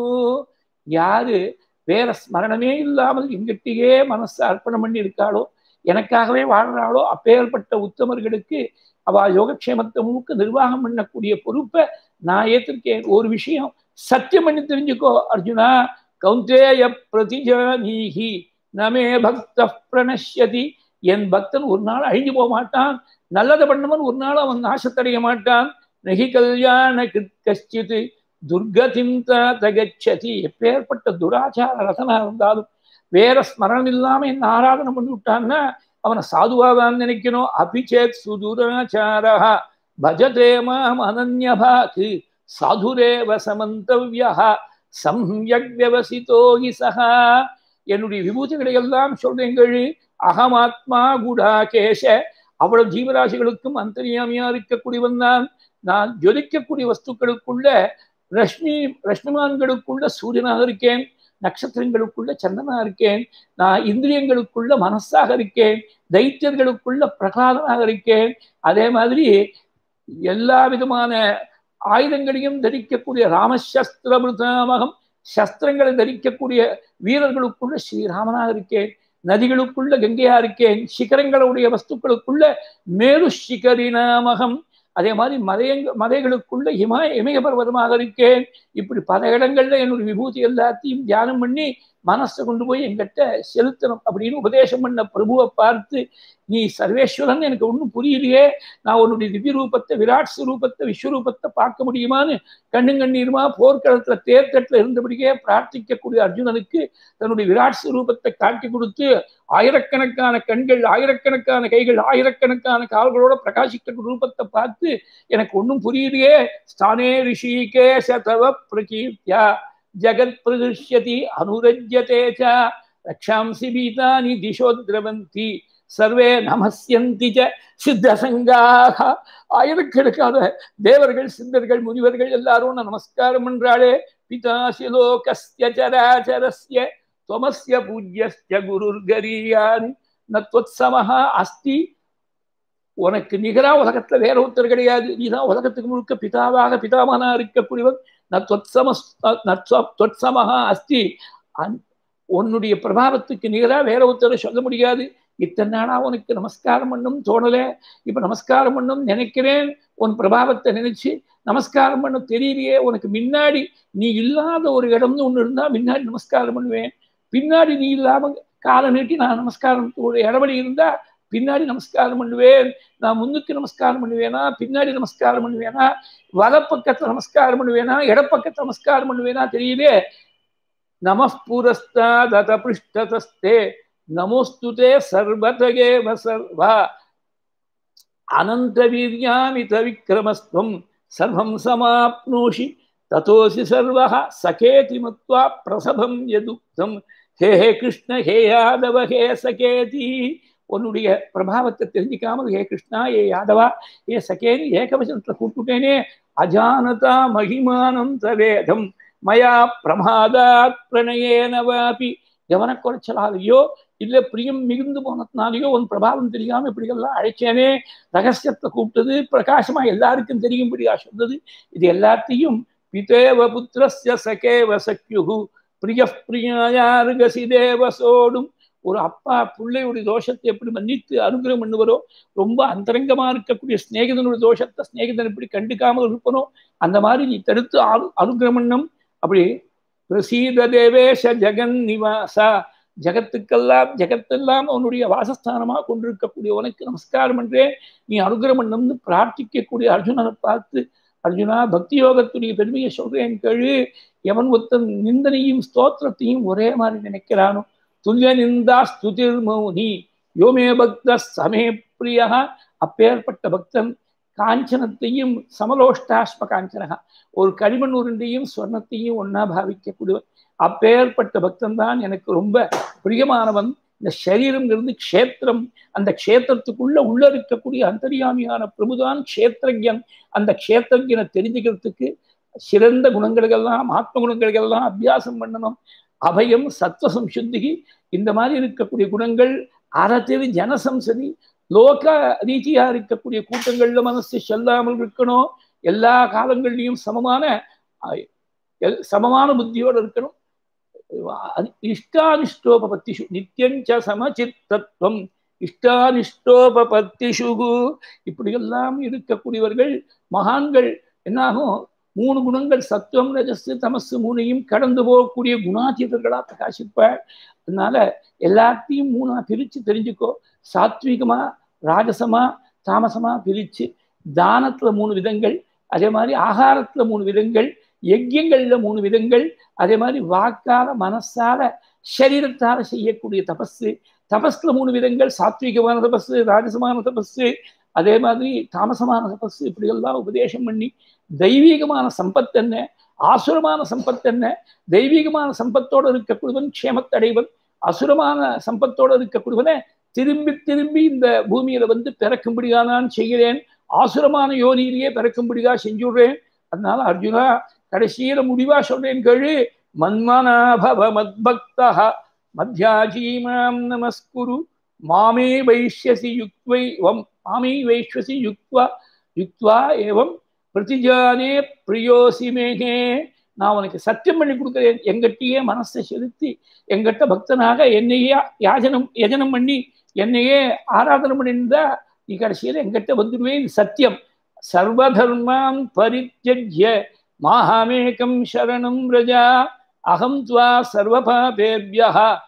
யாரு வேற ஸ்மரணமே இல்லாமல் எங்கிட்டயே மனசை அர்ப்பணம் பண்ணி இருக்காளோ எனக்காகவே வாழ்றாளோ அப்பேற்பட்ட உத்தமர்களுக்கு அவ யோகக்ஷேமத்தை முழுக்க நிர்வாகம் பண்ணக்கூடிய பொறுப்பை நான் ஏற்றிருக்கேன் ஒரு விஷயம் சத்தியம் பண்ணி தெரிஞ்சுக்கோ அர்ஜுனா கௌந்தேய பிரதிஜானீகி நமே பக்த பிரணஷ்யதி என் பக்தன் ஒரு நாள் அழிஞ்சு போக மாட்டான் நல்லதை பண்ணவன் ஒரு நாள் அவன் நாசத்தடைய மாட்டான் நகி கல்யாண கஷ்டித் துர்கதிம் தகச்சதி எப்பேற்பட்ட துராச்சார ரசனா இருந்தாலும் வேற ஸ்மரணம் இல்லாம என்ன ஆராதனை பண்ணி விட்டான்னா அவனை சாதுவாதான் நினைக்கணும் அபிச்சேத் சுதுராச்சாரா பஜதே மாம் அனன்யபாக்கு சாதுரேவ சமந்தவ்யா சம்யக் வியவசித்தோ சகா என்னுடைய விபூதிகளை எல்லாம் சொல்றீங்கள் அகமாத்மா குடா கேச அவ்வளவு ஜீவராசிகளுக்கும் அந்தரியாமியா இருக்கக்கூடியவன் தான் நான் ஜொலிக்கக்கூடிய வஸ்துக்களுக்குள்ள ரஷ்மி ரஷ்மிமான்களுக்குள்ள சூரியனாக இருக்கேன் நட்சத்திரங்களுக்குள்ள சந்திரனா இருக்கேன் நான் இந்திரியங்களுக்குள்ள மனசாக இருக்கேன் தைத்தியர்களுக்குள்ள பிரகலாதனாக இருக்கேன் அதே மாதிரி எல்லா விதமான ஆயுதங்களையும் தரிக்கக்கூடிய ராமசஸ்திரமிருதாமகம் சஸ்திரங்களை தரிக்கக்கூடிய வீரர்களுக்குள்ள ஸ்ரீராமனாக இருக்கேன் நதிகளுக்குள்ள கங்கையா இருக்கேன் சிகரங்களுடைய வஸ்துக்களுக்குள்ள மேரு சிகரினாமகம் அதே மாதிரி மதையங்க மதைகளுக்குள்ள இமய இமய பர்வதமாக இருக்கேன் இப்படி பல இடங்கள்ல என்னுடைய விபூதி எல்லாத்தையும் தியானம் பண்ணி மனசை கொண்டு போய் எங்கிட்ட செலுத்தணும் அப்படின்னு உபதேசம் பண்ண பிரபுவை பார்த்து நீ சர்வேஸ்வரன் எனக்கு ஒன்றும் புரியலையே நான் உன்னுடைய திவ்ய ரூபத்தை விராட் ஸ்வரூபத்தை விஸ்வரூபத்தை பார்க்க முடியுமான்னு கண்ணு கண்ணீருமா போர்க்களத்துல தேர்தட்டில் இருந்தபடியே பிரார்த்திக்கக்கூடிய அர்ஜுனனுக்கு தன்னுடைய விராட் ஸ்வரூபத்தை காட்டி கொடுத்து ஆயிரக்கணக்கான கண்கள் ஆயிரக்கணக்கான கைகள் ஆயிரக்கணக்கான கால்களோட பிரகாசிக்க ரூபத்தை பார்த்து எனக்கு ஒன்றும் புரியலையே ஸ்தானே ரிஷிகேஷ தவ பிரகீர்த்தியா ஜகத் பிரதிஷ்யதி அனுரஜ்யதே ச ரக்ஷாம்சி பீதானி திசோ திரவந்தி சர்வே நமஸ்யந்தி ச சித்தசங்காக ஆயிரக்கணக்கான தேவர்கள் சித்தர்கள் முனிவர்கள் எல்லாரும் நமஸ்காரம் பண்றாளே பிதாசி லோகஸ்ய சராச்சரஸ்ய துவமஸ்ய பூஜ்யஸ்ய குருர்கரியான் நத்வத்சமஹா அஸ்தி உனக்கு நிகரா உலகத்துல வேற ஒருத்தர் கிடையாது நீதான் உலகத்துக்கு முழுக்க பிதாவாக பிதாமகனா இருக்கக்கூடியவன் நத்வத்சமஹா அஸ்தி உன்னுடைய பிரபாவத்துக்கு நிகரா வேற ஒருத்தரை சொல்ல முடியாது இத்தனை நாளா உனக்கு நமஸ்காரம் பண்ணும் தோணல இப்ப நமஸ்காரம் பண்ணும் நினைக்கிறேன் உன் பிரபாவத்தை நினைச்சு நமஸ்காரம் பண்ண தெரியலையே உனக்கு முன்னாடி நீ இல்லாத ஒரு இடம்னு ஒண்ணு இருந்தா முன்னாடி நமஸ்காரம் பண்ணுவேன் பின்னாடி நீ இல்லாம காலை நீட்டி நான் நமஸ்காரம் ஒரு இடவழி இருந்தா பின்னாடி நமஸ்காரம் பண்ணுவேன் நான் முன்னுக்கு நமஸ்காரம் பண்ணுவேனா பின்னாடி நமஸ்காரம் பண்ணுவேனா வலப்பக்கத்துல நமஸ்காரம் பண்ணுவேனா இடப்பக்கத்துல நமஸ்காரம் பண்ணுவேனா தெரியலே நம புரஸ்தாத பிருஷ்டதஸ்தே நமோஸ்துதே சர்வதகேவ சர்வா அனந்த வீரியாமித விக்ரமஸ்துவம் சர்வம் சமாப்னோஷி ததோசி சர்வः சகேதி மத்வா பிரசபம் எதுக்தம் ஹே ஹே கிருஷ்ண ஹே யாதவ ஹே சகேதி உன்னுடைய பிரபாவத்தை தெரிஞ்சிக்காமல் ஹே கிருஷ்ணா ஏ யாதவா ஏ சகேனி ஏகவசனத்துல கூப்பிட்டுட்டேனே அஜானதா மகிமானம் தவேதம் மயா பிரமாதாத் பிரணயேன வாபி கவனக்குறைச்சலாலேயோ இல்ல பிரியம் மிகுந்து போனதுனாலேயோ உன் பிரபாவம் தெரியாம இப்படியெல்லாம் அழைச்சேனே ரகசியத்தை கூப்பிட்டது பிரகாசமா எல்லாருக்கும் தெரியும்படியா சொன்னது இது எல்லாத்தையும் பிதேவ புத்திரஸ்ய சகேவ சக்யுகு பிரிய பிரியாயாருகசிதேவ சோடும் ஒரு அப்பா பிள்ளையுடைய தோஷத்தை எப்படி மன்னித்து அனுகிரகம் பண்ணுவரோ ரொம்ப அந்தரங்கமா இருக்கக்கூடிய சிநேகிதனுடைய தோஷத்தை சிநேகிதன் எப்படி கண்டுக்காமல் இருப்பனோ அந்த மாதிரி நீ தடுத்து அனு அனுகிரகம் பண்ணும் அப்படி பிரசீத தேவேஷ ஜெகன் நிவாசா ஜகத்துக்கெல்லாம் ஜெகத்தெல்லாம் அவனுடைய வாசஸ்தானமா கொண்டிருக்கக்கூடிய உனக்கு நமஸ்காரம் பண்றேன் நீ அனுகிரகம் பண்ணணும்னு பிரார்த்திக்கக்கூடிய அர்ஜுனனை பார்த்து அர்ஜுனா பக்தி யோகத்துடைய பெருமையை சொல்றேன் கேளு எவன் ஒருத்தன் நிந்தனையும் ஸ்தோத்திரத்தையும் ஒரே மாதிரி நினைக்கிறானோ துல்லிய நிந்தா ஸ்துதிர் மௌனி யோமே பக்த சமே பிரியா அப்பேற்பட்ட பக்தன் காஞ்சனத்தையும் சமலோஷ்டாஸ்ம காஞ்சனகா ஒரு களிமண் உருண்டையும் சொர்ணத்தையும் ஒன்னா பாவிக்கக்கூடியவன் அப்பேற்பட்ட பக்தன் தான் எனக்கு ரொம்ப பிரியமானவன் இந்த சரீரம்ங்கிறது க்ஷேத்திரம் அந்த க்ஷேத்திரத்துக்குள்ள உள்ள இருக்கக்கூடிய அந்தரியாமியான பிரபுதான் க்ஷேத்திரஜன் அந்த க்ஷேத்திரஜனை தெரிஞ்சுக்கிறதுக்கு சிறந்த குணங்களுக்கெல்லாம் ஆத்ம குணங்களுக்கெல்லாம் அபியாசம் பண்ணணும் அபயம் சத்வ சம்சுத்திகி இந்த மாதிரி இருக்கக்கூடிய குணங்கள் அறத்திரி ஜனசம்சதி லோக ரீதியா இருக்கக்கூடிய கூட்டங்கள்ல மனசு செல்லாமல் இருக்கணும் எல்லா காலங்கள்லையும் சமமான சமமான புத்தியோடு இருக்கணும் இஷ்டானிஷ்டோபத்திஷு நித்தியஞ்ச சமச்சித்தத்துவம் இஷ்டானிஷ்டோபத்திஷு இப்படியெல்லாம் இருக்கக்கூடியவர்கள் மகான்கள் என்னாகும் மூணு குணங்கள் சத்துவம் ரஜஸ் தமசு மூணையும் கடந்து போகக்கூடிய குணாதீதர்களா பிரகாசிப்பாள் அதனால எல்லாத்தையும் மூணா பிரிச்சு தெரிஞ்சுக்கோ சாத்விகமா ராஜசமா தாமசமா பிரிச்சு தானத்துல மூணு விதங்கள் அதே மாதிரி ஆகாரத்துல மூணு விதங்கள் யஜ்யங்கள்ல மூணு விதங்கள் அதே மாதிரி வாக்கால மனசால சரீரத்தால செய்யக்கூடிய தபஸு தபஸ்ல மூணு விதங்கள் சாத்விகமான தபஸு ராஜசமான தபஸு அதே மாதிரி தாமசமான தபஸு இப்படியெல்லாம் உபதேசம் பண்ணி தெய்வீகமான சம்பத் என்ன ஆசுரமான சம்பத் என்ன தெய்வீகமான சம்பத்தோடு இருக்கக்கூடியவன் க்ஷேமத்தடைவன் அசுரமான சம்பத்தோடு இருக்கக்கூடியவனை திரும்பி திரும்பி இந்த பூமியில வந்து பிறக்கும்படியா நான் செய்கிறேன் ஆசுரமான யோனியிலேயே பிறக்கும்படியா செஞ்சுடுறேன் அதனால அர்ஜுனா கடைசியில முடிவா சொல்றேன் கேளு மன்மனாபவ மத்பக்தா மத்தியாஜீமாம் நமஸ்குரு மாமே வைஷ்யசி யுக்வை வம் மாமே வைஷ்யசி யுக்வா யுக்வா ஏவம் பிரதிஜானே பிரியோசி மேகே நான் உனக்கு சத்தியம் பண்ணி கொடுக்குறேன் எங்கிட்டயே மனசை செலுத்தி எங்கிட்ட பக்தனாக என்னையே யாஜனம் யஜனம் பண்ணி என்னையே ஆராதனை பண்ணியிருந்தா நீ கடைசியில் எங்கிட்ட வந்துடுவேன் சத்தியம் சர்வதர்மான் பரித்தியஜ்ய மாஹாமேகம் சரணம் ரஜா அகம் துவா சர்வபாபேபியா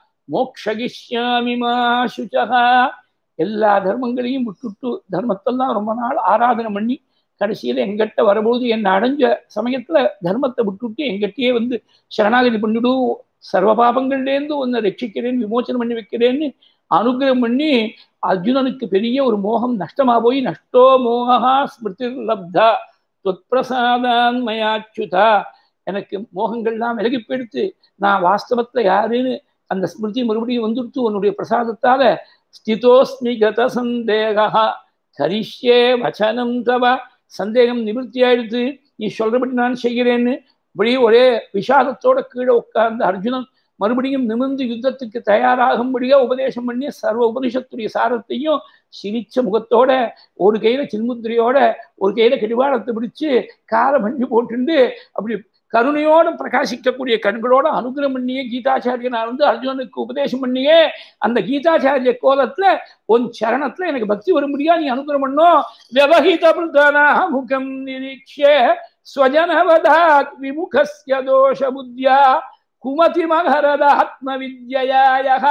மோக்ஷகிஷ்யாமி மா சுச்சகா எல்லா தர்மங்களையும் விட்டுட்டு தர்மத்தெல்லாம் ரொம்ப நாள் ஆராதனை பண்ணி கடைசியில் எங்கிட்ட வரும்போது என்னை அடைஞ்ச சமயத்துல தர்மத்தை விட்டுட்டு எங்கிட்டயே வந்து சரணாகதி பண்ணிடு சர்வ பாபங்கள்லேருந்து உன்னை ரட்சிக்கிறேன் விமோச்சனம் பண்ணி வைக்கிறேன்னு அனுகிரகம் பண்ணி அர்ஜுனனுக்கு பெரிய ஒரு மோகம் நஷ்டமா போய் நஷ்டோ மோகா ஸ்மிருதி லப்தா தொத்பிரசாதான் மயாச்சுதா எனக்கு மோகங்கள்லாம் விலகி போயிடுத்து நான் வாஸ்தவத்துல யாருன்னு அந்த ஸ்மிருதி மறுபடியும் வந்துடுத்து உன்னுடைய பிரசாதத்தால ஸ்திதோஸ்மி கத சந்தேகா கரிஷ்யே வச்சனம் தவ சந்தேகம் நிவர்த்தி ஆயிடுத்து நீ சொல்றபடி நான் செய்கிறேன்னு இப்படியே ஒரே விஷாதத்தோட கீழே உட்கார்ந்த அர்ஜுனன் மறுபடியும் நிமிர்ந்து யுத்தத்துக்கு தயாராகும்படியா உபதேசம் பண்ணி சர்வ உபனிஷத்துடைய சாரத்தையும் சிரிச்ச முகத்தோட ஒரு கையில சின்முத்திரையோட ஒரு கையில கடிவாளத்தை பிடிச்சு காலை மஞ்சு போட்டுண்டு அப்படி கருணையோட பிரகாசிக்கக்கூடிய கண்களோட அனுகிரகம் பண்ணியே கீதாச்சாரியனா வந்து அர்ஜுனனுக்கு உபதேசம் பண்ணியே அந்த கீதாச்சாரிய கோலத்துல உன் சரணத்துல எனக்கு பக்தி வரும்படியா நீ அனுகிரகம் பண்ணும் விவகித பிரதானா முகம் நிரீட்சிய ஸ்வஜனவதாத் விமுகஸ்ய தோஷ புத்தியா குமதி மகரதாத்ம வித்யாய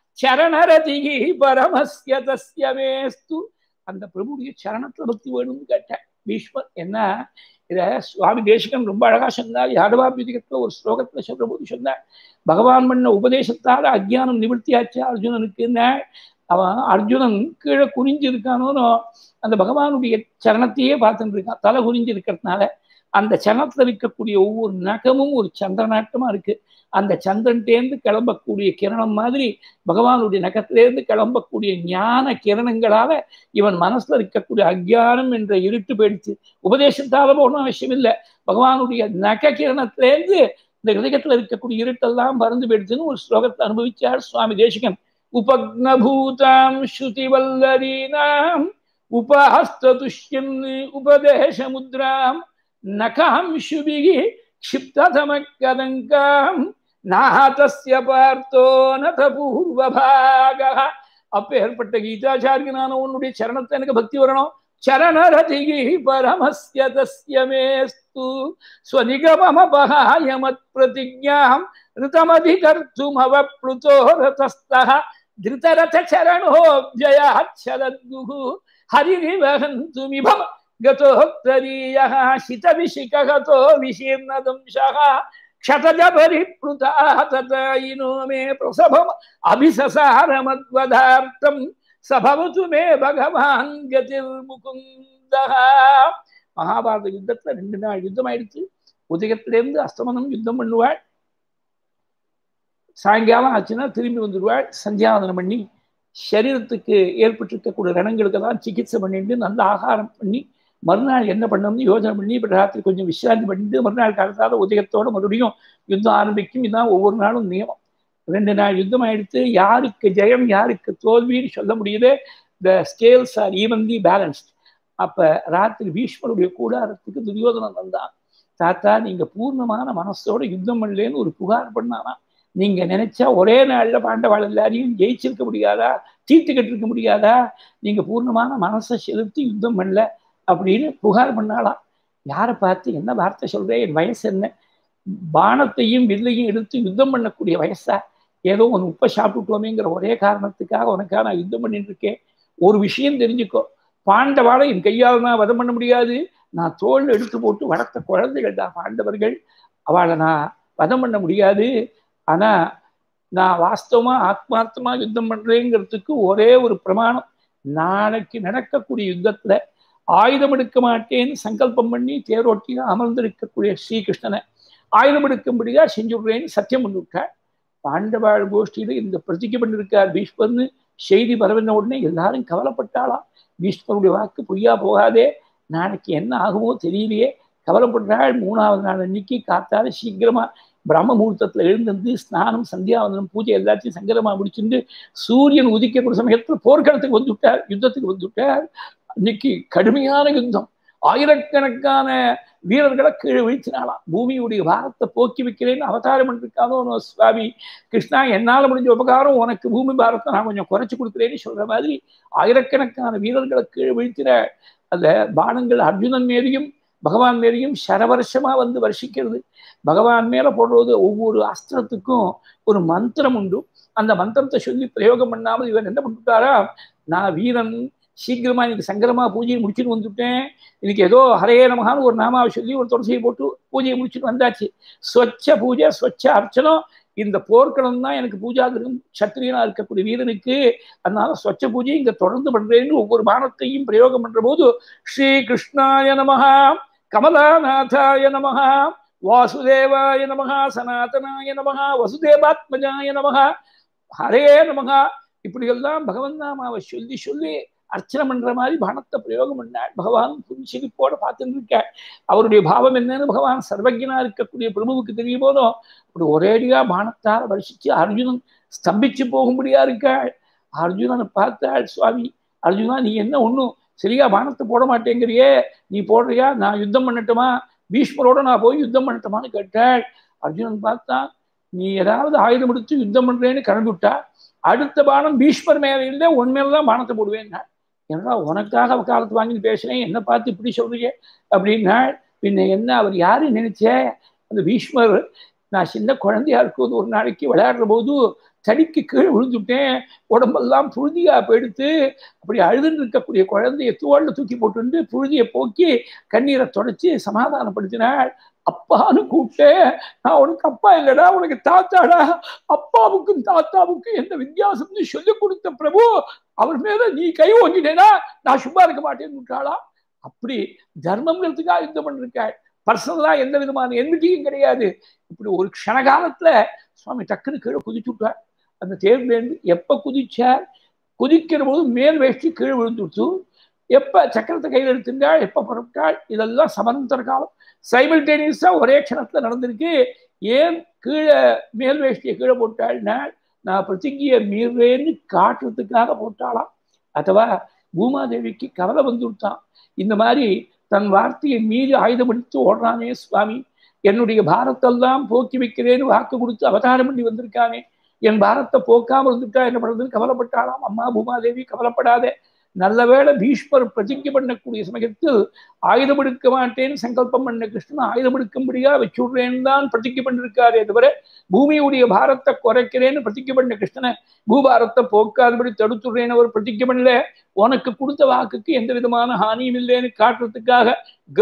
சரணரதி பரமஸ்ய தஸ்ய மேஸ்து அந்த பிரபுடைய சரணத்துல பக்தி வேணும்னு கேட்டேன் பீஷ்மர் என்ன இத சுவாமி தேசிகன் ரொம்ப அழகா சொன்னார் யாதவாபியுதிகத்துல ஒரு ஸ்லோகத்துல சொல்ற போது சொன்னார் பகவான் பண்ண உபதேசத்தால அஜ்ஞானம் நிவர்த்தியாச்சு அர்ஜுனனுக்கு அவன் அர்ஜுனன் கீழே குறிஞ்சு இருக்கானோனோ அந்த பகவானுடைய சரணத்தையே பார்த்துட்டு இருக்கான் தலை குறிஞ்சு இருக்கிறதுனால அந்த சரணத்துல இருக்கக்கூடிய ஒவ்வொரு நகமும் ஒரு சந்திரநாட்டமா இருக்கு அந்த சந்திரன்டேந்து கிளம்பக்கூடிய கிரணம் மாதிரி பகவானுடைய நகத்திலேருந்து கிளம்பக்கூடிய ஞான கிரணங்களால இவன் மனசுல இருக்கக்கூடிய அஜ்ஞானம் என்ற இருட்டு போயிடுச்சு உபதேசத்தால போகணும் அவசியம் இல்லை பகவானுடைய நக கிரணத்திலேருந்து இந்த ஹிருதயத்துல இருக்கக்கூடிய இருட்டெல்லாம் பறந்து போயிடுச்சுன்னு ஒரு ஸ்லோகத்தை அனுபவிச்சார் சுவாமி தேசிகன் உபக்னபூதாம் ஸ்ருதி வல்லரீனாம் உபஹஸ்ததுஷ்யன் உபதேச முத்ராம் நகாம் சுபிகி क्षिप्ततमकदङ्काम् நாதஸ்ய பார்த்தோ நத பூர்வபாக அப்பேற்பட்ட கீதாச்சாரியனான உன்னுடைய சரணத்தை எனக்கு பக்தி வரணும் சரணரதிகி பரமஸ்ய தஸ்ய மேஸ்து ஸ்வநிகமமபகாய மத் பிரதிஜாம் ऋतमधिकर्तुमवप्लुतो रतस्तः धृतरथचरणोऽव्ययाच्छलद्गुः हरिरिवहन्तुमिभम् गतोत्तरीयः शितविशिखगतो विशीर्णदंशः क्षतजपरिप्लुतः ततायिनो मे प्रसभम् अभिससारमद्वदार्थम् स भवतु मे பகவான் கதிர்முகுந்தः மகாபாரத யுத்தத்துல ரெண்டு நாள் யுத்தம் ஆயிடுச்சு உதயத்திலேருந்து அஸ்தமனம் யுத்தம் பண்ணுவாள் சாயங்காலம் ஆச்சுன்னா திரும்பி வந்துடுவாள் சந்தியாவதனம் பண்ணி சரீரத்துக்கு ஏற்பட்டிருக்கக்கூடிய ரணங்களுக்கு தான் சிகிச்சை பண்ணிட்டு நல்ல ஆகாரம் பண்ணி மறுநாள் என்ன பண்ணணும்னு யோசனை பண்ணி இப்போ ராத்திரி கொஞ்சம் விசிராந்தி பண்ணிட்டு மறுநாள் காலத்தால் உதயத்தோட மறுபடியும் யுத்தம் ஆரம்பிக்கும் இதுதான் ஒவ்வொரு நாளும் நியமம் ரெண்டு நாள் யுத்தம் ஆயிடுத்து யாருக்கு ஜெயம் யாருக்கு தோல்வின்னு சொல்ல முடியுது the scales are evenly balanced அப்போ ராத்திரி பீஷ்மருடைய கூடாரத்துக்கு துரியோதனன் வந்தான் தாத்தா நீங்க பூர்ணமான மனசோட யுத்தம் பண்ணலேன்னு ஒரு புகார் பண்ணானா நீங்க நினைச்சா ஒரே நாள்ல பாண்டவாள் எல்லாரையும் ஜெயிச்சிருக்க முடியாதா தீர்த்து கட்டிருக்க முடியாதா நீங்க பூர்ணமான மனசை செலுத்தி யுத்தம் பண்ணல அப்படின்னு புகார் பண்ணாலாம் யாரை பார்த்து என்ன வார்த்தை சொல்றேன் என் வயசு என்ன பானத்தையும் வில்லையும் எடுத்து யுத்தம் பண்ணக்கூடிய வயசா ஏதோ ஒன்று உப்பை சாப்பிட்டுட்டோமேங்கிற ஒரே காரணத்துக்காக உனக்காக நான் யுத்தம் பண்ணிட்டு இருக்கேன் ஒரு விஷயம் தெரிஞ்சுக்கோ பாண்டவாளை என் கையால் நான் வதம் பண்ண முடியாது நான் தோல் எடுத்து போட்டு வளர்த்த குழந்தைகள் தான் பாண்டவர்கள் அவளை நான் வதம் பண்ண முடியாது ஆனா நான் வாஸ்தவமா ஆத்மார்த்தமா யுத்தம் பண்றேங்கிறதுக்கு ஒரே ஒரு பிரமாணம் நாளைக்கு நடக்கக்கூடிய யுத்தத்துல ஆயுதம் எடுக்க மாட்டேன்னு சங்கல்பம் பண்ணி தேரோட்டியா அமர்ந்திருக்கக்கூடிய ஸ்ரீகிருஷ்ணனை ஆயுதம் எடுக்கும்படியா செஞ்சுடுறேன்னு சத்தியம் பண்ணிவிட்டார் பாண்டவாள் கோஷ்டியில இந்த பிரதிஜை பண்ணிருக்கார் பீஷ்மர்னு செய்தி பரவின உடனே எல்லாரும் கவலைப்பட்டாளாம் பீஷ்மருடைய வாக்கு பொய்யா போகாதே நாளைக்கு என்ன ஆகுமோ தெரியலையே கவலைப்படுறாள் மூணாவது நாள் அன்னைக்கு காத்தால சீக்கிரமா பிரம்ம முகூர்த்தத்துல எழுந்திருந்து ஸ்நானம் சந்தியாவந்தனம் பூஜை எல்லாத்தையும் சங்கரமா முடிச்சுட்டு சூரியன் உதிக்கக்கூடிய சமயத்துல போர்க்களத்துக்கு வந்துவிட்டார் யுத்தத்துக்கு வந்துவிட்டார் அன்னைக்கு கடுமையான யுத்தம் ஆயிரக்கணக்கான வீரர்களை கீழே வீழ்த்தினாலாம் பூமியுடைய பாரத்தை போக்கி வைக்கிறேன்னு அவதாரம் பண்ணிருக்காதோ சுவாமி கிருஷ்ணா என்னால் முடிஞ்ச உபகாரம் உனக்கு பூமி பாரத்தை நான் கொஞ்சம் குறைச்சி கொடுக்குறேன்னு சொல்ற மாதிரி ஆயிரக்கணக்கான வீரர்களை கீழே வீழ்த்தின அந்த பானங்கள் அர்ஜுனன் மேலேயும் பகவான் மேலேயும் சரவருஷமா வந்து வருஷிக்கிறது பகவான் மேல போடுறது ஒவ்வொரு அஸ்திரத்துக்கும் ஒரு மந்திரம் உண்டு அந்த மந்திரத்தை சொல்லி பிரயோகம் பண்ணாமல் இவன் என்ன பண்ணிட்டாரா நான் வீரன் சீக்கிரமா இன்னைக்கு சங்கரமா பூஜையை முடிச்சுட்டு வந்துட்டேன் இன்னைக்கு ஏதோ ஹரே நமகான்னு ஒரு நாமாவை சொல்லி ஒரு துளசியை போட்டு பூஜையை முடிச்சுட்டு வந்தாச்சு ஸ்வச்ச பூஜை ஸ்வச்ச அர்ச்சனம் இந்த போர்க்களம் தான் எனக்கு பூஜாகிரம் சத்திரியனா இருக்கக்கூடிய வீரனுக்கு அதனால ஸ்வச்ச பூஜை இங்க தொடர்ந்து பண்றேன்னு ஒவ்வொரு பானத்தையும் பிரயோகம் பண்ற போது ஸ்ரீ கிருஷ்ணாய நமகா கமலாநாதாய நமகா வாசுதேவாய நமகா சனாதனாய நமகா வசுதேவாத்மஜாய நமகா ஹரே நமகா இப்படியெல்லாம் பகவன் நாமாவை சொல்லி சொல்லி அர்ச்சனை பண்ற மாதிரி பானத்தை பிரயோகம் பண்ணாள் பகவான் புன்சிரிப்போட பார்த்துட்டு இருக்காள் அவருடைய பாவம் என்னன்னு பகவான் சர்வஜனா இருக்கக்கூடிய பிரபுவுக்கு தெரியும் போதும் அப்படி ஒரேடியா பானத்தால் வருஷிச்சு அர்ஜுனன் ஸ்தம்பிச்சு போகும்படியா இருக்காள் அர்ஜுனனை பார்த்தாள் சுவாமி அர்ஜுனா நீ என்ன ஒன்றும் சரியா பானத்தை போட மாட்டேங்கிறியே நீ போடுறியா நான் யுத்தம் பண்ணட்டுமா பீஷ்மரோட நான் போய் யுத்தம் பண்ணட்டுமான்னு கேட்டாள் அர்ஜுனன் பார்த்தா நீ ஏதாவது ஆயுதம் எடுத்து யுத்தம் பண்றேன்னு கிளம்பிவிட்டா அடுத்த பானம் பீஷ்மர் மேல இல்லை உன் மேலதான் பானத்தை போடுவேன்னா ஏன்னா உனக்காக காலத்து வாங்கி பேசுறேன் என்ன பார்த்து இப்படி சொல்றீங்க அப்படின்னா பின்ன என்ன அவர் யாரு நினைச்ச அந்த பீஷ்மர் நான் சின்ன குழந்தையா இருக்கும்போது ஒரு நாளைக்கு விளையாடுற போது தடிக்கு கீழே விழுந்துட்டேன் உடம்பெல்லாம் புழுதியா போயிடுத்து அப்படி அழுதுன்னு இருக்கக்கூடிய குழந்தைய தோல்ல தூக்கி போட்டு புழுதியை போக்கி கண்ணீரை தொடச்சி சமாதானப்படுத்தினாள் அப்பான்னு கூப்பிட்டேன் நான் உனக்கு அப்பா இல்லடா உனக்கு தாத்தாடா அப்பாவுக்கும் தாத்தாவுக்கும் எந்த வித்தியாசம்னு சொல்லிக் கொடுத்த பிரபு அவர் மேல நீ கை ஓங்கிட்டேனா நான் சும்மா இருக்க மாட்டேன்னு விட்டாளா அப்படி தர்மங்கிறதுக்காக யுத்தம் பண்ணிருக்காள் பர்சனலா எந்த விதமான எண்ணிக்கையும் கிடையாது இப்படி ஒரு க்ஷணகாலத்துல சுவாமி டக்குன்னு கீழே குதிச்சு விட்டார் அந்த தேர்வுலேருந்து எப்ப குதிச்சார் குதிக்கிற போது மேல் வேஷ்டி கீழே விழுந்துடுச்சு எப்ப சக்கரத்தை கையில் எடுத்துட்டாள் எப்ப புறப்பட்டாள் இதெல்லாம் சமந்தர காலம் சைமல்டேனியஸா ஒரே க்ஷணத்துல நடந்திருக்கு ஏன் கீழே மேல் வேஷ்டியை கீழே போட்டாள்னா நான் பிரதிங்கிய மீறேன்னு காட்டுறதுக்காக போட்டாளாம் அதுவா பூமாதேவிக்கு கவலை வந்து விட்டான் இந்த மாதிரி தன் வார்த்தையை மீறி ஆயுதம் எடுத்து ஓடுறானே சுவாமி என்னுடைய பாரத்தெல்லாம் போக்கி வைக்கிறேன்னு வாக்கு கொடுத்து அவதாரம் பண்ணி வந்திருக்கானே என் பாரத்தை போக்காம இருந்துட்டா என்ன பண்றதுன்னு கவலைப்பட்டாளாம் அம்மா பூமாதேவி கவலைப்படாதே நல்ல வேளை பீஷ்மர் பிரதிஜை பண்ணக்கூடிய சமயத்தில் ஆயுதம் எடுக்க மாட்டேன்னு சங்கல்பம் பண்ண கிருஷ்ணன் ஆயுதம் எடுக்கும்படியா வச்சுடுறேன்னு தான் பிரதிஜை பண்ணிருக்காரே தவிர பூமியுடைய பாரத்தை குறைக்கிறேன்னு பிரதிஜை பண்ண கிருஷ்ணனை பூபாரத்தை போக்காதபடி தடுத்துடுறேன்னு அவர் பிரதிஜை பண்ணல உனக்கு கொடுத்த வாக்குக்கு எந்த விதமான ஹானியும் இல்லைன்னு காட்டுறதுக்காக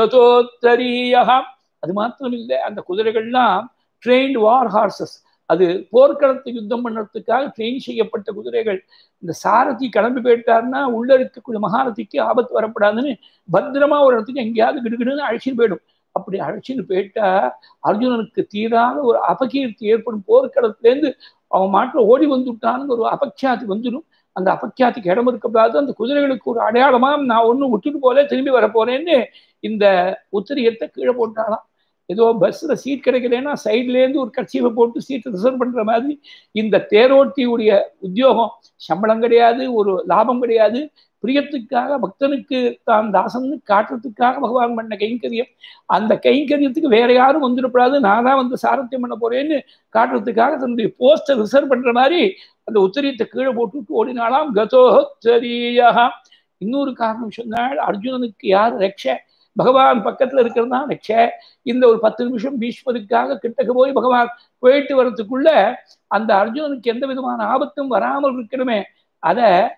கதோத்தரீயா அது மாத்திரம் இல்லை அந்த குதிரைகள்லாம் ட்ரெயின்டு வார் ஹார்சஸ் அது போர்க்களத்தை யுத்தம் பண்ணுறதுக்காக ட்ரெயின் செய்யப்பட்ட குதிரைகள் இந்த சாரதி கிளம்பி போயிட்டாருன்னா உள்ள இருக்கக்கூடிய மகாரதிக்கு ஆபத்து வரப்படாதுன்னு பத்திரமா ஒரு இடத்துக்கு எங்கேயாவது கிடுகிடுன்னு அழைச்சின்னு போயிடும் அப்படி அழைச்சின்னு போயிட்டா அர்ஜுனனுக்கு தீராத ஒரு அபகீர்த்தி ஏற்படும் போர்க்களத்திலேருந்து அவன் மாட்டில் ஓடி வந்துட்டான்னு ஒரு அபக்ஷாதி வந்துடும் அந்த அபக்ஷாதிக்கு இடம் இருக்கக்கூடாது அந்த குதிரைகளுக்கு ஒரு அடையாளமா நான் ஒன்றும் விட்டுட்டு போல திரும்பி வரப்போறேன்னு இந்த உத்திரியத்தை கீழே போட்டாலாம் ஏதோ பஸ்ல சீட் கிடைக்கலன்னா சைட்லேருந்து ஒரு கட்சியை போட்டு சீட் ரிசர்வ் பண்ற மாதிரி இந்த தேரோட்டியுடைய உத்தியோகம் சம்பளம் கிடையாது ஒரு லாபம் கிடையாது பிரியத்துக்காக பக்தனுக்கு தான் தாசன்னு காட்டுறதுக்காக பகவான் பண்ண கைங்கரியம் அந்த கைங்கரியத்துக்கு வேற யாரும் வந்துடக்கூடாது நான் தான் வந்து சாரத்தியம் பண்ண போறேன்னு காட்டுறதுக்காக தன்னுடைய போஸ்டர் ரிசர்வ் பண்ற மாதிரி அந்த உத்தரியத்தை கீழே போட்டுட்டு ஓடினாலாம் கதோத்தரியா இன்னொரு காரணம் சொன்னால் அர்ஜுனனுக்கு யார் ரக்ஷ பகவான் பக்கத்துல இருக்கிறது தான் ரக்ஷ இந்த ஒரு பத்து நிமிஷம் பீஷ்மருக்காக கிட்டக்க போய் பகவான் போயிட்டு வர்றதுக்குள்ள அந்த அர்ஜுனனுக்கு எந்த விதமான ஆபத்தும் வராமல் இருக்கணுமே அத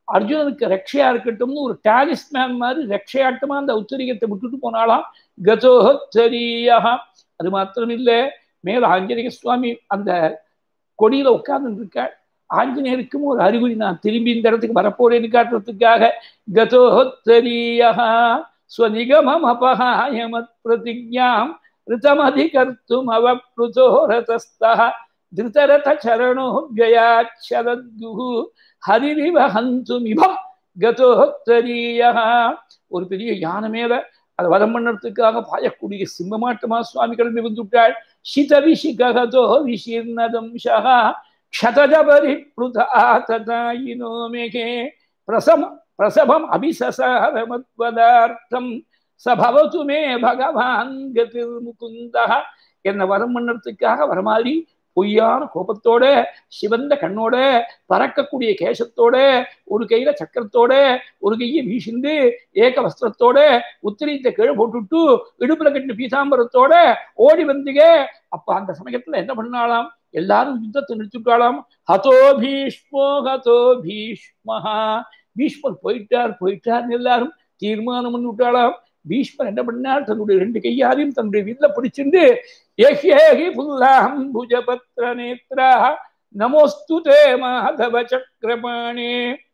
அர்ஜுனனுக்கு ரக்ஷையா இருக்கட்டும்னு ஒரு டாலிஸ்மேன் மாதிரி ரக்ஷையாட்டமா அந்த உத்தரிகத்தை விட்டுட்டு போனாலாம் கதோஹத்தரியா அது மாத்திரம் இல்லை மேல ஆஞ்சநேய சுவாமி அந்த கொடியில உட்கார்ந்து இருக்காள் ஆஞ்சநேயருக்கும் ஒரு அறிகுறி நான் திரும்பி இந்த இடத்துக்கு வரப்போறேன்னு காட்டுறதுக்காக கதோஹத்தரியா ஸ்வநிகமம் அபகாயமத் பிரதிஜாம் ரிதமதிகர்த்தும் அவப்ருதோ ரதஸ்தः திருதரத சரணோ ஜயாச்சலத்குஹு ஹரிரிவ ஹந்துமிபம் கதோத்தரீயா ஒரு பெரிய யானை மேல அதை வதம் பண்ணுறதுக்காக பாயக்கூடிய சிம்மமாட்டமா சுவாமி கிளம்பி வந்துவிட்டாள் சிதவிஷிகதோ விஷீர்ணதம்சா க்ஷதஜபரி ததாயினோ மேகே பிரசம பிரசவம் அபிசசாரமத்வதார்த்தம் சபவது மே பகவான் கதிர் முகுந்தா என்ன வரம் பண்ணறதுக்காக வரமாதிரி பொய்யான கோபத்தோட சிவந்த கண்ணோட பறக்கக்கூடிய கேசத்தோட ஒரு கையில சக்கரத்தோட ஒரு கையை வீசிந்து ஏக வஸ்திரத்தோட உத்திரீத்தை கீழே போட்டுட்டு இடுப்புல கட்டின பீதாம்பரத்தோட ஓடி வந்தீங்க அப்ப அந்த சமயத்துல என்ன பண்ணாலாம் எல்லாரும் யுத்தத்தை நிறுத்திட்டாலாம் ஹதோ பீஷ்மோ ஹதோ பீஷ்மஹா பீஷ்மர் போயிட்டார் போயிட்டார் எல்லாரும் தீர்மானம் பண்ணி விட்டாளாம் பீஷ்மர் என்ன பண்ணார் தன்னுடைய ரெண்டு கையாலையும் தன்னுடைய வில்ல பிடிச்சிருந்து ஏஹி புல்லாம் புஜபத்ர நேத்ரா நமோஸ்து தே மாதவ சக்கரபாணே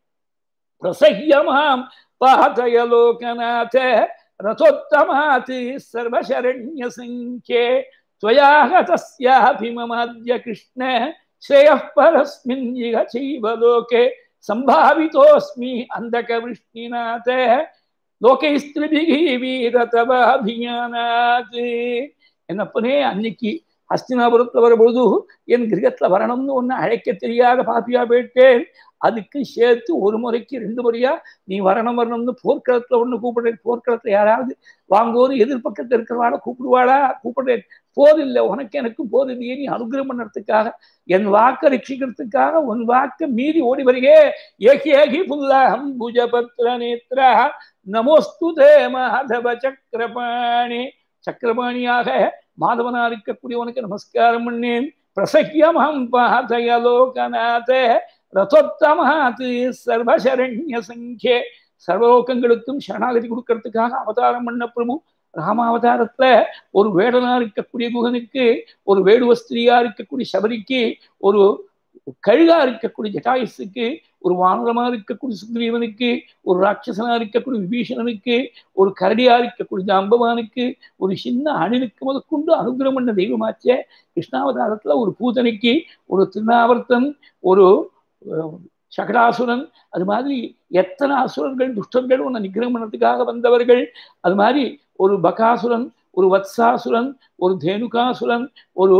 பிரசஹ்யமாம் பாதய லோகநாத ரதோத்தமாத் சர்வசரண்ய சங்கே त्वया तस्यापि ममाद्य कृष्ण श्रेयः परस्मिन् इह चैव लोके सम्भावितोऽस्मि अन्धकवृष्णिनाथ லோகைஸ்திரிபிகி வீர தவ அபியானாத் என்னப்பனே அன்னைக்கு ஹஸ்தினாபுரத்துல வரும்பொழுது என் கிரகத்துல வரணும்னு ஒன்னு அழைக்க தெரியாத பாப்பியா போயிட்டேன் அதுக்கு சேர்த்து ஒரு முறைக்கு ரெண்டு முறையா நீ வரணும் வரணும்னு போர்க்களத்துல ஒண்ணு கூப்பிடுறேன் போர்க்களத்துல யாராவது வாங்குவோரு எதிர்பக்கத்துல இருக்கிறவாட கூப்பிடுவாளா கூப்பிடுறேன் போர் இல்லை உனக்கு எனக்கும் போர் இல்லையே நீ அனுகிரகம் பண்ணுறதுக்காக என் வாக்க ரட்சிக்கிறதுக்காக உன் வாக்க மீறி ஓடி வருகே ஏகி ஏகி புல்லாம் புஜபத்ர நேத்ரா நமோஸ்து தே மாதவ சக்கரபாணி சக்கரபாணியாக மாதவனா இருக்கக்கூடியவனுக்கு நமஸ்காரம் பண்ணேன் பிரசக்கியமம் பாதய லோகநாத ரதோத்தமாத் சர்வசரண்ய சங்கே சர்வலோகங்களுக்கும் சரணாகதி கொடுக்கறதுக்காக அவதாரம் பண்ண பிரபு ராமாவதாரத்துல ஒரு வேடனா இருக்கக்கூடிய குகனுக்கு ஒரு வேடுவஸ்திரியா இருக்கக்கூடிய சபரிக்கு ஒரு கழுகா இருக்கக்கூடிய ஜட்டாயுசுக்கு ஒரு வானரமா இருக்கக்கூடிய சுக்ரீவனுக்கு ஒரு ராட்சசனா இருக்கக்கூடிய விபீஷணனுக்கு ஒரு கரடியா இருக்கக்கூடிய ஜாம்பவானுக்கு ஒரு சின்ன அணிலுக்கு முதற்கொண்டு அனுகிரகம் பண்ண தெய்வமாச்சே கிருஷ்ணாவதாரத்துல ஒரு பூதனைக்கு ஒரு திருநாவர்த்தன் ஒரு சகடாசுரன் அது மாதிரி எத்தனை அசுரர்கள் துஷ்டர்கள் உன்னை நிகிரகம் பண்ணதுக்காக வந்தவர்கள் அது மாதிரி ஒரு பகாசுரன் ஒரு வத்சாசுரன் ஒரு தேனுகாசுரன் ஒரு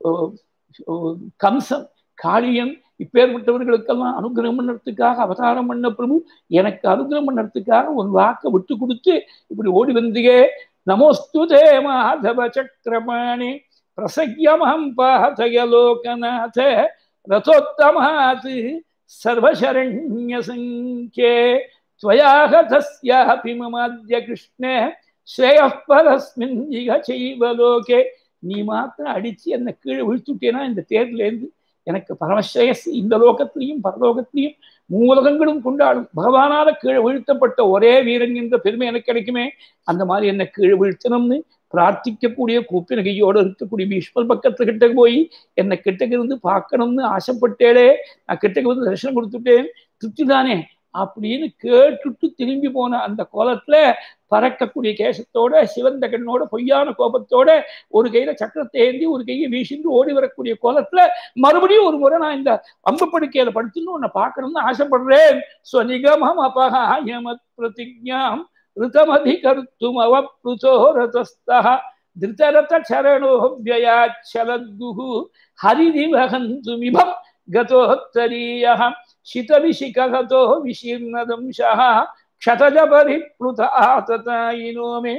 கம்சன் காளியன் இப்பேற்பட்டவர்களுக்கெல்லாம் அனுகிரகம் பண்ணுறதுக்காக அவதாரம் பண்ண பிரபு எனக்கு அனுகிரகம் பண்ணுறதுக்காக உன் வாக்க விட்டு கொடுத்து இப்படி ஓடி வந்தீங்க நமோஸ்து தே மாதவ சக்கரபாணி பிரசக்யமஹம் பாதய லோகநாத ரதோத்தமாத் சர்வசரண்ய சங்கே त्वयाह तस्यापि ममाद्य कृष्ण ஸ்ரேயः பரஸ்மின் இக செய்வ லோகே நீ மாத்திரம் அடிச்சு என்னை கீழே விழுத்துட்டேனா இந்த தேர்லேருந்து எனக்கு பரமஸ்ரேயஸ் இந்த லோகத்திலையும் பரலோகத்திலையும் மூலகங்களும் கொண்டாடும் பகவானால கீழே வீழ்த்தப்பட்ட ஒரே வீரன் என்ற பெருமை எனக்கு கிடைக்குமே அந்த மாதிரி என்ன கீழே வீழ்த்தணும்னு பிரார்த்திக்கக்கூடிய கூப்பின கையோடு இருக்கக்கூடிய பீஷ்மர் பக்கத்து கிட்ட போய் என்னை கிட்டக்கு இருந்து பார்க்கணும்னு ஆசைப்பட்டேளே நான் கிட்டக்கு வந்து தரிசனம் கொடுத்துட்டேன் திருப்தி தானே அப்படின்னு கேட்டுட்டு திரும்பி போன அந்த கோலத்துல பறக்கக்கூடிய கேசத்தோட சிவந்த கண்ணோட பொய்யான கோபத்தோட ஒரு கையில சக்கரத்தை ஏந்தி ஒரு கையை வீசிந்து ஓடி வரக்கூடிய கோலத்துல மறுபடியும் ஒரு முறை நான் இந்த அம்பு படுக்கையில படுத்துன்னு உன்னை பார்க்கணும்னு ஆசைப்படுறேன் ஸ்வநிகமம் அபகாயமத் பிரதிஜாம் ऋतमधिकर्तुम् अवप्लुतो रतस्तः धृतरथचरणोऽव्ययाच्छलद्गुः हरिदिवहन्तुमिभं गतोत्तरीयः शितविशिखगतो विशीर्णदंशः क्षतजपरिप्लुत आततायिनो मे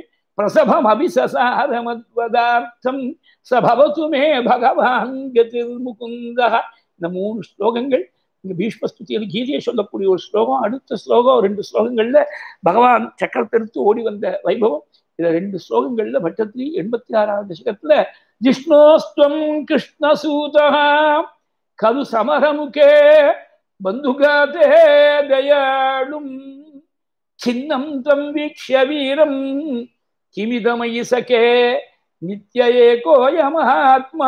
பிரசபமபிசசாரமத்வதார்த்தம் சபவத்து மே பகவான் கதிர்முகுந்தः இந்த மூணு ஸ்லோகங்கள் இங்க பீஷ்மஸ்துதியில் கீதையை சொல்லக்கூடிய ஒரு ஸ்லோகம் அடுத்த ஸ்லோகம் ரெண்டு ஸ்லோகங்கள்ல பகவான் சக்கரத்தெடுத்து ஓடி வந்த வைபவம் இதுல ரெண்டு ஸ்லோகங்கள்ல பட்டத்திரி எண்பத்தி ஆறாவது தசகத்துல ஜிஷ்ணோஸ்துவம் கிருஷ்ணசூதா கது சமரமுகே பந்துகாதே தயாளும் சின்னம் தம் வீக்ஷ வீரம் கிமிதமயி சகே நித்ய ஏகோய மகாத்மா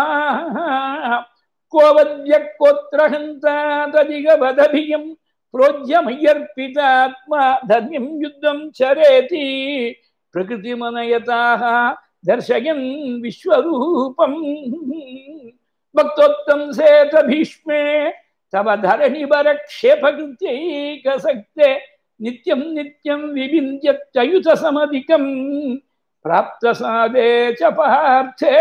கோவத்ய கோத்ரஹந்தா ததிகவதபியம் प्रोज्यमय्यर्पितात्मा धर्म्यं युद्धं चरेति प्रकृतिमनयताः दर्शयन् विश्वरूपम् भक्तोत्तम सेत भीष्मे तव धरणिवरक्षेपकृत्यैकसक्ते नित्यं नित्यं विभिन्द्यच्युतसमधिकं प्राप्तसादे च पार्थे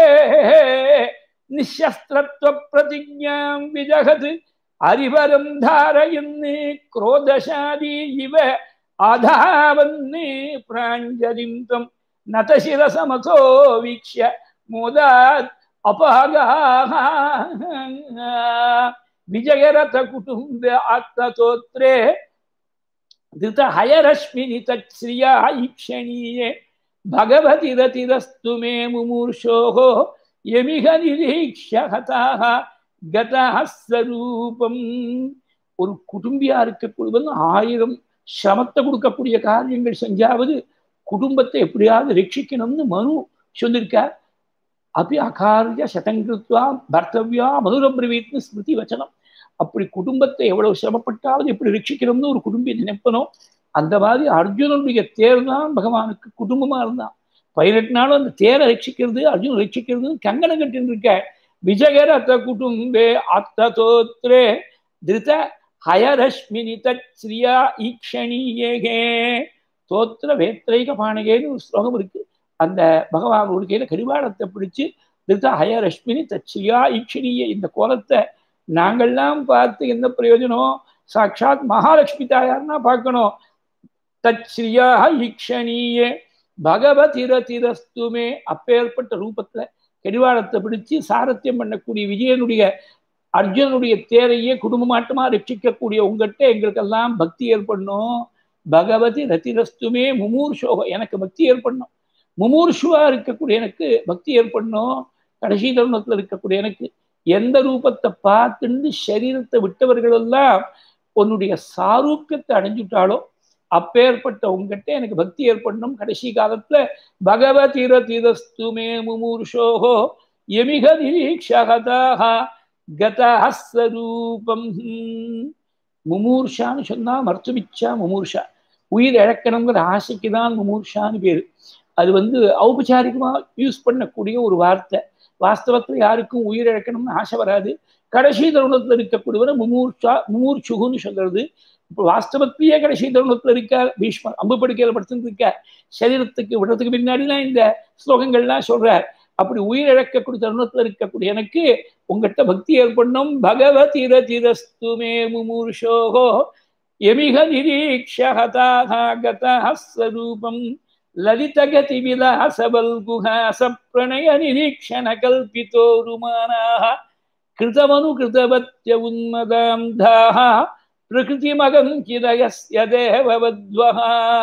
निःशस्त्रत्वप्रतिज्ञां विजहत् हरिवरं धारयन्ने क्रोधशाली इव आधावन्ने प्राञ्जलिं तं नतशिरसमथो वीक्ष्य मोदात् अपागाः विजयरथकुटुम्बे आत्मतोत्रे धृतहयरश्मिनि तच्छ्रिया ईक्षणीये भगवति रतिरस्तु मे मुमूर्षोः यमिह निरीक्ष्य हताः கதா ஸ்வரூபம் ஒரு குடும்பியா இருக்கக்கூடியவன் ஆயிரம் சிரமத்தை கொடுக்கக்கூடிய காரியங்கள் செஞ்சாவது குடும்பத்தை எப்படியாவது ரட்சிக்கணும்னு மனு சொல்லியிருக்கார் அப்படி அகாரிய சதங்கிருத்வா பர்த்தவியா மதுரபிரவீத்னு ஸ்மிருதி வச்சனம் அப்படி குடும்பத்தை எவ்வளவு சிரமப்பட்டாவது எப்படி ரட்சிக்கணும்னு ஒரு குடும்பி நினைப்பனோ அந்த மாதிரி அர்ஜுனனுடைய தேர் தான் பகவானுக்கு குடும்பமா இருந்தான் பதினெட்டு நாளும் அந்த தேரை ரட்சிக்கிறது அர்ஜுனன் ரட்சிக்கிறது கங்கணம் கட்டின்னு இருக்க விஜயரத குடும்பே அத்ததோத்ரே திருத ஹயரஷ்மினி தத்ஸ்ரியா ஈக்ஷணீயேகே தோத்திர வேத்திரைக பானகேன்னு ஒரு ஸ்லோகம் இருக்கு அந்த பகவான் ஒரு கையில கடிவாளத்தை பிடிச்சு திருத்த ஹயரஷ்மினி தத்ஸ்ரியா ஈக்ஷணீய இந்த கோலத்தை நாங்கள்லாம் பார்த்து என்ன பிரயோஜனம் சாட்சாத் மகாலட்சுமி தாயார்னா பார்க்கணும் தத்ஸ்ரியா ஈக்ஷணீயே பகவதிரதிரஸ்துமே அப்பேற்பட்ட ரூபத்துல கடிவாளத்தை பிடிச்சு சாரத்தியம் பண்ணக்கூடிய விஜயனுடைய அர்ஜுனனுடைய தேரையே குடும்பமாட்டமா ரட்சிக்கக்கூடிய உங்ககிட்ட எங்களுக்கெல்லாம் பக்தி ஏற்படணும் பகவதி ரத்திரஸ்துமே முமூர்ஷோக எனக்கு பக்தி ஏற்படணும் முமூர்ஷுவா இருக்கக்கூடிய எனக்கு பக்தி ஏற்படணும் கடைசி தருணத்துல இருக்கக்கூடிய எனக்கு எந்த ரூபத்தை பார்த்துண்டு சரீரத்தை விட்டவர்கள் எல்லாம் உன்னுடைய சாரூக்கியத்தை அடைஞ்சுட்டாலோ அப்பேற்பட்ட உங்ககிட்ட எனக்கு பக்தி ஏற்படணும் கடைசி காலத்துல பகவதிர திரஸ்துமே முமூர்ஷோஹோ எமிக நிரீக்ஷகதாக கதஸ்வரூபம் முமூர்ஷான்னு சொன்னா மருத்துவிச்சா முமூர்ஷா உயிர் இழக்கணுங்கிற ஆசைக்கு தான் முமூர்ஷான்னு பேரு அது வந்து ஔபச்சாரிகமா யூஸ் பண்ணக்கூடிய ஒரு வார்த்தை வாஸ்தவத்துல யாருக்கும் உயிர் இழக்கணும்னு ஆசை வராது கடைசி தருணத்துல இருக்கக்கூடியவரை முமூர்ஷா முமூர்ச்சுகுன்னு சொல்றது இப்போ வாஸ்தவத்திலேயே கடைசி தருணத்துல இருக்க பீஷ்மர் அம்பு படுக்கையில படுத்துட்டு இருக்க சரீரத்துக்கு விடுறதுக்கு பின்னாடிலாம் இந்த ஸ்லோகங்கள்லாம் சொல்றார் அப்படி உயிரிழக்கக்கூடிய தருணத்துல இருக்கக்கூடிய எனக்கு உங்ககிட்ட பக்தி ஏற்படணும் பகவதி ரதிரஸ்துமே முமூர்ஷோகோ எமிக நிரீக்ஷகதாக கதஸ்வரூபம் லலிதகதி விலாசபல் குஹாச பிரணய நிரீக்ஷண கல்பிதோருமானாக கிருதமனு கிருதவத்ய உன்மதாந்தாः பிரகிருதிமகம் கிதயஸ்ய தேவவத்வः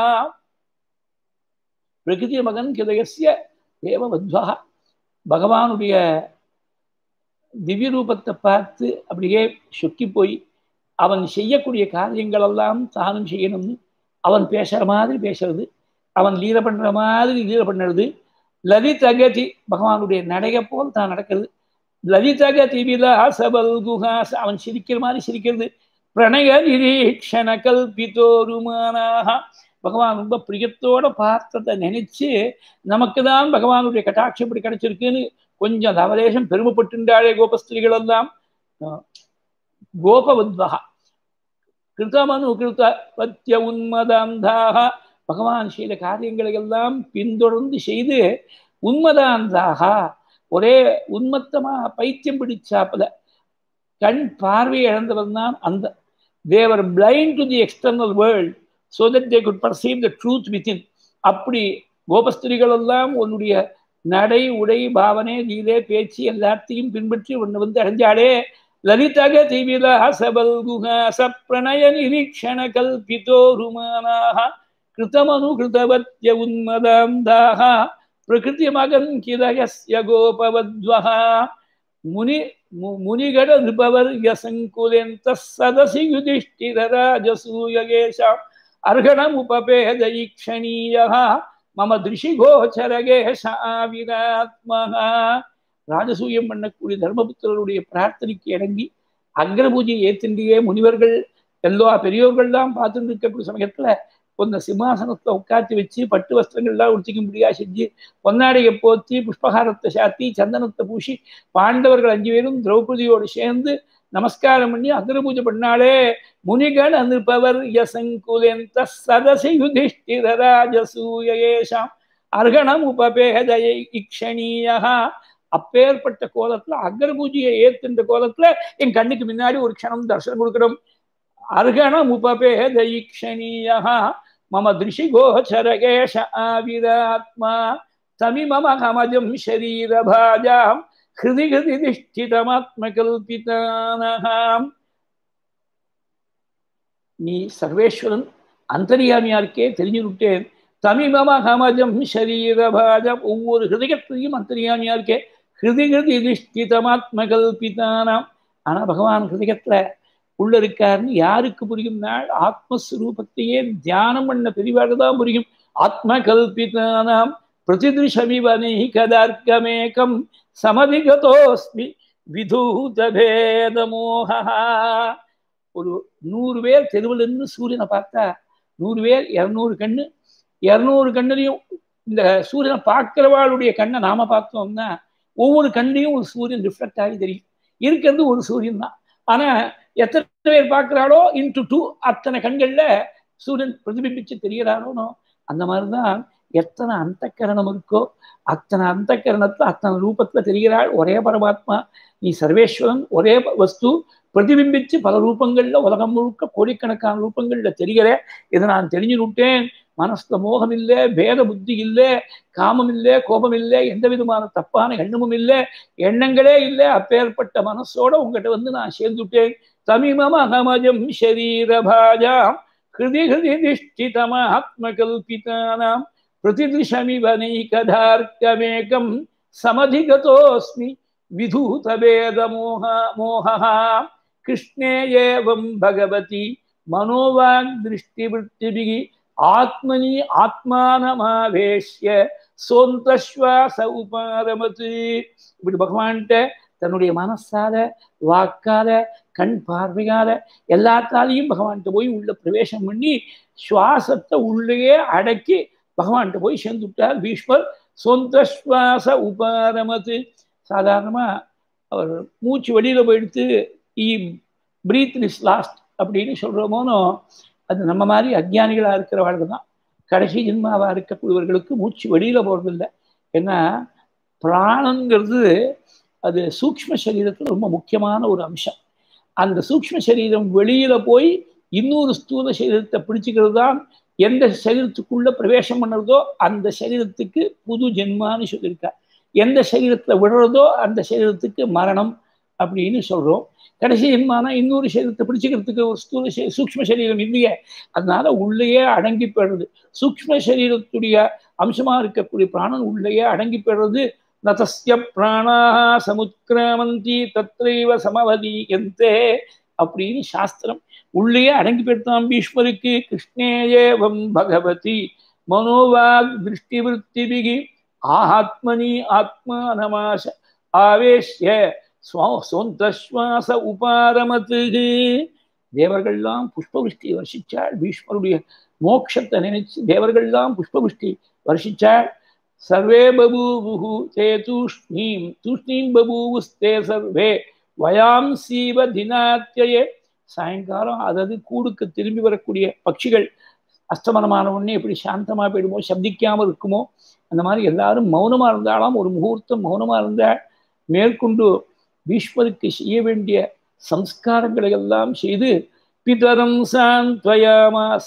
பிரகிருதி மகன் கிதயஸ்ய தேவவத்வா பகவானுடைய திவ்ய ரூபத்தை பார்த்து அப்படியே சொக்கி போய் அவன் செய்யக்கூடிய காரியங்கள் எல்லாம் தானும் செய்யணும்னு அவன் பேசுற மாதிரி பேசுறது அவன் லீல பண்ற மாதிரி லீல பண்ணுறது லலிதகதி பகவானுடைய நடைய போல் தான் நடக்கிறது லலிதகதி விலாசபல் குஹாஸ் அவன் சிரிக்கிற மாதிரி சிரிக்கிறது பிரணய நிரீக்ஷண கல்பிதோருமானாக பகவான் ரொம்ப பிரியத்தோட பார்த்ததை நினைச்சு நமக்கு தான் பகவானுடைய கட்டாட்சி இப்படி கிடைச்சிருக்குன்னு கொஞ்சம் தவலேசம் பெருமைப்பட்டுண்டாளே கோபஸ்திரிகள் எல்லாம் கோபவத்வகா கிருதமனு கிருத பத்திய உன்மதாந்தாக பகவான் செய்த காரியங்களை எல்லாம் பின்தொடர்ந்து செய்து உன்மதாந்தாக ஒரே உன்மத்தமா பைத்தியம் பிடிச்சாப்புல கண் பார்வை இழந்தவன் தான் அந்த தேவர் blind to the external world so that they could perceive the truth within அப்படி கோபஸ்திரிகள் எல்லாம் உன்னுடைய நடை உடை பாவனை லீலே பேச்சு எல்லாத்தையும் பின்பற்றி ஒன்று வந்து அடைஞ்சாலே லலிதக திவிலாசபல் குஹாச பிரணய நிரீக்ஷண கல்பிதோருமானாக கிருதமனு கிருதவத்ய உன்மதாந்தாக பிரகிருதி மகன் கிதயஸ்ய கோபவத்வஹா முனி முனிகட நிருபவர் யசங்குலெந்த சதசி யுதிஷ்டிர ராஜசூயகேஷாம் அர்ஹணம் உபபேத ஈக்ஷணீயா மம திருஷி கோச்சரகேஷ ஆவிராத்மகா ராஜசூயம் பண்ணக்கூடிய தர்மபுத்திரருடைய பிரார்த்தனைக்கு இறங்கி அக்ர பூஜையை ஏத்தின்றியே முனிவர்கள் எல்லா பெரியோர்கள்லாம் பார்த்துட்டு இருக்கக்கூடிய சமயத்துல கொஞ்ச சிம்மாசனத்தை உட்காத்தி வச்சு பட்டு வஸ்திரங்கள்லாம் உடுத்திக்க முடியா செஞ்சு பொன்னாடையை போத்தி புஷ்பகாரத்தை சாத்தி சந்தனத்தை பூசி பாண்டவர்கள் அஞ்சு பேரும் திரௌபதியோடு சேர்ந்து நமஸ்காரம் பண்ணி அக்ர பூஜை பண்ணாலே முனிகன் அனுப்பவர் யசங்குலெந்த சதசி யுதிஷ்டிர ராஜசூயேஷாம் அர்ஹணம் உபபேதயை இக்ஷணீயா அப்பேற்பட்ட கோலத்துல அக்ர பூஜையை ஏத்துன்ற கோலத்துல என் கண்ணுக்கு முன்னாடி ஒரு க்ஷணம் தர்சனம் கொடுக்கணும் அர்ஹணம் உபபேத ஈக்ஷணீயா மம திருஷி கோச்சரகேஷ ஆவிராத்மா தமி மம கமஜம் ஷரீரபாஜாம் ஹிருதி ஹிருதி திஷ்டிதமாத்மகல்பிதானகாம் நீ சர்வேஸ்வரன் அந்தரியாமியா இருக்கே தெரிஞ்சு விட்டேன் தமிமம கமஜம் ஷரீரபாஜம் ஒவ்வொரு ஹிருதயத்திலையும் அந்தரியாமியா இருக்கே ஹிருதி ஹிருதி திஷ்டிதமாத்மகல்பிதானாம் ஆனா பகவான் ஹிருதயத்துல உள்ள இருக்காருன்னு யாருக்கு புரியும் நாள் ஆத்மஸ்வரூபத்தையே தியானம் பண்ண பெரியவாடு தான் புரியும் ஆத்ம கல்பிதானாம் பிரதிதிருஷமிவனை கதார்க்கமேகம் சமதிகதோஸ்மி விதூத பேதமோகா ஒரு நூறு பேர் தெருவில் இருந்து சூரியனை பார்த்தா நூறு பேர் இரநூறு கண்ணு இரநூறு கண்ணுலையும் இந்த சூரியனை பார்க்கிறவாளுடைய கண்ணை நாம பார்த்தோம்னா ஒவ்வொரு கண்ணையும் ஒரு சூரியன் ரிஃப்ளெக்ட் ஆகி தெரியும் இருக்கிறது ஒரு சூரியன் தான் ஆனா எத்தனை பேர் பார்க்கிறாளோ இன்டு டூ அத்தனை கண்கள்ல சூரியன் பிரதிபிம்பிச்சு தெரியறானோ அந்த மாதிரிதான் எத்தனை அந்த கரணம் இருக்கோ அத்தனை அந்த கரணத்துல அத்தனை ரூபத்துல தெரிகிறாள் ஒரே பரமாத்மா நீ சர்வேஸ்வரன் ஒரே வஸ்து பிரதிபிம்பிச்சு பல ரூபங்கள்ல உலகம் முழுக்க கோடிக்கணக்கான ரூபங்கள்ல தெரிகிற இதை நான் தெரிஞ்சு விட்டேன் மனசுல மோகம் இல்லை பேத புத்தி இல்லை காமம் இல்லை கோபம் இல்லை எந்த விதமான தப்பான எண்ணமும் இல்லை எண்ணங்களே இல்லை அப்பேற்பட்ட மனசோட உங்ககிட்ட வந்து நான் சேர்ந்துட்டேன் தமிமம் அகமஜம் ஷரீரபாஜாம் ஹிருதி ஹிருதி திஷ்டிதமாத்மகல்பிதானாம் प्रतिदृशमिवनैकधार्कमेकं समधिगतोऽस्मि विधूतवेदमोह मोहः कृष्णे एवं भगवति मनोवाग्दृष्टिवृत्तिभिः ஆத்மனி ஆத்மானமாவேஷ்ய சோந்தஸ்வாச உபாரமத்து இப்படி பகவான்கிட்ட தன்னுடைய மனசால வாக்கால கண் பார்வையால எல்லாத்தாலையும் பகவான்கிட்ட போய் உள்ள பிரவேசம் பண்ணி சுவாசத்தை உள்ளேயே அடக்கி பகவான்கிட்ட போய் சேர்ந்துட்டார் பீஷ்மர் சொந்த சுவாச உபாரமத்து சாதாரணமா அவர் மூச்சு வெளியில போயிடுத்து இ பிரீத் இஸ் லாஸ்ட் அப்படின்னு சொல்றோமோனோ அது நம்ம மாதிரி அஜ்ஞானிகளா இருக்கிறவர்களுக்கு தான் கடைசி ஜென்மாவா இருக்கக்கூடியவர்களுக்கு மூச்சு வெளியில போறதில்லை ஏன்னா பிராணங்கிறது அது சூக்ம சரீரத்தில் ரொம்ப முக்கியமான ஒரு அம்சம் அந்த சூக்ம சரீரம் வெளியில போய் இன்னொரு ஸ்தூல சரீரத்தை பிடிச்சிக்கிறது தான் எந்த சரீரத்துக்குள்ள பிரவேசம் பண்ணுறதோ அந்த சரீரத்துக்கு புது ஜென்மான்னு சொல்லியிருக்கா எந்த சரீரத்துல விடுறதோ அந்த சரீரத்துக்கு மரணம் அப்படின்னு சொல்றோம் கடைசி ஜென்மானா இன்னொரு சரீரத்தை பிடிச்சிக்கிறதுக்கு ஒரு ஸ்தூல சூக்ம சரீரம் இல்லையே அதனால உள்ளேயே அடங்கி போயிடுறது சூக்ம சரீரத்துடைய அம்சமா இருக்கக்கூடிய பிராணன் உள்ளேயே அடங்கி போயிடுறது நதஸ்ய பிராணா சமுத்கிராமந்தி தத்ரைவ சமவதீயந்தே அப்படின்னு சாஸ்திரம் உள்ளேயே அடங்கி போயிட்டான் பீஷ்மருக்கு கிருஷ்ணேயேவம் பகவதி மனோவாக் திருஷ்டி விற்த்திபிகி ஆத்மனி ஆத்மானமாச ஆவேஷ்ய சோந்தஸ்வாச உபாரமத்து தேவர்கள்லாம் புஷ்பவிஷ்டி வர்ஷிச்சாள் பீஷ்மருடைய மோட்சத்தை நினைச்சு தேவர்கள்லாம் புஷ்பவிஷ்டி வர்ஷிச்சாள் சர்வே பபூவுஹு தே தூஷ்ணீம் தூஷ்ணீம் பபூவுஸ்தே சர்வே வயாம் சீவ தினாத்தியே சாயங்காலம் அதாவது கூடுக்கு திரும்பி வரக்கூடிய பட்சிகள் அஸ்தமனமான உடனே எப்படி சாந்தமா போயிடுமோ சப்திக்காம இருக்குமோ அந்த மாதிரி எல்லாரும் மௌனமா இருந்தாலும் ஒரு முகூர்த்தம் மௌனமா இருந்தால் மேற்கொண்டு பீஷ்மருக்கு செய்ய வேண்டிய சம்ஸ்காரங்களை எல்லாம் செய்து பிதரம் சாந்த்வயாமாச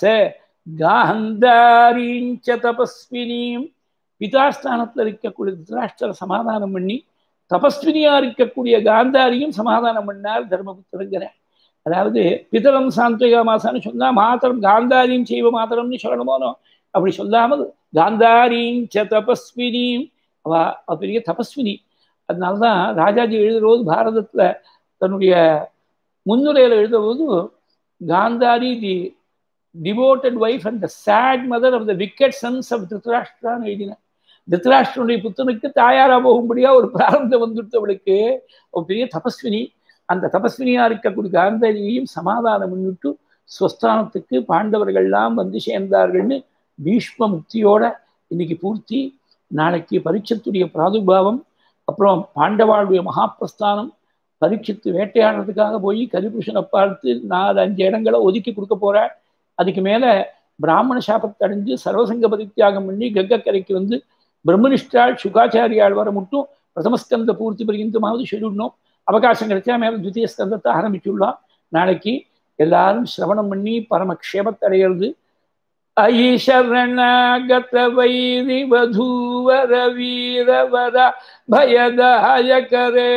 காந்தாரீஞ்ச தபஸ்வினியும் பிதாஸ்தானத்தில் இருக்கக்கூடிய திருராஷ்டிர சமாதானம் பண்ணி தபஸ்வினியா இருக்கக்கூடிய காந்தாரியும் சமாதானம் பண்ணார் தர்மபுத்திரங்கிற அதாவது பிதரம் சாந்தயா மாசான்னு சொன்னா மாத்திரம் காந்தாரியும் செய்வ மாத்திரம்னு சொல்லணுமோனோ அப்படி சொல்லாமல் காந்தாரியும் ச தபஸ்வினியும் அவ பெரிய தபஸ்வினி அதனால்தான் ராஜாஜி எழுதும்போது பாரதத்துல தன்னுடைய முன்னுரையில் எழுதும்போது Gandhari the devoted wife and the sad mother of the wicked sons of திருத்தராஷ்டிரான்னு எழுதின திருத்தராஷ்டிரனுடைய புத்தனுக்கு தாயாரா போகும்படியா ஒரு பிராரந்தம் வந்துட்டு அவளுக்கு ஒரு பெரிய தபஸ்வினி அந்த தபஸ்வினியா இருக்கக்கூடிய காந்தாரியையும் சமாதானம் பண்ணிட்டு ஸ்வஸ்தானத்துக்கு பாண்டவர்கள்லாம் வந்து சேர்ந்தார்கள்னு பீஷ்ம முக்தியோட இன்னைக்கு பூர்த்தி நாளைக்கு பரீட்சத்துடைய பிராதுர்பாவம் அப்புறம் பாண்டவாளுடைய மகாபிரஸ்தானம் பரீட்சித்து வேட்டையாடுறதுக்காக போய் கரிபுருஷனை பார்த்து நாலு அஞ்சு இடங்களை ஒதுக்கி கொடுக்க போற அதுக்கு மேல பிராமண சாபத்தை அடைஞ்சு சர்வசங்க பரித்தியாகம் பண்ணி கங்கக்கரைக்கு வந்து பிரம்மனிஷ்டாள் சுகாச்சாரியாள் வர மட்டும் பிரதமஸ்கந்த பூர்த்தி பரிகிந்தமாவது சொல்லிடணும் அவகாசம் கிடைச்சா மேல துத்திய ஸ்கந்தத்தை ஆரம்பிச்சுடலாம் நாளைக்கு எல்லாரும் சிரவணம் பண்ணி பரமக்ஷேமத்தை அடையிறது அயி சரணாகத வைரி வதூவர வீரவர भयदायकरे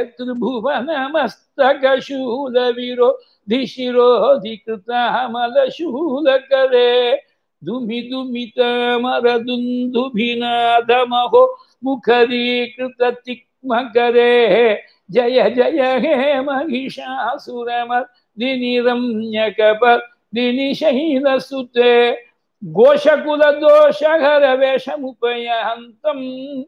त्रिभुवनमस्तकशूल विरोधिशिरोधिकृतामलशूलकरे दुमि दुमितमरदुन्दुभिनादमहो मुखरीकृततिक्मकरे जय जय हे महिषासुरमर्दिनिरम्यकपर्दिनिशैलसुते घोषकुलदोषहरवेषमुपयान्तम्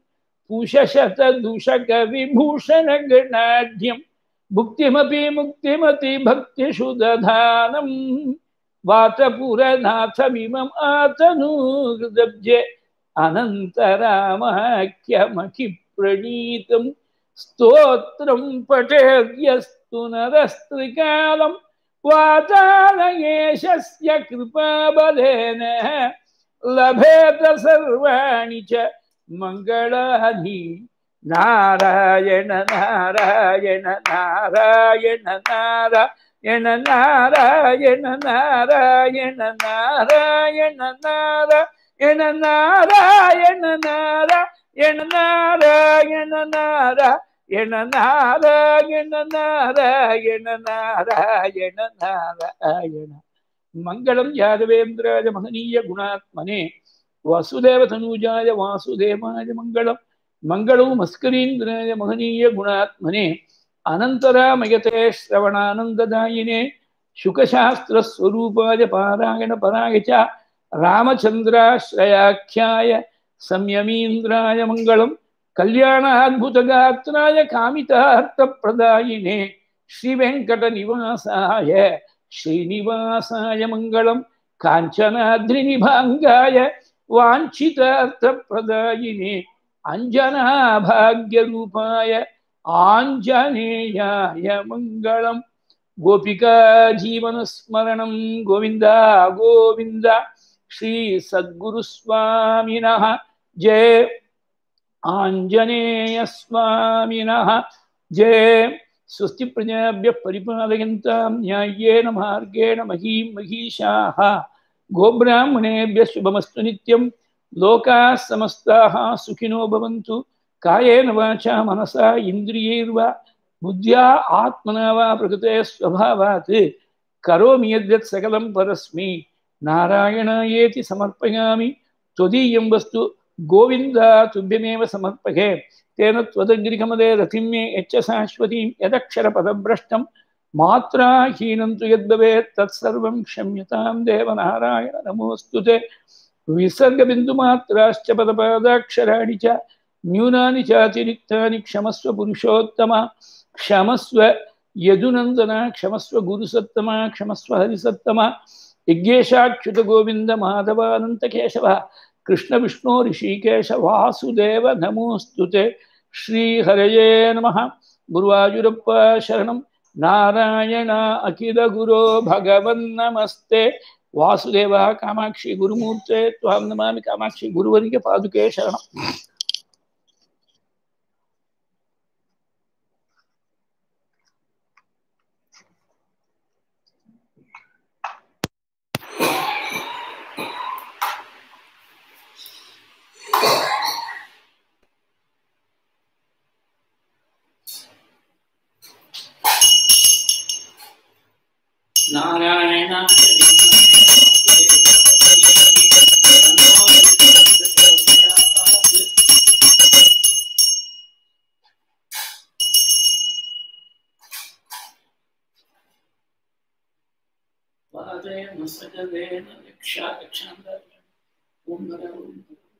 पूषशतदूषकविभूषणगणाढ्यं भुक्तिमपि मुक्तिमति भक्तिषु दधानम् वातपुरनाथमिमम् आतनूर्दब्जे अनन्तरामाख्यमखिप्रणीतं स्तोत्रं पठेद्यस्तु नरस्त्रिकालं वातालयेशस्य कृपाबलेन लभेत सर्वाणि च मङ्गलानि नारायण नारायण नारायण नारायण नारायण नारायण नारायण नारायण नारायण नारायण नारायण नारायण नारायण नारायण नारायण नारायण मङ्गलं यादवेन्द्राय महनीय गुणात्मने वासुदेवतनूजाय वासुदेवाय मङ्गलं मङ्गलो मस्करीन्द्राय महनीय गुणात्मने अनन्तरामयते श्रवणानन्ददायिने शुकशास्त्रस्वरूपाय पारायणपराय च रामचन्द्राश्रयाख्याय संयमीन्द्राय मङ्गलं कल्याणाद्भुतगात्राय कामितार्थप्रदायिने श्रीवेङ्कटनिवासाय श्रीनिवासाय मङ्गलं काञ्चनाद्रिनिभाङ्गाय वाञ्छितार्थप्रदायिने अञ्जनाभाग्यरूपाय आञ्जनेयाय मङ्गलं गोपिका जीवनस्मरणं गोविन्द गोविन्द श्रीसद्गुरुस्वामिनः जय आञ्जनेयस्वामिनः जय स्वस्ति प्रजाभ्यः परिपालयन्तां न्याय्येन मार्गेण महीं महीषाः गोब्राह्मणेभ्यः शुभमस्तु नित्यं लोकाः समस्ताः सुखिनो भवन्तु कायेन वाचा मनसा इन्द्रियैर्वा बुद्ध्या आत्मना वा प्रकृते स्वभावात् करोमि यद्यत् सकलं परस्मै नारायणायेति समर्पयामि त्वदीयं वस्तु गोविन्द तुभ्यमेव समर्पये तेन त्वदग्निकमले रतिं मे यच्च शाश्वतीं यदक्षरपदभ्रष्टं मात्राहीनं तु यद्भवेत् तत्सर्वं क्षम्यतां देवनारायण नमोऽस्तु ते विसर्गबिन्दुमात्राश्च पदपादाक्षराणि च न्यूनानि चातिरिक्तानि क्षमस्व पुरुषोत्तम क्षमस्व यदुनन्दन क्षमस्व गुरुसत्तमा क्षमस्व हरिसत्तम यज्ञेशाच्युत गोविन्द माधवानन्तकेशव कृष्णविष्णो ऋषिकेश वासुदेव नमोऽस्तु ते श्रीहरये नमः गुरुवायुरप्प शरणं नारायण अखिलगुरो भगवन्नमस्ते वासुदेव कामाक्षि गुरुमूर्ते त्वां नमामि कामाक्षि गुरुवर्य पादुके शरणम् नारायण பாதேன சகலேன ரக்ஷா ரக்ஷாந்த ஓம் நர ஓம் நர